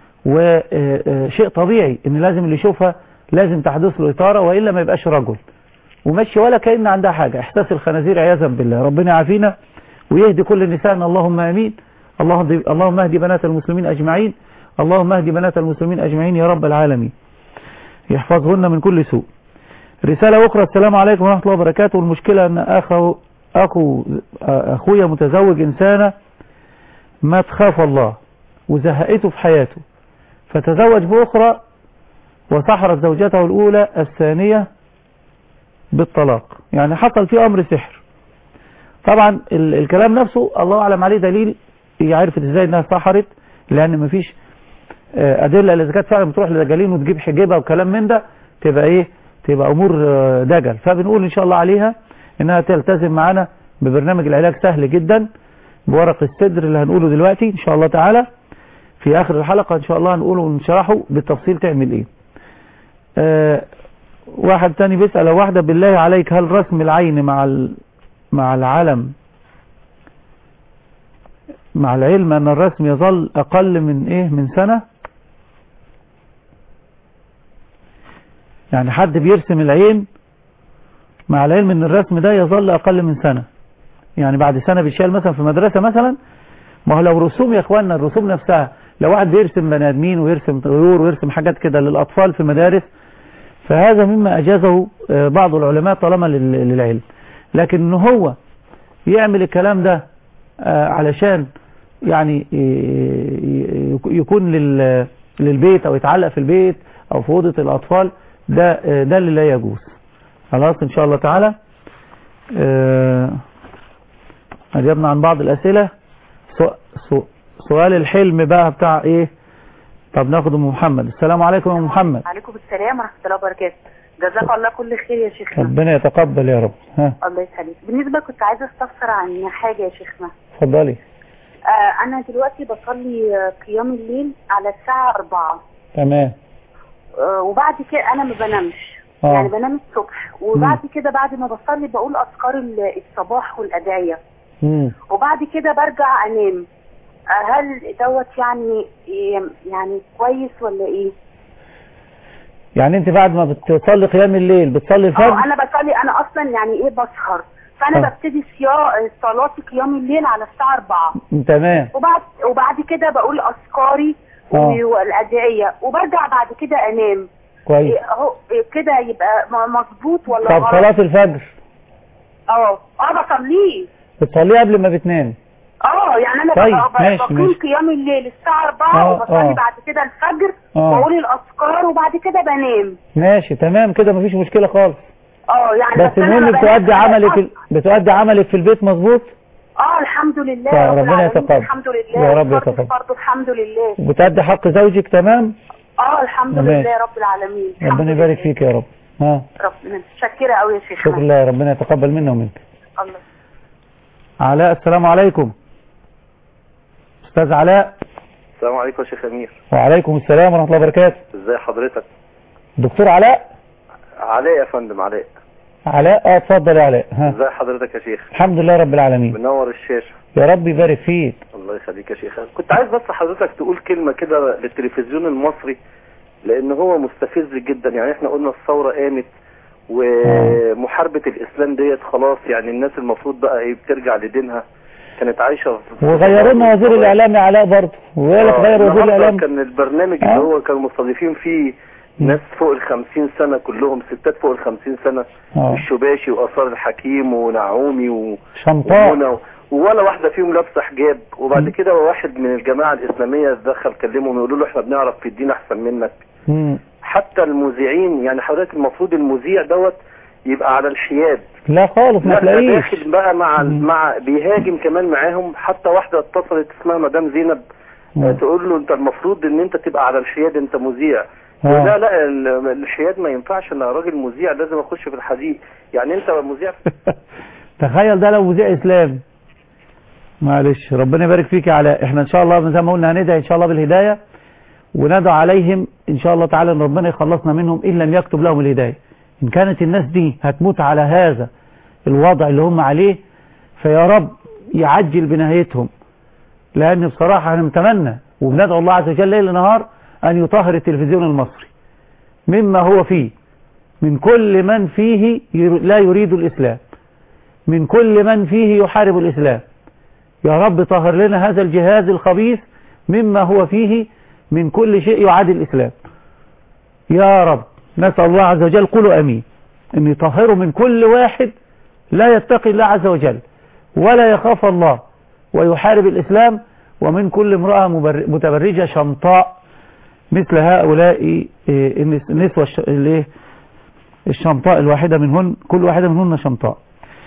وشيء طبيعي ان لازم اللي يشوفها لازم تحدث له إطارة وإلا ما يبقاش رجل وماشي ولا كأن عندها حاجة احساس الخنازير عياذا بالله ربنا يعافينا ويهدي كل نسائنا اللهم امين اللهم اللهم اهدي بنات المسلمين اجمعين اللهم اهدي بنات المسلمين اجمعين يا رب العالمين يحفظهن من كل سوء رسالة أخرى السلام عليكم ورحمة الله وبركاته المشكلة أن أخو أخو أخويا متزوج إنسانة ما تخاف الله وزهقته في حياته فتزوج بأخرى وسحرت زوجته الأولى الثانية بالطلاق يعني حصل فيه أمر سحر طبعا ال الكلام نفسه الله أعلم عليه دليل عرفت ازاي انها سحرت لان مفيش آه، ادله اذا كانت فعلا بتروح لدجالين وتجيب حجابها وكلام من ده تبقى ايه تبقى امور آه، دجل فبنقول ان شاء الله عليها انها تلتزم معانا ببرنامج العلاج سهل جدا بورق الصدر اللي هنقوله دلوقتي ان شاء الله تعالى في اخر الحلقة ان شاء الله هنقوله ونشرحه بالتفصيل تعمل ايه آه واحد تاني بيسأل لو واحدة بالله عليك هل رسم العين مع ال... مع العلم مع العلم ان الرسم يظل اقل من ايه من سنة يعني حد بيرسم العين مع العلم ان الرسم ده يظل اقل من سنة يعني بعد سنة بيشال مثلا في مدرسة مثلا ما هو لو رسوم يا اخواننا الرسوم نفسها لو واحد بيرسم بني ادمين ويرسم طيور ويرسم حاجات كده للاطفال في المدارس فهذا مما اجازه آه، بعض العلماء طالما لل- للعلم لكن ان هو يعمل الكلام ده آه، علشان يعني ي- ي- يكون لل- للبيت او يتعلق في البيت او في اوضه الاطفال ده آه، ده اللي لا يجوز خلاص ان شاء الله تعالى آه، اجبنا عن بعض الاسئله سو- سو- سؤال الحلم بقى بتاع ايه طب ناخد ام محمد السلام عليكم يا ام محمد عليكم السلام ورحمة الله وبركاته جزاك الله كل خير يا شيخنا ربنا يتقبل يا رب ها الله يسعدك بالنسبة كنت عايزة استفسر عن حاجة يا شيخنا اتفضلي آه أنا دلوقتي بصلي آه، قيام الليل على الساعة أربعة تمام آه وبعد كده أنا ما بنامش آه. يعني بنام الصبح وبعد كده بعد ما بصلي بقول أذكار ال- الصباح والأدعية مم. وبعد كده برجع أنام آه هل دوت يعني إيه- يعني كويس ولا إيه؟ يعني انت بعد ما بتصلي قيام الليل بتصلي اه الفجر انا بصلي انا اصلا يعني ايه بسهر فانا آه. ببتدي صيا- صلاه قيام الليل على الساعه 4 تمام وبعد وبعد كده بقول اذكاري آه. والادعيه وبرجع بعد كده انام كويس إيه اهو إيه كده يبقى م- مظبوط ولا طب غلط صلاة الفجر اه اه بصليه بتصليها قبل ما بتنام اه يعني انا طيب، ببقى- ماشي، بقيم ماشي. قيام الليل الساعه 4 آه، وبصلي آه. بعد كده الفجر آه. واقول الاذكار وبعد كده بنام ماشي تمام كده مفيش مشكلة خالص اه يعني بس أنا المهم ما بتؤدي بنامش. عملك في بتؤدي عملك في البيت مظبوط اه الحمد لله طيب، رب ربنا العالمين، يتقبل. الحمد لله يا رب وفرض يتقبل. الفرض الحمد لله وبتأدي حق زوجك تمام اه الحمد ماشي. لله رب العالمين الحمد ربنا يبارك فيك يا رب ها ربنا متشكره قوي يا شيخ شكرا لله ربنا يتقبل منا ومنك الله علاء السلام عليكم استاذ علاء السلام عليكم يا شيخ امير وعليكم السلام ورحمة الله وبركاته ازي حضرتك دكتور علاء علاء يا فندم علاء علاء اه اتفضل يا علاء ها ازي حضرتك يا شيخ الحمد لله رب العالمين منور الشاشه يا رب يبارك فيك الله يخليك يا شيخ كنت عايز بس حضرتك تقول كلمه كده للتلفزيون المصري لان هو مستفز جدا يعني احنا قلنا الثوره قامت ومحاربه الاسلام ديت خلاص يعني الناس المفروض بقى ايه بترجع لدينها كانت عايشه في وغيروا لنا وزير الاعلام يا علاء برضه وقال لك آه، غير وزير النهاردة الاعلام كان البرنامج آه. اللي هو كانوا مستضيفين فيه ناس فوق ال 50 سنة كلهم ستات فوق ال 50 سنة آه. الشباشي وآثار الحكيم ونعومي و... شمطاء. ومنى ولا واحدة فيهم لابسة حجاب وبعد كده واحد من الجماعة الإسلامية اتدخل كلمهم يقولوا له احنا بنعرف في الدين أحسن منك مم. حتى المذيعين يعني حضرتك المفروض المذيع دوت يبقى على الحياد لا خالص ما لا ده تلاقيش داخل بقى مع مع بيهاجم كمان معاهم حتى واحدة اتصلت اسمها مدام زينب مم. تقول له انت المفروض ان انت تبقى على الحياد انت مذيع آه. لا لا ال- الحياد ما ينفعش انا راجل مذيع لازم اخش في الحديث يعني انت مذيع تخيل ده لو مذيع اسلام معلش ربنا يبارك فيك يا علاء احنا ان شاء الله زي ما قلنا هندعي ان شاء الله بالهدايه وندعو عليهم ان شاء الله تعالى ان ربنا يخلصنا منهم ان لم يكتب لهم الهدايه ان كانت الناس دي هتموت على هذا الوضع اللي هم عليه فيا رب يعجل بنهايتهم لان بصراحه انا متمنى وبندعو الله عز وجل ليل نهار ان يطهر التلفزيون المصري مما هو فيه من كل من فيه ير- لا يريد الاسلام من كل من فيه يحارب الإسلام يا رب طهر لنا هذا الجهاز الخبيث مما هو فيه من كل شيء يعادي الإسلام يا رب نسأل الله عز وجل قولوا أمين أن يطهروا من كل واحد لا يتقي الله عز وجل ولا يخاف الله ويحارب الإسلام ومن كل امرأة مبر- متبرجة شمطاء مثل هؤلاء إيه، النس- النسوة الش- الإيه؟ الشمطاء الواحدة منهن كل واحدة منهن شمطاء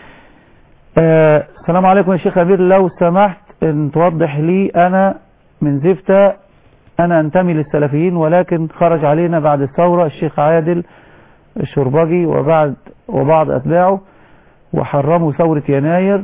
آه، السلام عليكم يا شيخ أمير لو سمحت ان توضح لي أنا من زفتة أنا أنتمي للسلفيين ولكن خرج علينا بعد الثورة الشيخ عادل الشربجي وبعد وبعض أتباعه وحرموا ثورة يناير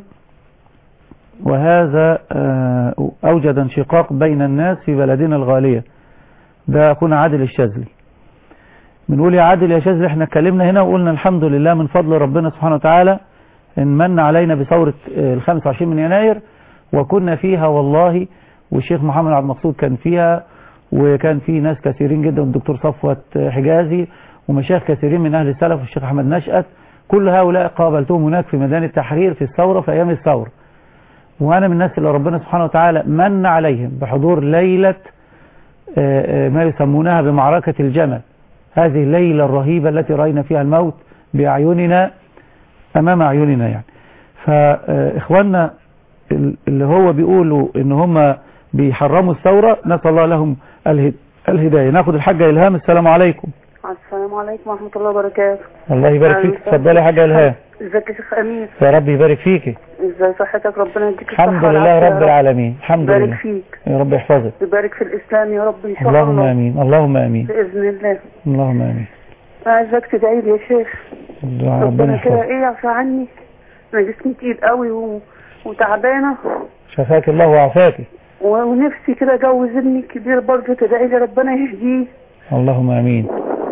وهذا آه، أوجد انشقاق بين الناس في بلدنا الغالية ده أخونا عادل الشاذلي بنقول يا عادل يا شاذلي احنا اتكلمنا هنا وقلنا الحمد لله من فضل ربنا سبحانه وتعالى ان من علينا بثورة آه، ال 25 من يناير وكنا فيها والله والشيخ محمد عبد المقصود كان فيها وكان في ناس كثيرين جدا والدكتور صفوت آه، حجازي ومشايخ كثيرين من اهل السلف والشيخ احمد نشأت كل هؤلاء قابلتهم هناك في ميدان التحرير في الثورة في ايام الثورة وانا من الناس اللي ربنا سبحانه وتعالى من عليهم بحضور ليلة آه، آه، ما يسمونها بمعركة الجمل هذه الليلة الرهيبة التي رأينا فيها الموت بأعيننا أمام أعيننا يعني فإخواننا اللي هو بيقولوا إن هم بيحرموا الثورة نسأل الله لهم اله- الهداية ناخد الحاجة إلهام السلام عليكم السلام عليكم ورحمة الله وبركاته الله يبارك فيك اتفضلي يا حاجة إلهام ازيك يا شيخ أمين يا رب يبارك فيكي ازاي صحتك ربنا يديك الصحة الحمد لله والعافية يا رب العالمين الحمد يبارك لله فيك يا رب يحفظك يبارك في الإسلام يا رب إن شاء اللهم الله آمين اللهم آمين بإذن الله اللهم آمين عايزك تدعي لي يا شيخ الدعاء ربنا ربنا كده يحفظك إيه يعفى عني أنا جسمي تقيل قوي و... وتعبانة شفاك الله وعافاك و... ونفسي كده أجوز ابني الكبير برضه تدعي لي ربنا يهديه اللهم آمين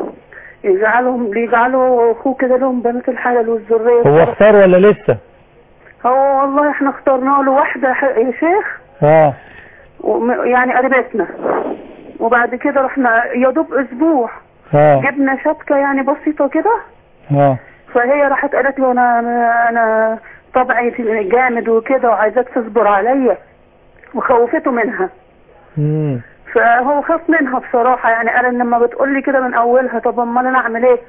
يجعلهم يجعله أخوه كده لهم بنات الحلال والذرية هو اختار ولا لسه هو والله احنا اخترنا له واحدة ح- يا شيخ اه وم- يعني قريبتنا وبعد كده رحنا يا دوب اسبوع اه جبنا شبكة يعني بسيطة كده اه فهي راحت قالت له انا انا, أنا طبعي جامد وكده وعايزاك تصبر عليا وخوفته منها مم. فهو خاف منها بصراحة يعني قال ان لما بتقول لي كده من اولها طب امال انا اعمل ايه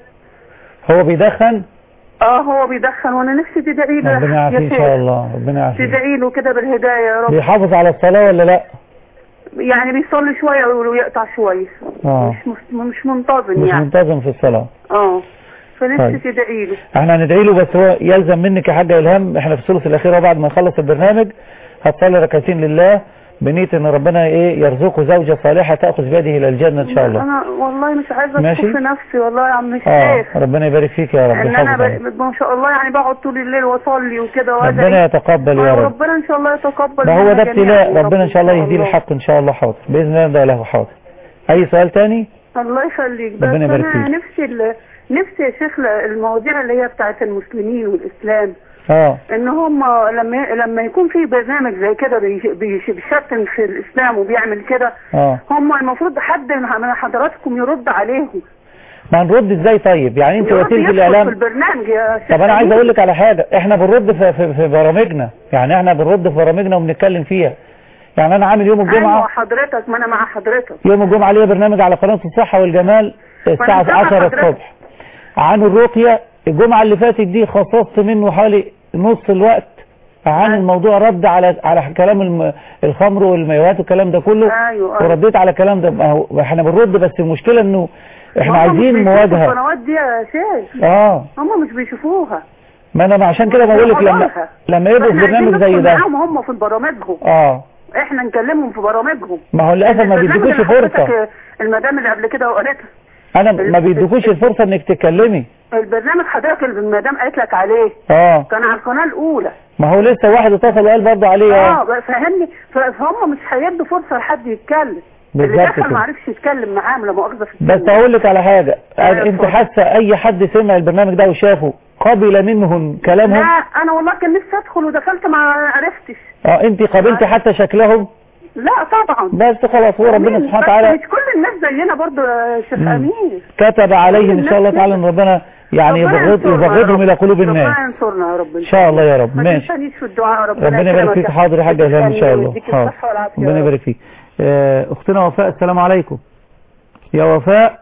هو بيدخن اه هو بيدخن وانا نفسي تدعي له ربنا يعافيه ان شاء الله ربنا يعافيه تدعي له كده بالهداية يا رب بيحافظ على الصلاة ولا لا يعني بيصلي شوية ويقطع شوية اه مش مش, مش منتظم مش يعني منتظم في الصلاة اه فنفسي طيب. تدعي له احنا هندعي له بس هو يلزم منك يا حاجة إلهام احنا في الثلث الأخير بعد ما نخلص البرنامج هتصلي ركعتين لله بنية ان ربنا ايه يرزقه زوجة صالحة تأخذ بيده إلى الجنة ان شاء الله انا والله مش عايزة ماشي. اشوف في نفسي والله يا عم اه الشيخ ربنا يبارك فيك يا رب ان يحافظ انا عليك. ب... ما شاء الله يعني بقعد طول الليل واصلي وكده وادعي ربنا يتقبل يا رب ربنا ان شاء الله يتقبل ده هو منا ده جميعاً ابتلاء يا رب ربنا ان شاء الله يهديه الحق ان شاء الله حاضر باذن الله ده له حاضر اي سؤال تاني الله يخليك بس ربنا يبارك انا فيك. نفسي ال... نفسي يا شيخ ل- المواضيع اللي هي بتاعت المسلمين والاسلام اه ان هم لما لما يكون في برنامج زي كده بيش- بيش- بيشتم في الاسلام وبيعمل كده اه هم المفروض حد من حضراتكم يرد عليهم ما هنرد ازاي طيب يعني انت يرد وسيله يدخل في الاعلام البرنامج يا شيخ طب انا عايز أمين. اقول لك على حاجه احنا بنرد في, في, في برامجنا يعني احنا بنرد في برامجنا وبنتكلم فيها يعني انا عامل يوم ايوه الجمعه حضرتك ما انا مع حضرتك يوم الجمعه ليا برنامج على قناه الصحه والجمال الساعه سامعة 10 حضرتك. الصبح عن الرقيه الجمعه اللي فاتت دي خصصت منه حوالي نص الوقت عن الموضوع رد على على كلام الم- الخمر والمايوهات والكلام ده كله ايوه أيوة. ورديت على الكلام ده ما هو احنا بنرد بس المشكله انه احنا هم مش عايزين بيشوفوا مواجهه القنوات دي يا شيخ اه هم مش بيشوفوها ما انا عشان كده بقول لك لما بيحضرها. لما يبقوا في فإحنا عايزين برنامج زي ندخل ده معاهم هم في برامجهم اه احنا نكلمهم في برامجهم ما هو للاسف ما البرنامج بيديكوش اللي فرصه حضرتك المدام اللي قبل كده وقالتها انا ما بيديكوش الفرصه انك تتكلمي البرنامج حضرتك اللي المدام قالت لك عليه اه كان على القناه الاولى ما هو لسه واحد اتصل وقال برضه عليه اه اه بقى فهمني ف- فهم مش هيدوا فرصه لحد يتكلم اللي بالظبط دخل كده. ما عرفش يتكلم معاهم لا مؤاخذه في بس الكلمة. اقول لك على حاجه أيوة، انت اتفضل. حاسه اي حد سمع البرنامج ده وشافه قبل منهم كلامهم لا انا والله كان نفسي ادخل ودخلت ما عرفتش اه انت قابلتي حتى شكلهم لا طبعا بس خلاص هو ربنا أمين، سبحانه بس وتعالى مش كل الناس زينا برضو يا شيخ مم. امين كتب عليهم ان شاء الله تعالى ان ربنا يعني ربنا يبغض ينصرنا يا يبغضهم رب. الى قلوب الناس ربنا ينصرنا يا رب ان شاء الله يا رب ما ماشي تنسانيش في الدعاء ربنا ربنا يبارك يكرمك فيك يا حاضر يا حاجه إلهام ان شاء الله ويديك حاضر الصحة والعافية يا ربنا رب. يبارك فيك آه، اختنا وفاء السلام عليكم يا وفاء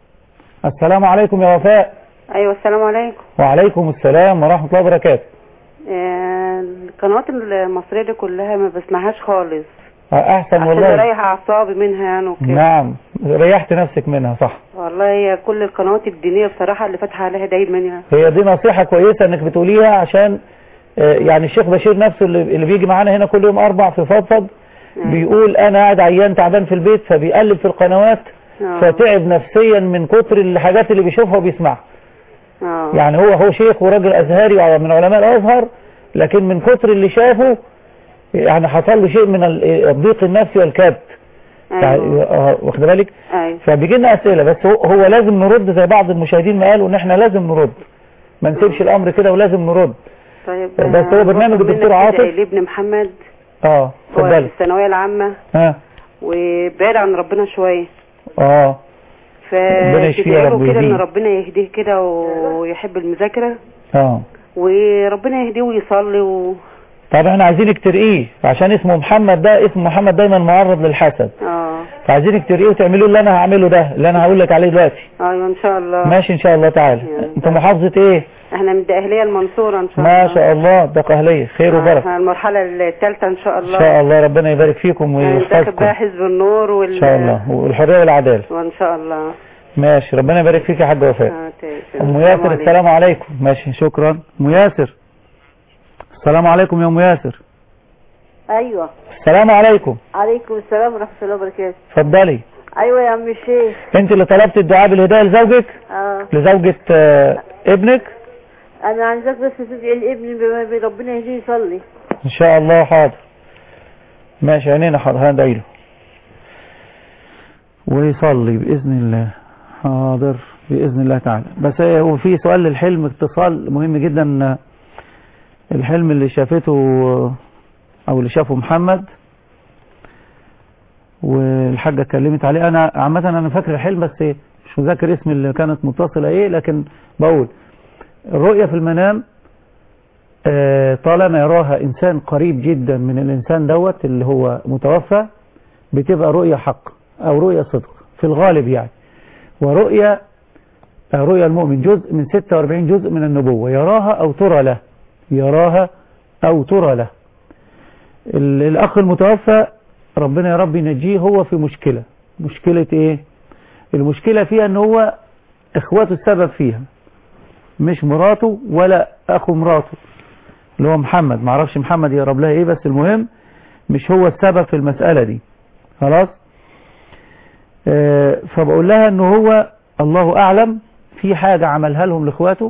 السلام عليكم يا وفاء ايوه السلام عليكم وعليكم السلام ورحمه الله وبركاته آه، القنوات المصريه دي كلها ما بسمعهاش خالص آه، احسن عشان والله اريح اعصابي منها يعني وكده نعم ريحت نفسك منها صح والله هي كل القنوات الدينيه بصراحه اللي فاتحه عليها دايما يعني هي دي نصيحة كويسة انك بتقوليها عشان آه، يعني الشيخ بشير نفسه اللي اللي بيجي معانا هنا كل يوم اربع في فضفض بيقول انا قاعد عيان تعبان في البيت فبيقلب في القنوات آه. فتعب نفسيا من كتر الحاجات اللي بيشوفها وبيسمعها اه يعني هو هو شيخ وراجل ازهري ومن علماء الازهر لكن من كتر اللي شافه يعني حصل له شيء من ال- الضيق النفسي والكبت يعني آه، واخد بالك ايوه فبيجي لنا اسئله بس هو, هو لازم نرد زي بعض المشاهدين ما قالوا ان احنا لازم نرد ما نسيبش الامر كده ولازم نرد طيب بس هو برنامج بطلب الدكتور منك عاطف تدعي لابن محمد اه هو في اتفضلي الثانويه العامه ها وبعد عن ربنا شويه اه ربنا يشفيه يا فتدعي رب له كده ان ويهديه. ربنا يهديه كده ويحب المذاكره اه وربنا يهديه ويصلي و... طب احنا عايزينك ترقيه عشان اسمه محمد ده اسم محمد دايما معرض للحسد اه فعايزينك ترقيه وتعملوا اللي انا هعمله ده اللي انا هقول لك عليه دلوقتي ايوه ان شاء الله ماشي ان شاء الله تعالى انت محافظة ايه احنا من الدقهلية المنصورة ان شاء الله ما شاء الله ده قهلية خير وبركة احنا المرحلة الثالثة ان شاء ان الله شاء الله ربنا يبارك فيكم هننتخب ويحفظكم بقى حزب النور وال ان شاء الله والحرية والعدالة وان شاء الله ماشي ربنا يبارك فيك يا حاج وفاء آه، تمام. ام السلام ياسر عليكم. السلام عليكم ماشي شكرا ام ياسر السلام عليكم يا ام ياسر ايوه السلام عليكم عليكم السلام ورحمه الله وبركاته اتفضلي ايوه يا عم الشيخ انت اللي طلبت الدعاء بالهدايه لزوجك اه لزوجة آه، ابنك انا عايزاك بس تدعي لابني ب- ب- ربنا يهديه يصلي ان شاء الله حاضر ماشي عينينا حاضر هندعي له ويصلي باذن الله حاضر باذن الله تعالى بس هو في سؤال للحلم اتصال مهم جدا الحلم اللي شافته او اللي شافه محمد والحاجة اتكلمت عليه انا عامة انا فاكر الحلم بس مش مذاكر اسم اللي كانت متصلة ايه لكن بقول الرؤية في المنام آه، طالما يراها انسان قريب جدا من الانسان دوت اللي هو متوفى بتبقى رؤية حق او رؤية صدق في الغالب يعني ورؤية آه، رؤيا المؤمن جزء من 46 جزء من النبوة يراها او ترى له يراها او ترى له ال- الاخ المتوفى ربنا يا رب ينجيه هو في مشكلة مشكلة ايه المشكلة فيها ان هو اخواته السبب فيها مش مراته ولا اخو مراته اللي هو محمد معرفش محمد يقرب لها ايه بس المهم مش هو السبب في المسألة دي خلاص آه فبقول لها ان هو الله اعلم في حاجة عملها لهم لاخواته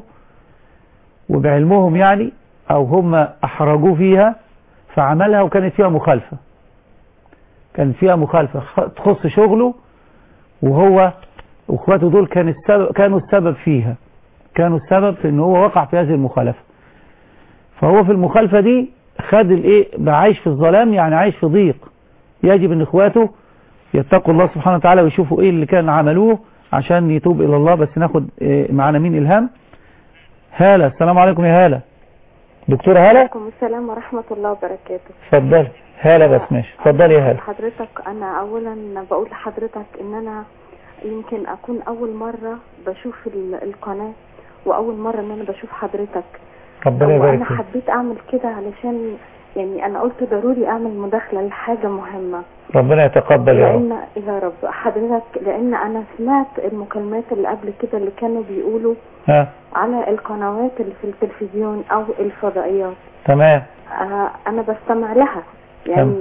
وبعلمهم يعني او هم احرجوه فيها فعملها وكانت فيها مخالفة كان فيها مخالفة خ- تخص شغله وهو واخواته دول كان السبب كانوا السبب فيها كانوا السبب في ان هو وقع في هذه المخالفة فهو في المخالفة دي خد الايه بقى عايش في الظلام يعني عايش في ضيق يجب ان اخواته يتقوا الله سبحانه وتعالى ويشوفوا ايه اللي كان عملوه عشان يتوب الى الله بس ناخد إيه معانا مين الهام هالة السلام عليكم يا هالة دكتورة هالة عليكم السلام ورحمة الله وبركاته اتفضلي هالة بس ماشي اتفضلي يا هالة حضرتك أنا أولا بقول لحضرتك إن أنا يمكن أكون أول مرة بشوف ال- القناة وأول مرة إن أنا بشوف حضرتك ربنا يبارك وأنا فيك حبيت أعمل كده علشان يعني أنا قلت ضروري أعمل مداخلة لحاجة مهمة ربنا يتقبل يا رب لأن يا رب حضرتك لأن أنا سمعت المكالمات اللي قبل كده اللي كانوا بيقولوا ها على القنوات اللي في التلفزيون أو الفضائيات تمام آه، انا بستمع لها يعني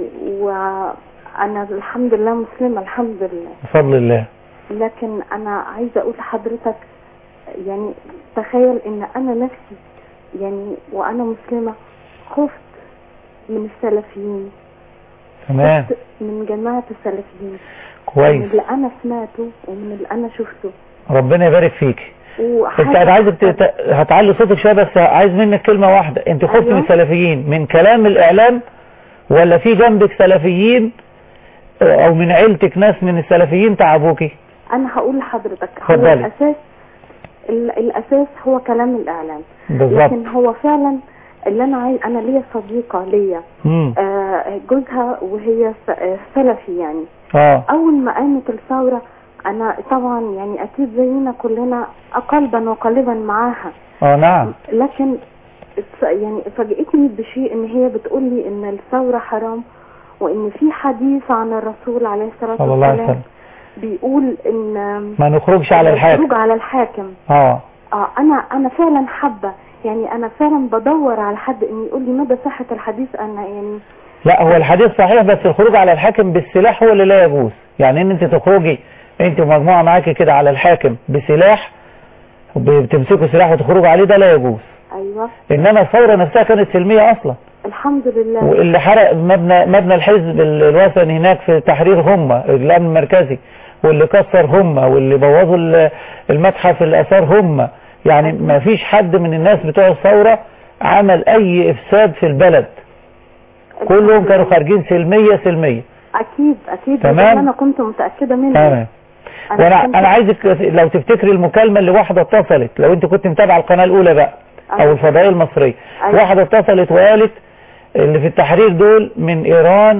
وانا الحمد لله مسلمة الحمد لله بفضل الله لكن انا عايزة اقول لحضرتك يعني تخيل ان انا نفسي يعني وانا مسلمة خفت من السلفيين تمام خفت من جماعة السلفيين كويس. من اللي انا سمعته ومن اللي انا شفته ربنا يبارك فيك انت وحاجة عايزك ت- هتعلي صوتك شويه بس عايز منك كلمه واحده انت خفت أيوة. من السلفيين من كلام الاعلام ولا في جنبك سلفيين او من عيلتك ناس من السلفيين تعبوكي انا هقول لحضرتك هو اتفضلي. الاساس ال- الاساس هو كلام الاعلام بالظبط. لكن هو فعلا اللي انا عايز انا ليا صديقه ليا مم. آه جوزها وهي س- آه، سلفي يعني اه اول ما قامت الثوره انا طبعا يعني اكيد زينا كلنا قلبا وقالبا معاها اه نعم لكن اتس- يعني فاجئتني بشيء ان هي بتقول لي ان الثوره حرام وان في حديث عن الرسول عليه الصلاه صلى الله عليه والسلام وسلم بيقول ان ما نخرجش على الحاكم الخروج على الحاكم اه اه انا انا فعلا حابه يعني انا فعلا بدور على حد ان يقول لي مدى صحه الحديث انا يعني لا هو الحديث صحيح بس الخروج على الحاكم بالسلاح هو اللي لا يجوز يعني ان انت تخرجي انت ومجموعه معاكي كده على الحاكم بسلاح بتمسكوا سلاح وتخرجوا عليه ده لا يجوز ايوه انما الثوره نفسها كانت سلميه اصلا الحمد لله واللي حرق مبنى مبنى الحزب ال- الوطني هناك في تحرير هم الامن المركزي واللي كسر هم واللي بوظوا ال- المتحف الاثار هم يعني ما فيش حد من الناس بتوع الثوره عمل اي افساد في البلد كلهم كانوا خارجين سلميه سلميه اكيد اكيد تمام. ده اللي انا كنت متاكده منه تمام أنا وانا كنت- انا عايزك لو تفتكري المكالمه اللي واحده اتصلت لو انت كنت متابعه القناه الاولى بقى او الفضائيه المصريه أيوة. واحده اتصلت وقالت اللي في التحرير دول من ايران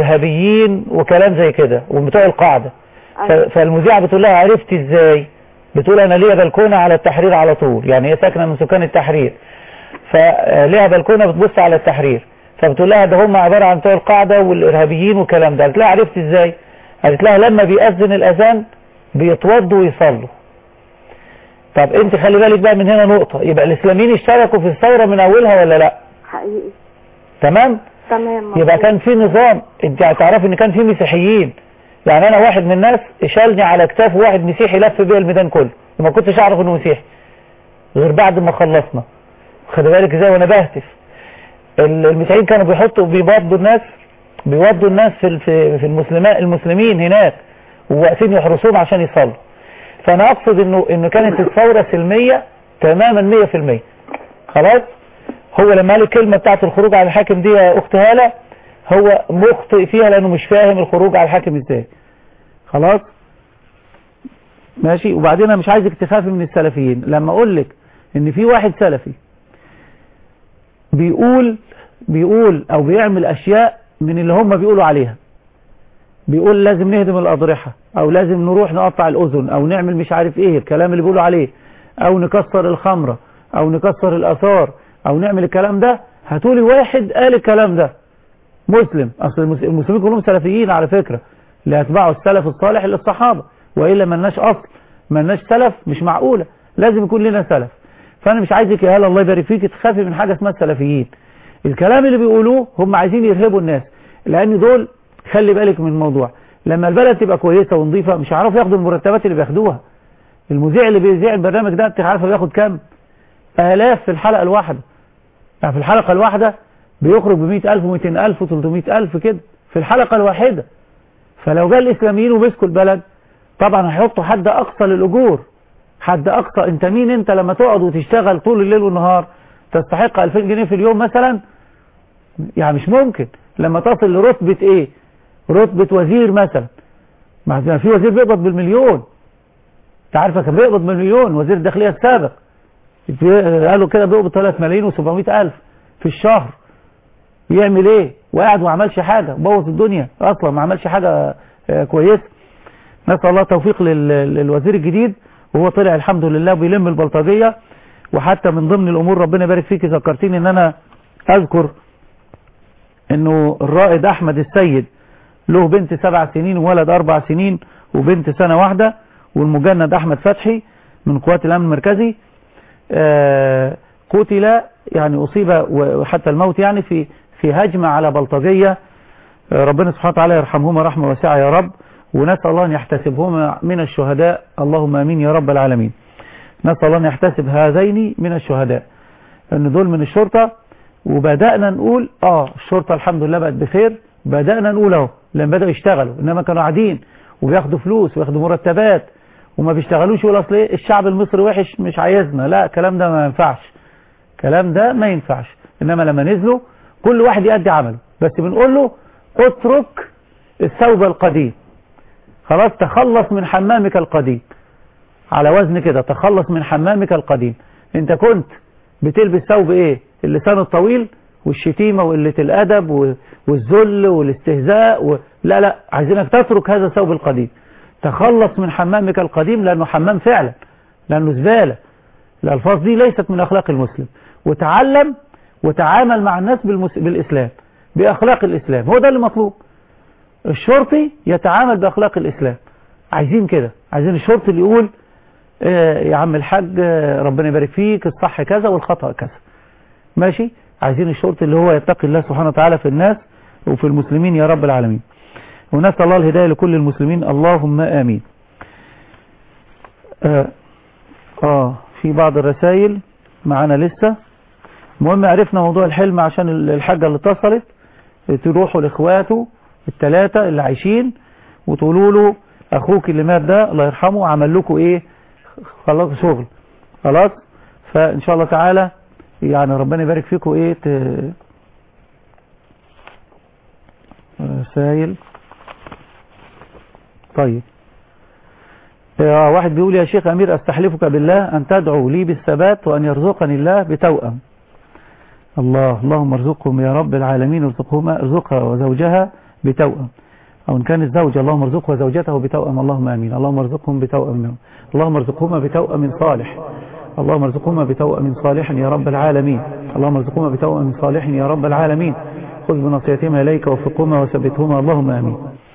وارهابيين وكلام زي كده وبتوع القاعده ف- أيوة. فالمذيعه بتقول لها عرفتي ازاي بتقول انا ليا بلكونه على التحرير على طول يعني هي ساكنه من سكان التحرير فليها بلكونه بتبص على التحرير فبتقول لها ده هم عباره عن بتوع القاعده والارهابيين والكلام ده قالت لها عرفت ازاي قالت لها لما بيأذن الاذان بيتوضوا ويصلوا طب انت خلي بالك بقى من هنا نقطه يبقى الاسلاميين اشتركوا في الثوره من اولها ولا لا حقيقي تمام تمام يبقى كان في نظام انت هتعرفي ان كان في مسيحيين يعني انا واحد من الناس شالني على كتافه واحد مسيحي لف بيا الميدان كله وما كنتش اعرف انه مسيحي غير بعد ما خلصنا خد بالك ازاي وانا بهتف ال- المسيحيين كانوا بيحطوا بيبضوا الناس بيوضوا الناس في في في المسلمين المسلمين هناك وواقفين يحرسوهم عشان يصلوا فانا اقصد انه انه كانت الثوره سلميه تماما 100% خلاص هو لما قال الكلمه بتاعت الخروج على الحاكم دي يا اخت هاله هو مخطئ فيها لانه مش فاهم الخروج على الحاكم ازاي خلاص ماشي وبعدين انا مش عايزك تخافي من السلفيين لما اقول لك ان في واحد سلفي بيقول بيقول او بيعمل اشياء من اللي هم بيقولوا عليها بيقول لازم نهدم الاضرحة او لازم نروح نقطع الاذن او نعمل مش عارف ايه الكلام اللي بيقولوا عليه او نكسر الخمرة او نكسر الاثار او نعمل الكلام ده هتقولي واحد قال الكلام ده مسلم اصل المس- المسلمين كلهم سلفيين على فكرة اللي يتبعوا السلف الصالح للصحابة وإلا ملناش أصل ملناش سلف مش معقولة لازم يكون لنا سلف فأنا مش عايزك يا هلا الله يبارك فيك تخافي من حاجة اسمها السلفيين الكلام اللي بيقولوه هم عايزين يرهبوا الناس لأن دول خلي بالك من الموضوع لما البلد تبقى كويسة ونظيفة مش هيعرفوا ياخدوا المرتبات اللي بياخدوها المذيع اللي بيذيع البرنامج ده انت عارفه بياخد كام آلاف في الحلقة الواحدة يعني في الحلقة الواحدة بيخرج ب 100000 و200000 و300000 كده في الحلقة الواحدة فلو جاء الإسلاميين ومسكوا البلد طبعا هيحطوا حد أقصى للأجور حد أقصى أنت مين أنت لما تقعد وتشتغل طول الليل والنهار تستحق 2000 جنيه في اليوم مثلا يعني مش ممكن لما تصل لرتبة إيه رتبة وزير مثلا ما في وزير بيقبض بالمليون انت عارفه كان بيقبض بالمليون وزير الداخلية السابق قالوا كده بيقبض 3 ملايين و700 ألف في الشهر يعمل ايه وقاعد وما عملش حاجة بوظ الدنيا اصلا ما عملش حاجة آه، كويسة نسأل الله توفيق لل- للوزير الجديد وهو طلع الحمد لله بيلم البلطجية وحتى من ضمن الامور ربنا يبارك فيك ذكرتيني ان انا اذكر انه الرائد احمد السيد له بنت سبع سنين وولد اربع سنين وبنت سنة واحدة والمجند احمد فتحي من قوات الامن المركزي آه، قتل يعني اصيب وحتى الموت يعني في في هجمة على بلطجية آه، ربنا سبحانه وتعالى يرحمهما رحمة واسعة يا رب ونسأل الله أن يحتسبهما من الشهداء اللهم امين يا رب العالمين نسأل الله أن يحتسب هذين من الشهداء ان دول من الشرطة وبدأنا نقول اه الشرطة الحمد لله بقت بخير بدأنا نقول اهو لما بدأوا يشتغلوا انما كانوا قاعدين وبياخدوا فلوس وياخدوا مرتبات وما بيشتغلوش يقول اصل ايه الشعب المصري وحش مش عايزنا لا الكلام ده ما ينفعش الكلام ده ما ينفعش انما لما نزلوا كل واحد يأدي عمله بس بنقول له اترك الثوب القديم خلاص تخلص من حمامك القديم على وزن كده تخلص من حمامك القديم انت كنت بتلبس ثوب ايه اللسان الطويل والشتيمة وقلة الادب و- والذل والاستهزاء و... لا لا عايزينك تترك هذا الثوب القديم تخلص من حمامك القديم لانه حمام فعلا لانه زبالة الالفاظ دي ليست من اخلاق المسلم وتعلم وتعامل مع الناس بالمس... بالاسلام باخلاق الاسلام هو ده اللي مطلوب الشرطي يتعامل باخلاق الاسلام عايزين كده عايزين الشرطي اللي يقول آه يا عم الحاج آه، ربنا يبارك فيك الصح كذا والخطأ كذا ماشي عايزين الشرطي اللي هو يتقي الله سبحانه وتعالى في الناس وفي المسلمين يا رب العالمين ونسأل الله الهداية لكل المسلمين اللهم آمين آه, آه في بعض الرسائل معانا لسه المهم عرفنا موضوع الحلم عشان الحاجة اللي اتصلت تروحوا لاخواته الثلاثة اللي عايشين وتقولوا له اخوك اللي مات ده الله يرحمه عمل لكم ايه خلاص شغل خلاص فان شاء الله تعالى يعني ربنا يبارك فيكم ايه ت... رسائل طيب آه، واحد بيقول يا شيخ أمير أستحلفك بالله أن تدعو لي بالثبات وأن يرزقني الله بتوأم الله اللهم ارزقهم يا رب العالمين ارزقهما ارزقها وزوجها بتوأم أو إن كان الزوج اللهم ارزقه وزوجته بتوأم اللهم آمين اللهم ارزقهم بتوأم منهم اللهم ارزقهما بتوأم صالح اللهم ارزقهما بتوأم صالح يا رب العالمين اللهم ارزقهما بتوأم صالح يا رب العالمين خذ بنصيحتهما إليك وفقهما وثبتهما اللهم آمين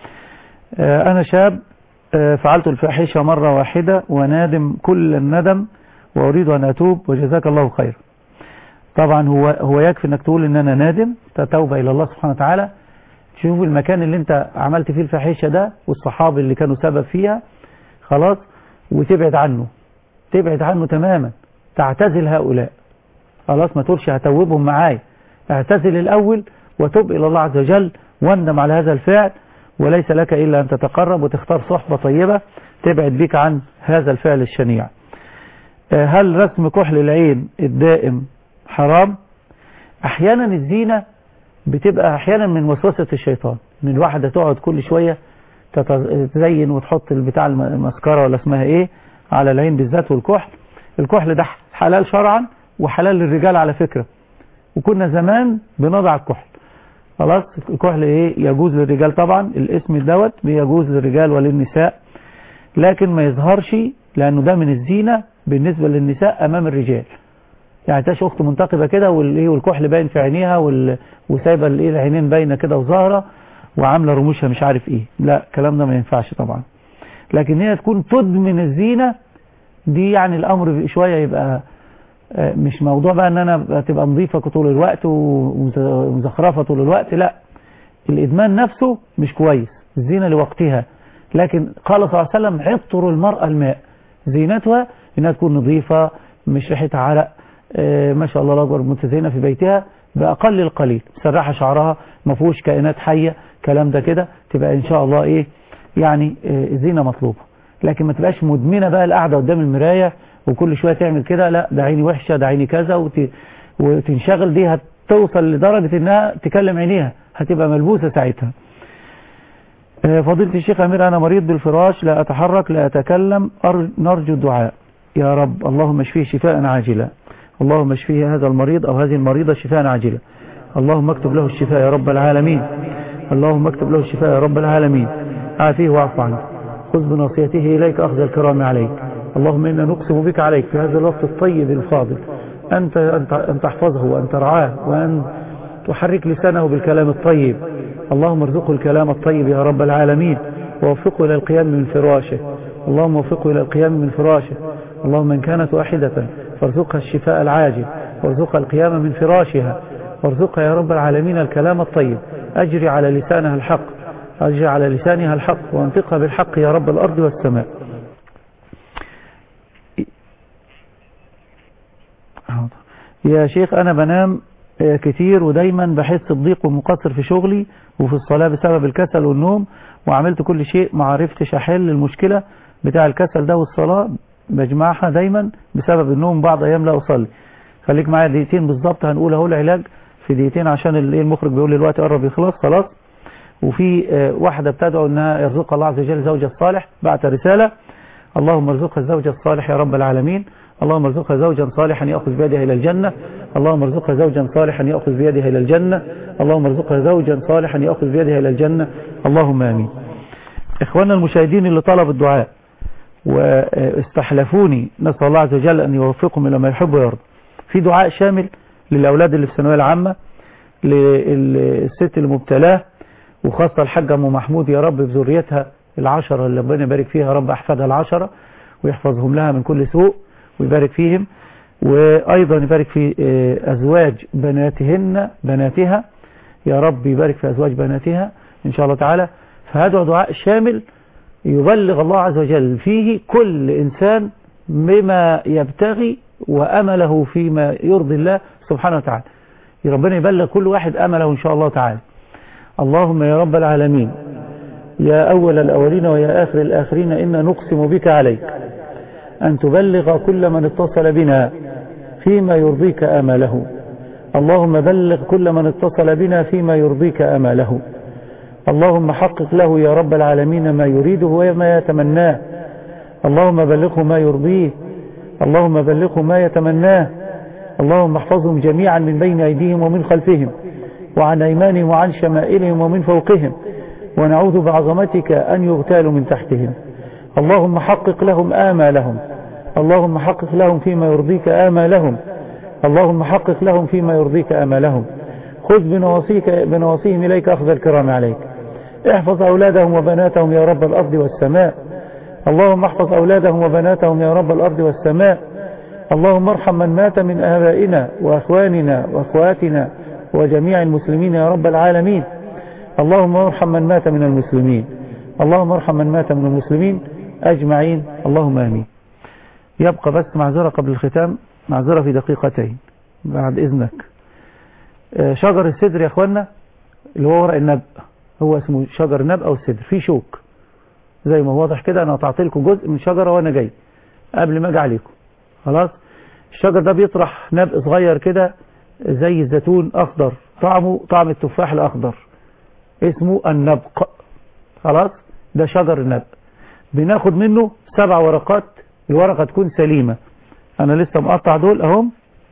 آه، أنا شاب آه، فعلت الفاحشة مرة واحدة ونادم كل الندم وأريد أن أتوب وجزاك الله خير طبعا هو هو يكفي انك تقول ان انا نادم توبة الى الله سبحانه وتعالى تشوف المكان اللي انت عملت فيه الفاحشة ده والصحابة اللي كانوا سبب فيها خلاص وتبعد عنه تبعد عنه تماما تعتزل هؤلاء خلاص ما تقولش هتوبهم معايا اعتزل الاول وتب الى الله عز وجل واندم على هذا الفعل وليس لك الا ان تتقرب وتختار صحبة طيبة تبعد بك عن هذا الفعل الشنيع آه، هل رسم كحل العين الدائم حرام احيانا الزينة بتبقى احيانا من وسوسة الشيطان من واحدة تقعد كل شوية تت- تزين وتحط البتاع الم- المسكرة ولا اسمها ايه على العين بالذات والكحل الكحل ده حلال شرعا وحلال للرجال على فكرة وكنا زمان بنضع الكحل خلاص الكحل ايه يجوز للرجال طبعا الاسم دوت بيجوز للرجال وللنساء لكن ما يظهرش لانه ده من الزينة بالنسبة للنساء امام الرجال يعني تاش اخت منتقبة كده والايه والكحل باين في عينيها وال... وسايبه الايه العينين باينه كده وظاهره وعامله رموشها مش عارف ايه لا الكلام ده ما ينفعش طبعا لكن هي تكون تدمن الزينة دي يعني الامر شوية يبقى آه، مش موضوع بقى ان انا تبقى نظيفة طول الوقت ومز- ومزخرفة طول الوقت لا الادمان نفسه مش كويس الزينة لوقتها لكن قال صلى الله عليه وسلم عطر المرأة الماء زينتها انها تكون نظيفة مش ريحتها عرق آه، ما شاء الله الله اكبر متزينة في بيتها بأقل القليل مسرحة شعرها ما فيهوش كائنات حية كلام ده كده تبقى ان شاء الله ايه يعني آه، زينة مطلوبة لكن ما تبقاش مدمنة بقى القعدة قدام المراية وكل شوية تعمل كده لا ده عيني وحشة ده عيني كذا وت... وتنشغل دي هتوصل لدرجة انها تكلم عينيها هتبقى ملبوسة ساعتها آه، فضيلة الشيخ أمير أنا مريض بالفراش لا أتحرك لا أتكلم أر... نرجو الدعاء يا رب اللهم اشفيه شفاء عاجلا اللهم اشفيه هذا المريض أو هذه المريضة شفاء عاجلا اللهم اكتب له الشفاء يا رب العالمين اللهم اكتب له الشفاء يا رب العالمين عافيه واعف عنه خذ بناصيته إليك أخذ الكرام عليك اللهم إنا نقسم بك عليك في هذا الوقت الطيب الفاضل أنت, أنت, أن تحفظه وأن ترعاه وأن تحرك لسانه بالكلام الطيب اللهم ارزقه الكلام الطيب يا رب العالمين ووفقه إلى القيام من فراشه اللهم وفقه إلى القيام من فراشه اللهم إن كانت واحدة فارزقها الشفاء العاجل وارزقها القيام من فراشها وارزقها يا رب العالمين الكلام الطيب أجري على لسانها الحق أجري على لسانها الحق وانطقها بالحق يا رب الأرض والسماء يا شيخ أنا بنام آه، كتير ودايما بحس بضيق ومقصر في شغلي وفي الصلاة بسبب الكسل والنوم وعملت كل شيء ما عرفتش أحل المشكلة بتاع الكسل ده والصلاة بجمعها دايما بسبب النوم بعض أيام لا أصلي خليك معايا دقيقتين بالظبط هنقول اهو العلاج في دقيقتين عشان ال- إيه المخرج بيقول لي الوقت قرب يخلص خلاص وفي آه، واحدة بتدعو انها يرزقها الله عز وجل زوجها الصالح بعت رسالة اللهم ارزقها الزوج الصالح يا رب العالمين اللهم ارزقها زوجا صالحا يأخذ بيدها إلى الجنة اللهم ارزقها زوجا صالحا يأخذ بيدها إلى الجنة اللهم ارزقها زوجا صالحا يأخذ بيدها إلى الجنة اللهم آمين إخواننا المشاهدين اللي طلبوا الدعاء واستحلفوني نسأل الله عز وجل أن يوفقهم إلى ما يحب ويرضى في دعاء شامل للأولاد اللي في الثانوية العامة للست المبتلاه وخاصة الحاجة أم محمود يا رب بذريتها العشرة اللي ربنا يبارك فيها يا رب أحفادها العشرة ويحفظهم لها من كل سوء ويبارك فيهم وأيضا يبارك في آه، أزواج بناتهن بناتها يا رب يبارك في أزواج بناتها إن شاء الله تعالى فهذا دعاء شامل يبلغ الله عز وجل فيه كل إنسان بما يبتغي وأمله فيما يرضي الله سبحانه وتعالى ربنا يبلغ كل واحد أمله إن شاء الله تعالى اللهم يا رب العالمين يا أول الأولين ويا آخر الآخرين إنا نقسم بك عليك أن تبلغ كل من اتصل بنا فيما يرضيك آماله اللهم بلغ كل من اتصل بنا فيما يرضيك آماله اللهم حقق له يا رب العالمين ما يريده وما يتمناه اللهم بلغه ما يرضيه اللهم بلغه ما يتمناه اللهم احفظهم جميعا من بين أيديهم ومن خلفهم وعن أيمانهم وعن شمائلهم ومن فوقهم ونعوذ بعظمتك أن يغتالوا من تحتهم اللهم حقق لهم آمالهم اللهم حقق لهم فيما يرضيك آمالهم اللهم حقق لهم فيما يرضيك آمالهم خذ بنواصيك بنواصيهم إليك أخذ الكرام عليك احفظ أولادهم وبناتهم يا رب الأرض والسماء اللهم احفظ أولادهم وبناتهم يا رب الأرض والسماء اللهم ارحم من مات من آبائنا وأخواننا وأخواتنا وجميع المسلمين يا رب العالمين اللهم ارحم من مات من المسلمين اللهم ارحم من مات من المسلمين أجمعين اللهم آمين يبقى بس معذرة قبل الختام معذرة في دقيقتين بعد إذنك شجر السدر يا أخوانا اللي هو ورق النبأ هو اسمه شجر النبأ أو السدر في شوك زي ما واضح كده أنا قطعت لكم جزء من شجرة وأنا جاي قبل ما أجي عليكم خلاص الشجر ده بيطرح نبأ صغير كده زي الزيتون أخضر طعمه طعم التفاح الأخضر اسمه النبق خلاص ده شجر النبأ بناخد منه سبع ورقات الورقة تكون سليمة أنا لسه مقطع دول أهم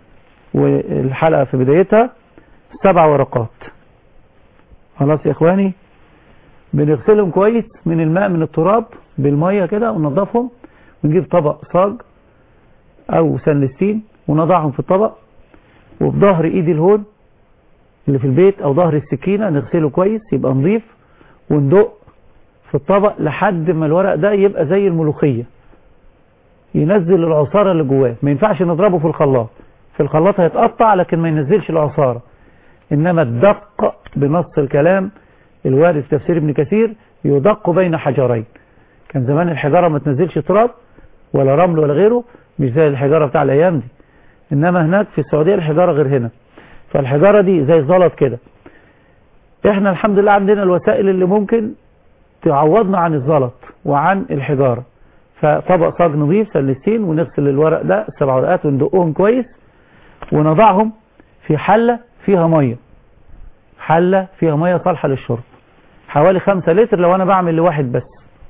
والحلقة في بدايتها سبع ورقات خلاص يا إخواني بنغسلهم كويس من الماء من التراب بالمية كده وننضفهم ونجيب طبق صاج أو سنلستين ونضعهم في الطبق وفي ظهر إيدي الهون اللي في البيت أو ظهر السكينة نغسله كويس يبقى نظيف وندق في الطبق لحد ما الورق ده يبقى زي الملوخية ينزل العصارة اللي جواه ما ينفعش نضربه في الخلاط في الخلاط هيتقطع لكن ما ينزلش العصارة إنما الدق بنص الكلام الوارد في تفسير ابن كثير يدق بين حجرين كان زمان الحجارة ما تنزلش تراب ولا رمل ولا غيره مش زي الحجارة بتاع الأيام دي إنما هناك في السعودية الحجارة غير هنا فالحجارة دي زي الزلط كده احنا الحمد لله عندنا الوسائل اللي ممكن تعوضنا عن الزلط وعن الحجارة فطبق صاج نظيف سلستين ونغسل الورق ده السبع ورقات وندقهم كويس ونضعهم في حلة فيها مية حلة فيها مية صالحة للشرب حوالي خمسة لتر لو انا بعمل لواحد بس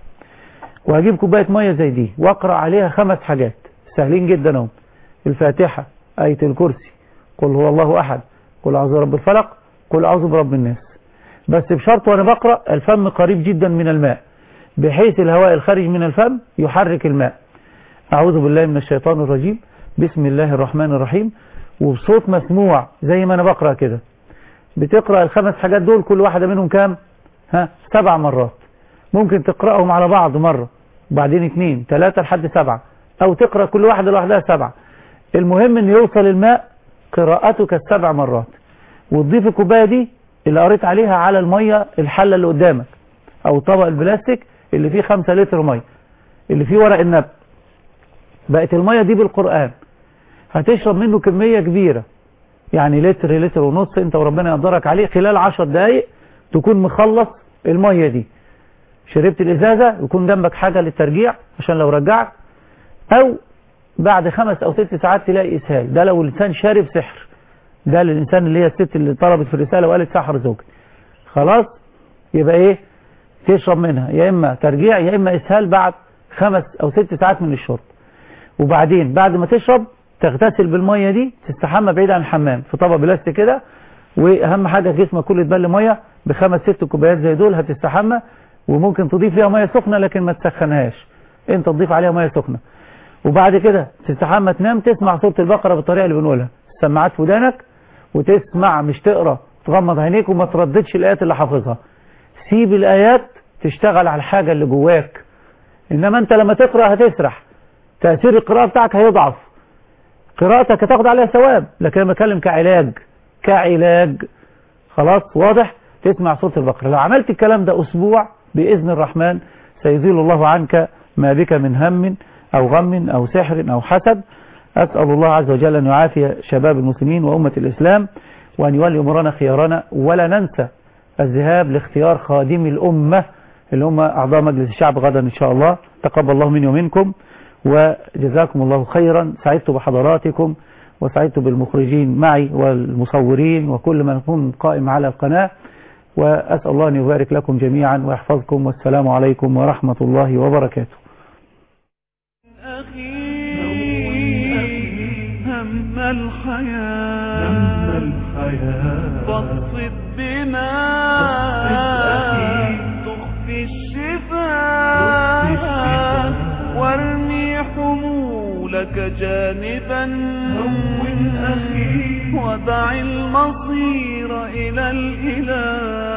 وهجيب كوباية مية زي دي واقرأ عليها خمس حاجات سهلين جدا اهو الفاتحة آية الكرسي قل هو الله أحد قل أعوذ برب الفلق قل أعوذ برب الناس بس بشرط وأنا بقرأ الفم قريب جدا من الماء بحيث الهواء الخارج من الفم يحرك الماء أعوذ بالله من الشيطان الرجيم بسم الله الرحمن الرحيم وبصوت مسموع زي ما أنا بقرأ كده بتقرأ الخمس حاجات دول كل واحدة منهم كام ها سبع مرات ممكن تقرأهم على بعض مرة وبعدين اثنين ثلاثة لحد سبعة أو تقرأ كل واحدة لوحدها سبعة المهم ان يوصل الماء قراءتك السبع مرات وتضيف الكوباية دي اللي قريت عليها على المية الحلة اللي قدامك او طبق البلاستيك اللي فيه خمسة لتر مية اللي فيه ورق النبأ بقت المية دي بالقرآن هتشرب منه كمية كبيرة يعني لتر لتر ونص انت وربنا يقدرك عليه خلال عشر دقايق تكون مخلص المية دي شربت الازازة يكون جنبك حاجة للترجيع عشان لو رجعت او بعد خمس او ست ساعات تلاقي اسهال ده لو الانسان شارب سحر ده للانسان اللي هي الست اللي طلبت في الرسالة وقالت سحر زوجي خلاص يبقى ايه تشرب منها يا اما ترجيع يا اما اسهال بعد خمس او ست ساعات من الشرب وبعدين بعد ما تشرب تغتسل بالمية دي تستحمى بعيد عن الحمام في طبق بلاستيك كده واهم حاجة جسمك كله يتبل مية بخمس ست كوبايات زي دول هتستحمى وممكن تضيف فيها مية سخنة لكن ما تسخنهاش انت تضيف عليها مية سخنة وبعد كده تستحمى تنام تسمع سورة البقرة بالطريقة اللي بنقولها السماعات في ودانك وتسمع مش تقرا تغمض عينيك وما ترددش الآيات اللي حافظها سيب الآيات تشتغل على الحاجة اللي جواك إنما أنت لما تقرأ هتسرح تأثير القراءة بتاعك هيضعف قراءتك هتاخد عليها ثواب لكن أنا بتكلم كعلاج كعلاج خلاص واضح تسمع صوت البقرة لو عملت الكلام ده أسبوع بإذن الرحمن سيزيل الله عنك ما بك من هم أو غم أو سحر أو حسد أسأل الله عز وجل أن يعافي شباب المسلمين وأمة الإسلام وأن يولي أمرنا خيارنا ولا ننسى الذهاب لاختيار خادم الأمة اللي هم أعضاء مجلس الشعب غدا إن شاء الله تقبل الله مني ومنكم وجزاكم الله خيرا سعدت بحضراتكم وسعدت بالمخرجين معي والمصورين وكل من يكون قائم على القناة وأسأل الله أن يبارك لكم جميعا ويحفظكم والسلام عليكم ورحمة الله وبركاته هم الحياة هم الحياة بسط بنا ذاك جانبا هون أخي ودع المصير إلى الإله